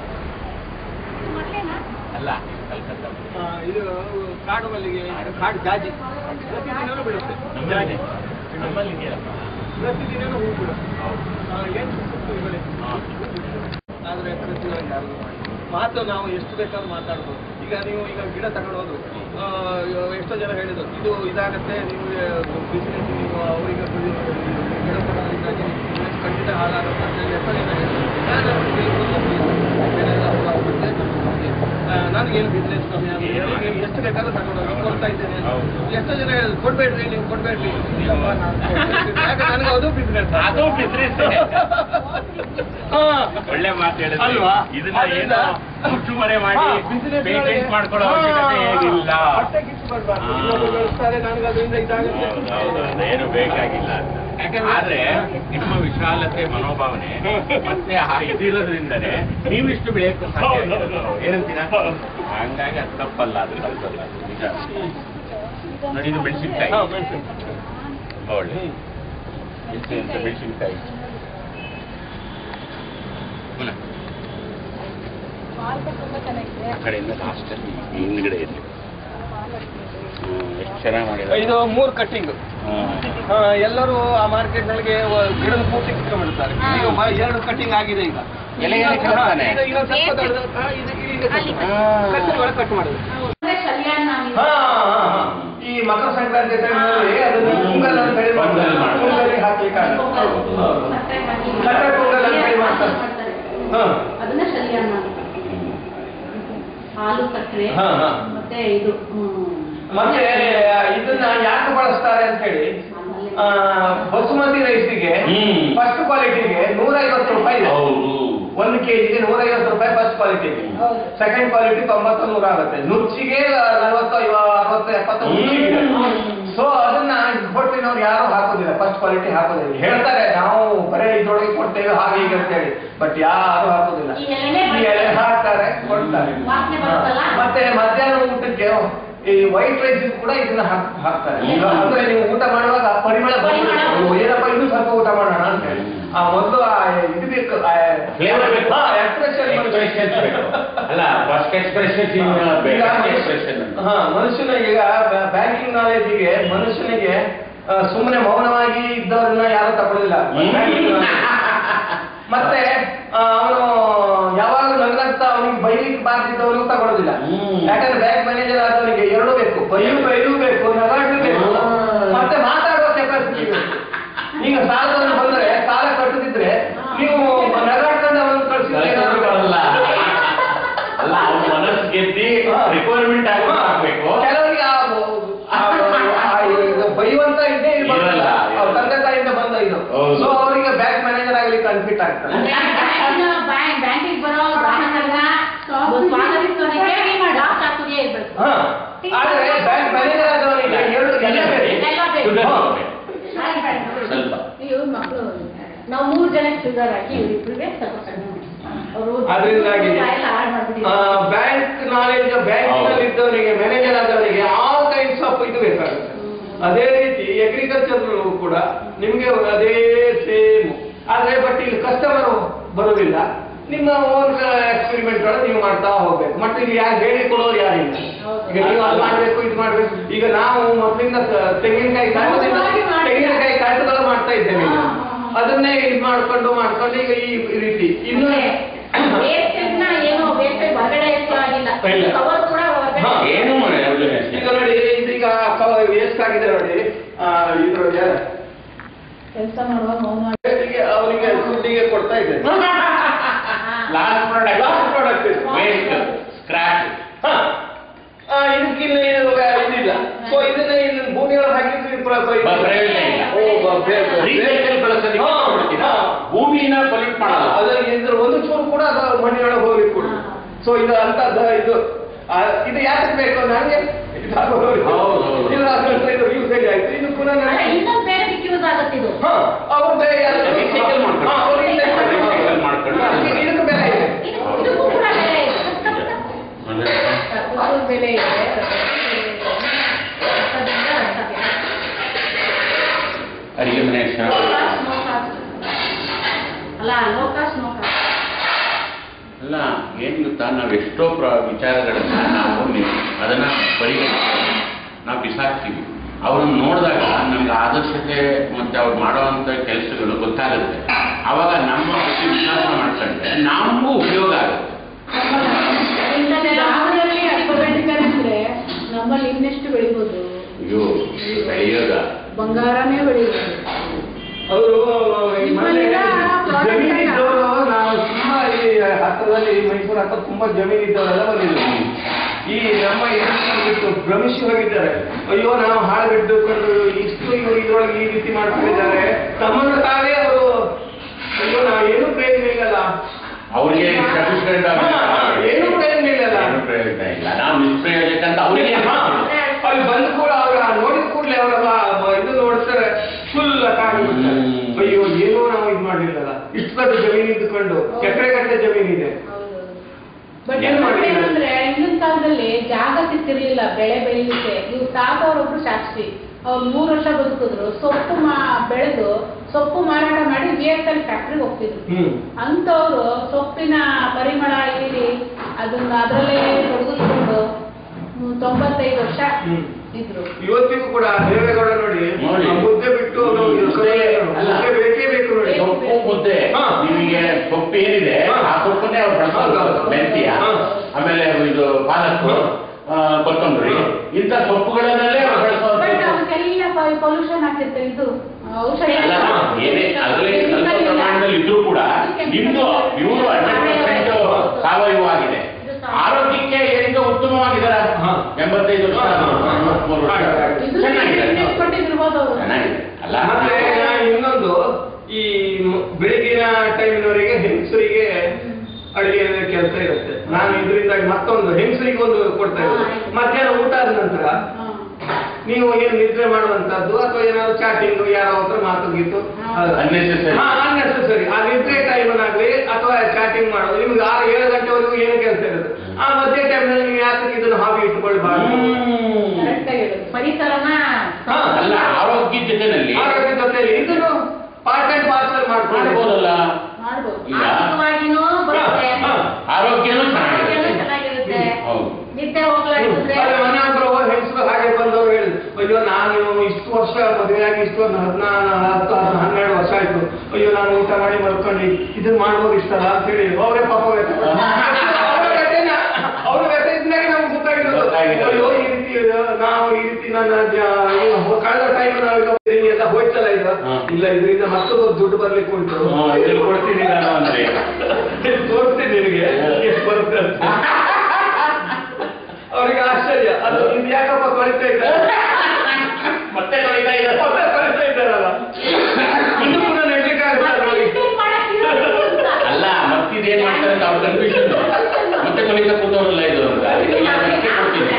ಅಲ್ಲ ಕಲ್ಕತ್ತಾ ಆ, ಇದು ಕಾಡು ಮಲ್ಲಿಗೆ ಕಾಡು ಜಾಜಿ ಪ್ರತಿದಿನನೂ ಬಿಡುತ್ತೆ ನಮ್ಮಲ್ಲಿ ನಮ್ಮಲ್ಲಿ ಇದೆಯಲ್ಲಪ್ಪ. ಪ್ರತಿದಿನನೂ ಹೂ ಬಿಡುತ್ತೆ ಹೌದು. ಆ, ಏನು ಸುತ್ತು ಇವಳೆ. ಹಾ. ಆದ್ರೆ ಪ್ರತಿದಿನ ಯಾರಿಗೂ ಮಾಡಿ ಮಾತು ನಾವು ಎಷ್ಟು ಬೇಕಾದ್ರೂ ಮಾತಾಡ್ಬೋದು ಈಗ ನೀವು ಈಗ ಗಿಡ ತಗೊಂಡು ಹೋದ್ರು ಆ, ಎಷ್ಟೋ ಜನ ಹೇಳಿದ್ರು ಇದು ಇದಾಗತ್ತೆ ನೀವು ಬಿಸಿನೆಸ್ ನೀವು ಅವರಿಗೆ ಗಿಡ ತಗೊಳ್ಳೋದ್ರಿಂದಾಗಿ business ಖಂಡಿತ ಹಾಳಾಗುತ್ತೆ ಅಂತ ಹೇಳಿ ಎಷ್ಟೋ ಜನ ಹೇಳಿದ್ರು ನಾನು ಅವ್ರಿಗೆ ಕೆಲವೊಂದು ಏನೆಲ್ಲ ಹಾಳಾಗುತ್ತೆ, ನಮ್ಗೆ ಹಾಗೆ. ಆ, ನನಗೇನು ಬಿಸ್ನೆಸ್ ಕಮ್ಮಿ ಆಗುತ್ತೆ ನೀವು ಎಷ್ಟು ಬೇಕಾದ್ರೂ ತಗೊಂಡು ಹೋಗಿ ಕೊಡ್ತಾ ಇದ್ದೇನೆ ಹೌದು. ಎಷ್ಟೋ ಜನ ಹೇಳಿದ್ರು, ಕೊಡ್ಬೇಡ್ರಿ ನೀವು ಕೊಡ್ಬೇಡ್ರಿ ಇಲ್ಲಪ್ಪ ನಾನು ಕೊಡ್ತೀನಿ. ಯಾಕೆ ನನಗೆ ಅದು ಬಿಸ್ನೆಸ್ ಅದು business. ಹಾ ಒಳ್ಳೆ ಮಾತು ಹೇಳಿದ್ರಿ ಅಲ್ವಾ? ಇದನ್ನ ಅದ್ರಿಂದ- ಏನೋ ಮುಚ್ಚುಮರೆ ಮಾಡಿ ಹಾ, business ಪೇಟೆಂಟ್ ಒಳಗೆ- ಮಾಡ್ಕೊಳ್ಳೋ ಹಾ, ಅವಶ್ಯಕತೆ ಏನಿಲ್ಲ ಹೊಟ್ಟೆ ಕಿಚ್ಚು ಬರ್ಬಾರ್ದು. ಹಾ. ಇನ್ನೊಬ್ರು ಬೆಳೆಸ್ತಾರೆ ನನಗೆ ಅದರಿಂದ ಇದಾಗುತ್ತೆ ಹೌದು, ಹೌದು, ಅದೇನು ಬೇಕಾಗಿಲ್ಲ ಅಂತ. ಯಾಕಂದ್ರೆ- ಆದ್ರೆ ನಿಮ್ಮ ವಿಶಾಲತೆ ಮನೋಭಾವನೆ ಮತ್ತೆ ಆ ಇದಿರೋದ್ರಿಂದನೇ ನೀವಿಷ್ಟು ಬೆಳೆಯಕ್ಕೆ ಸಾಧ್ಯ ಹೌದು, ಹೌದು, ಆಗಿರೋದು. ಹೌದು. ಏನಂತೀರಾ ಹೌದು. ಹಂಗಾಗಿ ಅದು ತಪ್ಪಲ್ಲ ಅದು ತಪ್ಪಲ್ಲ ಅದು ನಿಜ ನೋಡಿ ಇದು ಮೆಣಸಿನ್ಕಾಯಿ ಹಾ, ಮೆಣಸಿನ. ತುಂಬಾ ಒಳ್ಳೆ ಅಂತ ಮೆಣಸಿನ್ಕಾಯಿ ಪುನಃ ಮಾರ್ಕೆಟ್ ತುಂಬಾ ಚೆನ್ನಾಗಿದೆ ಆ ಕಡೆಯಿಂದ ಲಾಸ್ಟ್ ಅಲ್ಲಿ ಹಿಂದ್ಗಡೆ ಇರಲಿ ಎಷ್ಟು ಚೆನ್ನಾಗಿ ಮಾಡಿದ್ದಾರೆ ಇದು ಮೂರು ಕಟ್ಟಿಂಗ್ ಹಾ. ಎಲ್ಲರೂ ಆ ಮಾರ್ಕೆಟ್ ನೊಳಗೆ ಗಿಡದ ಪೂರ್ತಿ ಕಿತ್ಕೊಂಡ್ಬಿಡ್ತಾರೆ ಈಗ ಬ- ಎರಡು ಕಟ್ಟಿಂಗ್ ಆಗಿದೆ ಈಗ ಎಲೆ ಎಲೆ ಕಿತ್ಕೊಳ್ತಾನೆ. ಈಗ ಇನ್ನೊಂದ್ ಸ್ವಲ್ಪ ದೊಡ್ಡದು. ಹಾ, ಇದು- ಈಗ ಅಲ್ಲಿ. ಕಟ್ಟಿಂಗ್ ಒಳಗೆ ಕಟ್ ಮಾಡುದು ಅಂದ್ರೆ ಕಲ್ಯಾಣ ಹಾ, ಹಾ, ಹಾ. ಈ ಮಕರ ಸಂಕ್ರಾಂತಿ ಟೈಮ್ನಲ್ಲಿ ಅದನ್ನ ಪೊಂಗಲ್ ಅಂತ ಹೇಳಿ ಪೊಂಗಲ್ ಮಾಡ್ತಾರೆ. ಪೊಂಗಲಿಗೆ ಹಾಕ್ಲಿಕ್ಕೆ ಆಗಲ್ಲ. ಹೌದು, ಹೌದು. ಸಕ್ಕರೆ ಪೊಂಗಲ್ ಅಂತ ಹೇಳಿ ಮಾಡ್ತಾರೆ. ಹಾ. ಅದನ್ನ ಕಲ್ಯಾಣ ಹಾಲು ಸಕ್ಕರೆ ಹಾ, ಹಾ. ಮತ್ತೆ ಇದು ಹ್ಮ್, ಮತ್ತೆ ಇದನ್ನ ಯಾಕೆ ಬಳಸ್ತಾರೆ ಅಂತ ಹೇಳಿ ಆ, ಬಸುಮತಿ ರೈಸಿಗೆ ಹ್ಮ್. ಫಸ್ಟ್ ಕ್ವಾಲಿಟಿಗೆ ನೂರ ಐವತ್ತು ರೂಪಾಯಿ ಇದೆ ಹೌದು ಒಂದು ಕೆಜಿಗೆ ನೂರ ಐವತ್ತು ರೂಪಾಯಿ ಫಸ್ಟ್ ಕ್ವಾಲಿಟಿಗೆ ಹೌದು. ಸೆಕೆಂಡ್ ಕ್ವಾಲಿಟಿ ತೊಂಬತ್ತು ನೂರ ಆಗುತ್ತೆ ನುಚ್ಚಿಗೆ ನಲವತ್ತು ಐವ- ಅರವತ್ತು ಎಪ್ಪತ್ತು ಸೊ ಅದನ್ನ ಹೋಟ್ಲಿನವ್ರು ಯಾರು ಹಾಕೋದಿಲ್ಲ ಫಸ್ಟ್ ಕ್ವಾಲಿಟಿ ಹಾಕೋದಿಲ್ಲ ಹೇಳ್ತಾರೆ ನಾವು ಬರೇ ಇದ್ರೊಳಗೆ ಕೊಡ್ತೇವೆ ಹಾಗೆ ಹೀಗೆ ಅಂತ ಹೇಳಿ ಬಟ್ ಯಾರು ಹಾಕೋದಿಲ್ಲ ಈ ಎಲೆನೇ ಈ ಎಲೆ ಹಾಕ್ತಾರೆ ಕೊಡ್ತಾರೆ ವಾಸನೆ ಬರುತ್ತಲ್ಲ? ಮತ್ತೆ ಮಧ್ಯಾಹ್ನ ಊಟಕ್ಕೆ ಈ ವೈಟ್ ರೈಸ್ ಕೂಡ ಇದನ್ನ ಹಾಕ್- ಹಾಕ್ತಾರೆ ಈಗ ಅಂದ್ರೆ ನೀವು ಊಟ ಮಾಡುವಾಗ ಪರಿಮಳ ಪರಿಮಳ. ಬರ್ಬೇಕು. ಏನಪ್ಪ ಇನ್ನೂ ಸ್ವಲ್ಪ ಊಟ ಮಾಡೋಣ ಅಂತ ಹೇಳಿ ಆ ಮೊದಲು ಆ ಇದು ಬೇಕು Flavor ಬೇಕು. ಎಕ್ಸ್ಪ್ರೆಷನ್ Expressions ಬೇಕು. ಅಲ್ಲ ಫಸ್ಟ್ ಎಕ್ಸ್ಪ್ರೆಷನ್ ಎಕ್ಸ್ಪ್ರೆಷನ್ ಹಾ ಮನುಷ್ಯನ ಈಗ ಬ್ಯಾಂಕಿಂಗ್ ನಾಲೆಜಿಗೆ ಮನುಷ್ಯನಿಗೆ ಸುಮ್ಮನೆ ಮೌನವಾಗಿ ಇದ್ದವ್ರನ್ನ ಯಾರು ತಗೊಳ್ಳಿಲ್ಲ ಮತ್ತೆ ಅವನು ಯಾವಾಗ ನಗ್ನಗ್ತಾ ಅವನಿಗೆ ಬೈಲಿಕ್ಕೆ ಬಾರ್ದಿದ್ದವನು ತಗೊಳ್ಳೋದಿಲ್ಲ ಹ್ಮ್. ಯಾಕಂದ್ರೆ ಬ್ಯಾಂಕ್ ಮ್ಯಾನೇಜರ್ ಆದವನಿಗೆ ಎರಡೂ ಬೇಕು ಬೈಯು ಬೈಲು ಬೇಕು ನಗಾಡ್ಲು ಬೇಕು ಹ್ಮ್. ಮತ್ತೆ ಮಾತಾಡುವ ಕೆಪಾಸಿಟಿ ಈಗ ಸಾಲದವನು ಬಂದ್ರೆ ಸಾಲ ಕಟ್ಟದಿದ್ರೆ ನೀವು ನಗಾಡ್ಕೊಂಡು ಅವನು ಅಲ್ಲ ಅಲ್ಲ ಅವ್ನ ಮನಸ್ಸು ಗೆದ್ದಿ ರಿಕ್ವೈರ್ಮೆಂಟ್ ಆಗಿ ಹಾಕ್ಬೇಕು ಕೆಲವರಿಗೆ ಆ ಆ- ಆ ಇದು ಬೈಯುವಂತ ಇದ್ದೇ ಇರ್ಬಾರ್ದು. ಇರಲ್ಲ. ಅವ್ರ ತಂದೆ ತಾಯಿಯಿಂದ ಬಂದ ಇದು ಹೌದು. ಸೊ ಅವರಿಗೆ ಬ್ಯಾಂಕ್ ಮ್ಯಾನೇಜರ್ ಆಗ್ಲಿಕ್ಕೆ ಅನ್ಫಿಟ್ ಆಗ್ತಾರೆ ಬ್ಯಾಂಕಿಗೆ ಬರೋ ಗ್ರಾಹಕರನ್ನ ಸ್ವಾಗತಿಸೋದಕ್ಕೆ ಡಾಕ್ಟರ್ ಹಾಕುದೇ ಇರ್ಬೇಕು ಹಾ ಆದ್ರೆ ಬ್ಯಾಂಕ್ ಮ್ಯಾನೇಜರ್ ಆದವನಿಗೆ ಎರಡು ಎಲ್ಲ ಬೇಕು. ಎಲ್ಲ ಬೇಕು. ಶುಗರ್ ಹಾ. ಸ್ವಲ್ಪ ಇವ್ರ ಮಕ್ಕಳು ನಾವು ಮೂರು ಜನಕ್ಕೆ ಶುಗರ್ ಹಾಕಿ ಇವ್ರಿಬ್ರಿಗೆ ಸ್ವಲ್ಪ ಕಡಿಮೆ ಅವರು ಅದರಿಂದಾಗಿ ಎಲ್ಲ ಹಾಳು ಆ, ಮಾಡ್ಬಿಟ್ಟಿದ್ದಾರೆ ಬ್ಯಾಂಕ್ ನಾಲೆಜ್ ಬ್ಯಾಂಕ್ ನಲ್ಲಿ ಇದ್ದವನಿಗೆ ಮ್ಯಾನೇಜರ್ ಆದವನಿಗೆ ಆಲ್ ಕೈಂಡ್ಸ್ ಆಫ್ ಇದು ಬೇಕಾಗುತ್ತೆ ಅದೇ ರೀತಿ ಅಗ್ರಿಕಲ್ಚರ್ ಕೂಡ ನಿಮ್ಗೆ ಅದೇ ಸೇಮ್ ಆದ್ರೆ ಬಟ್ ಇಲ್ಲಿ ಕಸ್ಟಮರ್ ಬರೋದಿಲ್ಲ ನಿಮ್ಮ ಓನ್ ಎಕ್ಸ್ಪೆರಿಮೆಂಟ್ ಗಳು ನೀವು ಮಾಡ್ತಾ ಹೋಗ್ಬೇಕು ಮತ್ತೆ ಇಲ್ಲಿ ಯಾರು ಹೇಳಿ ಕೊಡೋರು ಯಾರಿಲ್ಲ ಈಗ ನೀವು ಅದು ಮಾಡ್ಬೇಕು ಇದು ಮಾಡ್ಬೇಕು ಈಗ ನಾವು ಮೊದಲಿಂದ ತ- ತೆಂಗಿನಕಾಯಿ ಕಾಯ್ದದಿಂದ ಮಾಡಿ ಮಾಡಿ. ತೆಂಗಿನಕಾಯಿ ಕಾಯ್ದಗಳು ಮಾಡ್ತಾ ಇದ್ದೇವೆ ಈಗ ಹಾ, ಹಾ, ಹಾ. ಅದನ್ನೇ ಇದು ಮಾಡ್ಕೊಂಡು ಮಾಡ್ಕೊಂಡು ಈಗ ಈ ರೀತಿ ಇನ್ನು ವೇಸ್ಟೇಜ್ನ ಏನು ವೇಸ್ಟೇಜ್ ಹೊರಗಡೆ ಎಷ್ಟೋ ಆಗಿಲ್ಲ ಇಲ್ಲ. ಕವರ್ ಕೂಡ ಹೊರಗಡೆ ಹಾ. ಏನು ಮಾಡಿ ಈಗ ನೋಡಿ ಇದೀಗ ಎಷ್ಟು ಆಗಿದೆ ನೋಡಿ ಆ, ಇದ್ರೊಳಗೆ ಕೆಲಸ ಮಾಡುವ ಮೌನ ವೇಸ್ಟಿಗೆ ಅವರಿಗೆ ದುಡ್ಡಿಗೆ ಕೊಡ್ತಾ ಇದೆ last product last product waste scrap ಹಾ ಆ, ಇದಕ್ಕಿನ್ನ ಇದು ಇದಿಲ್ಲ ಸೊ ಇದನ್ನ ಇನ್ನು ಭೂಮಿಯೊಳಗೆ ಹಾಕಿದ್ರೆ ಇದು ಪ್ರ- ಪ್ರ- ಇದು- ಪ್ರಯೋಜನ ಇಲ್ಲ. ಓ, ಬ- ಬೇ- ಬೇ- ರೀಸೈಕಲ್ ಬಳಸೋದಕ್ಕೆ ಹಾ, ಕೊಡ್ತೀರಾ? ಹಾ. ಭೂಮಿನ ಪೊಲ್ಯೂಟ್ ಮಾಡಲ್ಲ ಅದ್ರ ಇದ್ರ ಒಂದು ಚೂರು ಕೂಡ ಅದು ಮಣ್ಣಿನೊಳಗೆ ಹೋಗ್ಲಿಕ್ಕೆ ಕೊಡಿ ಸೊ ಇದು ಅಂತದ್ದು ಇದು ಆ, ಇದು ಯಾಕೆ ಬೇಕು ನನಗೆ ಹೌದು, ಹೌದು. ಇದು ಯೂಸೇಜ್ ಆಯ್ತು ಇದು ಪುನಃ ಅಲ್ಲ, ನನಗೆ ಇನ್ನೊಂದು ಬೇರೆ ಯೂಸ್ ಆಗುತ್ತೆ ಇದು ಹಾ ಅವ್ರು ಬೇರೆ ಯಾರು- Recycle ಮಾಡ್ಕೊಂಡು. ಹಾ, ಅವ್ರು ಇಲ್ಲ Recycle ಮಾಡ್ಕೊಂಡು. ಇದಕ್ಕೆ- ಇದಕ್ಕೆ ಬೆಲೆ ಇದೆ ಇದು- ಇದಕ್ಕೂ ಕೂಡ ಬೆಲೆ ಇದೆ ಅಂದ್ರೆ ರಸಗೊಬ್ಬರದ ಬೆಲೆ ಇದೆ ರಸದಿಂದ ರಸ. ಅಡಿಗೆ ಮನೆ No cost, no cost. ಅಲ್ಲ ಲೋ ಕಾಸ್ಟ್ ನೋ ಕಾಸ್ಟ್ ಅಲ್ಲ ಏನ್ ಗೊತ್ತಾ ನಾವು ಎಷ್ಟೋ ಪ್ರ ವಿಚಾರಗಳನ್ನ ನಾವು ನಿ- ಅದನ್ನ ಪರಿಗಣಿಸ್ತೀವಿ ನಾವು ಬಿಸಾಕ್ತೀವಿ ಅವ್ರನ್ನ ನೋಡಿದಾಗ ನಮ್ಗೆ ಆದರ್ಶತೆ ಮತ್ತೆ ಅವ್ರು ಮಾಡುವಂತ ಕೆಲಸಗಳು ಗೊತ್ತಾಗುತ್ತೆ ಅವಾಗ ನಮ್ಮ ಬಗ್ಗೆ ವಿಶ್ವಾಸ ಮಾಡ್ಕೊಂಡ್ರೆ ನಮಗೂ ಉಪಯೋಗ ಆಗುತ್ತೆ ಯಾವ್ದ್ರಲ್ಲಿ ಅಲ್ಪ ಬೆಳಿತಾರೆ ಅಂದ್ರೆ ನಮ್ಮಲ್ಲಿ ಇನ್ನೆಷ್ಟು ಬೆಳಿಬೋದು ಅಯ್ಯೋ ಬೆಳೆಯೋದ ಬಂಗಾರನೇ ಬೆಳಿಬೋದು ಅವರು ನಿಮ್ಮಲ್ಲಿನ product ಜಮೀನ್ ಅನ್ನ- ಇದ್ದವರು ನಾವು ತುಂಬಾ ಈ ಹತ್ತಿರದಲ್ಲಿ ಮೈಸೂರು ಹತ್ರ ತುಂಬಾ ಜಮೀನ್ ಇದ್ದವರೆಲ್ಲ ಬಂದಿದ್ರು ಈ ನಮ್ಮ ಇದರಲ್ಲಿ ಬಿಟ್ಟು ಭ್ರಮಿಸಿ ಹೋಗಿದ್ದಾರೆ ಅಯ್ಯೋ ನಾವು ಹಾಳು ಬಿಟ್ಟುಕೊಂಡು ಇಷ್ಟು ಇವರು ಇದ್ರೊಳಗೆ ಈ ರೀತಿ ಮಾಡ್ಕೊಂಡಿದ್ದಾರೆ ತಮ್ಮನ್ನು ತಾವೇ ಅವರು ಅಯ್ಯೋ ನಾವು ಏನು ಪ್ರಯೋಜನ ಇಲ್ಲಲ್ಲ ಅವ್ರಿಗೆ ಸಫಿಷಿಯಂಟ್ ಹಾ, ಹಾ, ಏನು ಪ್ರಯೋಜನ ಇಲ್ಲಲ್ಲ ಏನು ಪ್ರಯೋಜನ ಇಲ್ಲ ನಾವು ನಿಷ್ಪ್ರಯೋಜಕ ಅಂತ ಅವ್ರಿಗೆ ಹಾ, ಅಲ್ಲಿ ಬಂದ ಕೂಡ ಅವ್ರ ನೋಡಿದ ಕೂಡಲೇ ಅವರೆಲ್ಲ ಇದು ನೋಡ್ತಾರೆ ಫುಲ್ ಕಾಣಿಬಿಡ್ತಾರೆ ಹ್ಮ್. ಅಯ್ಯೋ ಏನೋ ನಾವು ಇದು ಮಾಡಿಲ್ಲಲ್ಲ ಇಷ್ಟು ದೊಡ್ಡ ಜಮೀನು ಇದ್ದುಕೊಂಡು ಎಕರೆ ಗಟ್ಟಲೆ ಜಮೀನಿದೆ ಬಟ್ ಏನ್ ಮಾಡಿದ್ರು? ಏನಂದ್ರೆ ಹಿಂದಿನ ಕಾಲದಲ್ಲಿ ಜಾಗ ಸಿಕ್ತಿರ್ಲಿಲ್ಲ ಬೆಳೆ ಬೆಳಿಲಿಕ್ಕೆ ಇವ್ರು ತಾತವ್ರೊಬ್ರು ಶಾಸ್ತ್ರಿ ಅವ್ರು ಮೂರು ವರ್ಷ ಬದುಕಿದ್ರು ಸೊಪ್ಪು ಮಾ ಬೆಳೆದು ಸೊಪ್ಪು ಮಾರಾಟ ಮಾಡಿ ಜಿ ಎಸ್ ಎಲ್ ಫ್ಯಾಕ್ಟ್ರಿಗೆ ಹೋಗ್ತಿದ್ರು ಹ್ಮ್ ಅಂಥವ್ರು ಸೊಪ್ಪಿನ ಪರಿಮಳ ಹೀರಿ ಅದನ್ನ ಅದರಲ್ಲೇ ತೊಡಗಿಸ್ಕೊಂಡು ಹ್ಮ್, ತೊಂಬತ್ತೈದು ವರ್ಷ ಹ್ಮ್. ಇದ್ರು ಇವತ್ತಿಗೂ ಕೂಡ ದೇವೇಗೌಡ ನೋಡಿ ನೋಡಿ. ಆ ಮುದ್ದೆ ಬಿಟ್ಟು ಅವ್ರು ಮುದ್ದೆ ಅಲ್ಲ. ಮುದ್ದೆ ಬೇಕೇ ಬೇಕು ನೋಡಿ ಸೊಪ್ಪು ಮುದ್ದೆ ಹಾ. ನಿಮಗೆ ಸೊಪ್ಪು ಏನಿದೆ ಹಾ. ಆ ಸೊಪ್ಪನ್ನೇ ಅವ್ರು ಹೌದು, ಬಳಸ್ತಾರೆ ಹೌದು. ಮೆಂತ್ಯ ಹಾ. ಆಮೇಲೆ ಇದು ಪಾಲಕ್ ಹಾ. ಆ, ಕೊತ್ತಂಬರಿ ಹಾ. ಇಂಥ ಸೊಪ್ಪುಗಳನ್ನಲ್ಲೇ ಅವ್ರು ಬಟ್ ಬಳಸುವಂಥದ್ದು ಅವಕ್ಕೆಲ್ಲ ಪೊಲ್ಯೂಷನ್ ಆಗ್ತಿರ್ತದೆ ಇದು ಔಷಧಿ ಅಲ್ಲ, ಏನೇ ಅದರಲ್ಲಿ ಸ್ವಲ್ಪ ಪ್ರಮಾಣದಲ್ಲಿ ಇದ್ರೂ ಕೂಡ ನಿಮ್ದು ಇವರು ಹಂಡ್ರೆಡ್ ಪರ್ಸೆಂಟ್ ಸಾವಯವ ಆಗಿದೆ ಆರೋಗ್ಯಕ್ಕೆ ಏನಿಂದ ಉತ್ತಮವಾಗಿದ್ದಾರೆ ಹಾ. ಎಂಬತ್ತೈದು ವರ್ಷ ಹಾ, ಹಾ, ಹಾ. ಮೂವತ್ಮೂರು ವರ್ಷ ಹಾಗೆ, ಇದು ಚೆನ್ನಾಗಿದೆ ಕೊಟ್ಟಿರ್ಬೋದು ಅವರು ಚೆನ್ನಾಗಿದೆ ಅಲ್ಲ ಮತ್ತೆ ನಾ ಇನ್ನೊಂದು ಈ ಮ- ಬೆಳಗಿನ ಟೈಮಿನವರೆಗೆ ಹೆಂಗಸರಿಗೆ ಅಡಿಗೆ ಕೆಲಸ ಇರುತ್ತೆ ನಾನು ಇದರಿಂದಾಗಿ ಮತ್ತೊಂದು ಹೆಂಗಸರಿಗೆ ಒಂದು ಕೊಡ್ತಾ ಇರೋದು ಹಾ. ಮಧ್ಯಾಹ್ನ ಊಟ ಆದ ನಂತರ ಹಾ. ನೀವು ಏನು ನಿದ್ರೆ ಮಾಡುವಂತದ್ದು ಅಥವಾ ಏನಾದ್ರು ಚಾಟಿಂಗ್ ಯಾರೋ ಹತ್ರ ಮಾತು ಗೀತು ಹಾ. Unnecessary. ಅನ್ನೆಸರಿ ಆ ನಿದ್ರೆ ಟೈಮನ್ನಾಗ್ಲಿ ಅಥವಾ ಚಾಟಿಂಗ್ ಮಾಡೋದು ನಿಮ್ಗೆ ಆರು ಏಳು ಗಂಟೆವರೆಗೂ ಏನು ಕೆಲಸ ಇರುತ್ತೆ ಆ ಮಧ್ಯ ಟೈಮ್ನಲ್ಲಿ ನೀವು ಯಾಕೆ ಇದನ್ನು ಹಾಬಿ ಇಟ್ಕೊಳ್ಬಾರ್ದು ಹ್ಮ್. ಕರೆಕ್ಟ್ ಆಗಿ ಹೇಳೋದು ಪರಿಸರನ ಹಾ. ಅಲ್ಲ ಆರೋಗ್ಯ ಜೊತೆನಲ್ಲಿ ಆರೋಗ್ಯ ಜೊತೆಯಲ್ಲಿ ಇದನ್ನು ಪಾರ್ಟ್ ಅಂಡ್ ಪಾರ್ಸಲ್ ಮಾಡ್ಕೊಂಡು ಮಾಡ್ಬೋದಲ್ಲ ಮಾಡ್ಬೋದು ಈಗ ಆರ್ಥಿಕವಾಗಿನೂ ಬರುತ್ತೆ ಹಾ. ಆರೋಗ್ಯನೂ ಆರೋಗ್ಯನೂ ಚೆನ್ನಾಗಿರುತ್ತೆ ಚೆನ್ನಾಗಿರುತ್ತೆ ಹೌದು ನಿದ್ದೆ ಹೋಗ್ಲಾಡಿಸಿದ್ರೆ ಅಲ್ಲಿ ಮನೆ ಹತ್ರ ಹೋಗಿ ಹೆಂಗಸರು ಹಾಗೆ ಬಂದವರು ಹೇಳಿ ಅಯ್ಯೋ ನಾನು ಇಷ್ಟು ವರ್ಷ ಮದುವೆಯಾಗಿ ಇಷ್ಟು ಒಂದು ಹದಿನಾರು ಹತ್ತು ಹತ್ತು ಹನ್ನೆರಡು ವರ್ಷ ಆಯ್ತು ಅಯ್ಯೋ ನಾನು ಊಟ ಮಾಡಿ ಮಲ್ಕೊಂಡು ಇದನ್ನ ಮಾಡ್ಬೋದು ಇಷ್ಟಲ್ಲ ಅಂತ ಹೇಳಿ ಅವರೇ ಪಾಪ ವ್ಯಥೆ ಅವ್ರ ವ್ಯಥೆನ ಅವ್ರ ವ್ಯಥೆಯಿಂದಾಗಿ ನಮ್ಗೆ ಗೊತ್ತಾಗಿರೋದು ಗೊತ್ತಾಗಿರೋದು. ಅಯ್ಯೋ ಈ ರೀತಿ ಇದು, ನಾವು ಈ ರೀತಿ ನನ್ನ ಜ- ಏನು ಕಳೆದ ಟೈಮ್ ನಾವು ಎಲ್ಲ ಹೋಯ್ತಲ್ಲ ಇದು ಹಾ. ಇಲ್ಲ ಇದರಿಂದ ಮತ್ತೊಂದು ದುಡ್ಡು ಬರ್ಲಿಕ್ಕೆ ಉಂಟು ಹ್ಮ್, ಇದ್ರಲ್ಲಿ ಕೊಡ್ತೀನಿ ನಾನು ಅಂದ್ರೆ ತೋರಿಸ್ತೀನಿ ನಿನಗೆ ಎಷ್ಟು ಬರುತ್ತೆ ಅಂತ ಅವ್ರಿಗೆ ಆಶ್ಚರ್ಯ ಅದು ಇದು ಯಾಕಪ್ಪ ತೊಳಿತಾ ಇದ್ದಾರೆ ಮತ್ತೆ ತೊಳಿತಾ ಇದ್ದಾರೆ. ಮತ್ತೆ ತೊಳಿತಾ ಇದ್ದಾರಲ್ಲ ಇನ್ನು ಕೂಡ ನಡ್ಲಿಕ್ಕೆ ಆಗುತ್ತಾ ನೋಡಿ ಅಲ್ಲ ಮತ್ತಿದೇನ್ ಮಾಡ್ತಾರೆ ಅಂತ ಅವ್ರ ಕನ್ಫ್ಯೂಷನ್ ಮತ್ತೆ ಕೊಲಿತ ಕೂತವ್ರಲ್ಲ ಇದು ಅಂತ ಇದಕ್ಕೆ ಅದಕ್ಕೆ ಕೊಡ್ತೀನಿ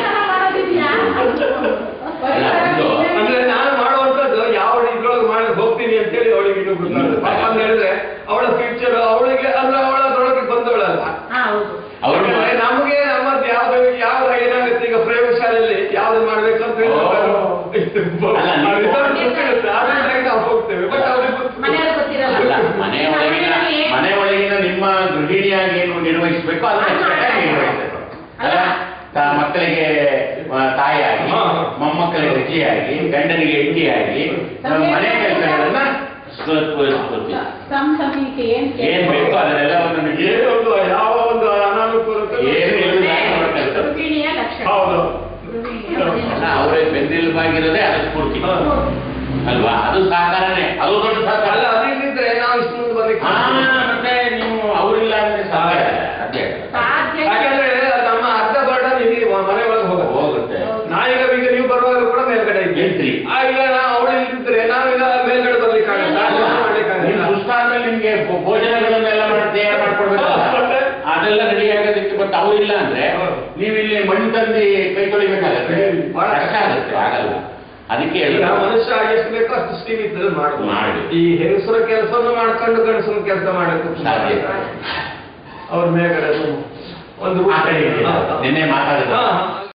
ಅಲ್ಲ, ಇದು ಅಂದ್ರೆ ನಾನು ಮಾಡುವಂತದ್ದು ಯಾವ ಇದ್ರೊಳಗೆ ಮಾಡಿ ಹೋಗ್ತೀನಿ ಅಂತ ಹೇಳಿ ಅವಳಿಗೆ ಇನ್ನೂ ಗೊತ್ತಾಗುತ್ತೆ ಪಾಪ ಅಂತ ಹೇಳಿದ್ರೆ ಅವಳ ಫ್ಯೂಚರ್ ಅವಳಿಗೆ ಅಂದ್ರೆ ಅವಳದ್ರೊಳಗೆ ಬಂದವಳಲ್ಲ ಅವ್ರು ಯಾಕಂದ್ರೆ ನಮಗೆ ನಮ್ಮದು ಯಾವ್ದು ಯಾವ್ದು ಏನಾಗುತ್ತೆ ಈಗ ಪ್ರಯೋಗಶಾಲೆಯಲ್ಲಿ ಯಾವ್ದು ಮಾಡ್ಬೇಕು ಅಂತ ಹೇಳಿ ಅಲ್ಲ, ನೀವು- ಗೊತ್ತಿರುತ್ತೆ ಆದ್ರಿಂದಾಗಿ ನಾವು ಹೋಗ್ತೇವೆ ಬಟ್ ಅವ್ರಿಗೆ ಗೊತ್ತಿಲ್ಲ. ಮನೆಯವ್ರಿಗೆ ಗೊತ್ತಿರಲ್ಲ. ಅಲ್ಲ ಮನೆ ಒಳಗಿನ ಮನೆ ಒಳಗಿನ ನಿಮ್ಮ ಗೃಹಿಣಿಯಾಗಿ ಏನು ನಿರ್ವಹಿಸಬೇಕು ಅದನ್ನ ಅಚ್ಚುಕಟ್ಟಾಗಿ ನಿರ್ವಹಿಸಬೇಕು ಅಲ್ಲ ತ- ಮಕ್ಕಳಿಗೆ ಆ, ತಾಯಿಯಾಗಿ ಹಾ. ಮೊಮ್ಮಕ್ಕಳಿಗೆ ರುಚಿಯಾಗಿ ಗಂಡನಿಗೆ ಹೆಂಡತಿಯಾಗಿ ಮನೆ ಕೆಲಸಗಳನ್ನ ಸ್ವೀಕರಿಸ್ಕೊಳ್ತೀವಿ ಸಮ್ ಸಮಯಕ್ಕೆ ಏನ್ ಏನ್ ಬೇಕು ಅದನ್ನೆಲ್ಲವನ್ನು ನೀವು ಏನೋ ಒಂದು ಯಾವ ಒಂದು ಅನಾನುಕೂಲತೆ ಏನು ಇಲ್ಲ ನೋಡ್ಕೊಳ್ತಾರೆ. ಗೃಹಿಣಿಯ ಲಕ್ಷಣ ಹೌದು ಗೃಹಿಣಿಯ ಅಲ್ಲ, ಲಕ್ಷಣ. ಅವರೇ ಬೆನ್ನೆಲುಬಾಗಿರೋದೇ ಅದಕ್ಕೆ ಸ್ಫೂರ್ತಿ ಹಾ. ಅಲ್ವಾ ಅದು ಸಹಕಾರನೇ ಅದು ದೊಡ್ಡ ಸಹಕಾರ ಅಲ್ಲ ಅದಿಲ್ಲದಿದ್ರೆ ನಾವು ಇಷ್ಟು ಮುಂದೆ ಬರ್ಲಿಕ್ಕೆ ಹಾ, ಮತ್ತೆ ನೀವು ಅವರಿಲ್ಲ ಅಂದ್ರೆ ಸಹಾಯ ಅದೇ ಸಾಧ್ಯ ಯಾಕಂದ್ರೆ ನಮ್ಮ ಅರ್ಧ ಬರ್ಡನ್ ಇಲ್ಲಿ ಮನೆ ಒಳಗೆ ಹೋಗುತ್ತೆ ಹೋಗುತ್ತೆ ನಾವೀಗ ಈಗ ನೀವು ಬರುವಾಗ ಕೂಡ ಮೇಲ್ಗಡೆ ಇದ್ದೀವಿ ಗೆಲ್ತ್ರಿ. ಆ, ಈಗ ನಾವು ಅವಳು ಇಲ್ದಿದ್ರೆ ನಾವೀಗ ಮೇಲ್ಗಡೆ ಬರ್ಲಿಕ್ಕಾಗಲ್ಲ ನೀವು ಮಾಡ್ಲಿಕ್ಕಾಗಲ್ಲ ಸುಸ್ತಾದ್ಮೇಲೆ ನಿಮ್ಗೆ ಭೋ- ಭೋಜನಗಳನ್ನೆಲ್ಲ ಮಾಡಿ ತಯಾರು ಮಾಡ್ಕೊಡ್ಬೇಕಲ್ಲ ಮತ್ತೆ? ಅದೆಲ್ಲ ರೆಡಿ ಆಗೋದಕ್ಕೆ ಬಟ್ ಅವ್ರಿಲ್ಲ ಅಂದ್ರೆ ಹೌದು. ನೀವು ಇಲ್ಲಿ ಮಣ್ಣು ತಂದು ಕೈ ತೊಳಿಬೇಕಾಗತ್ತೆ ಬಹಳ ಕಷ್ಟ ಆಗುತ್ತೆ ಆಗಲ್ಲ ಅದಕ್ಕೆ ಈಗ ಹೇಳಿದ್ರು ಮನುಷ್ಯ ಎಷ್ಟು ಬೇಕೋ ಅಷ್ಟು ಸ್ಟೀಮ್ ಇದ್ದರೆ ಮಾಡ್ಬೋದು ಮಾಡಿ. ಈ ಹೆಂಗಸರ ಕೆಲಸವನ್ನು ಮಾಡ್ಕೊಂಡು ಗಂಡಸರ ಕೆಲಸ ಮಾಡಕ್ಕೆ ಸಾಧ್ಯ. ಅವ್ರ ಮೇಲ್ಗಡೆ ಒಂದು ಆ ಕಡೆ ಇದೆ. ಹಾ, ಹಾ. ನಿನ್ನೆ ಮಾತಾಡಿದ ಹಾ, ಹಾ.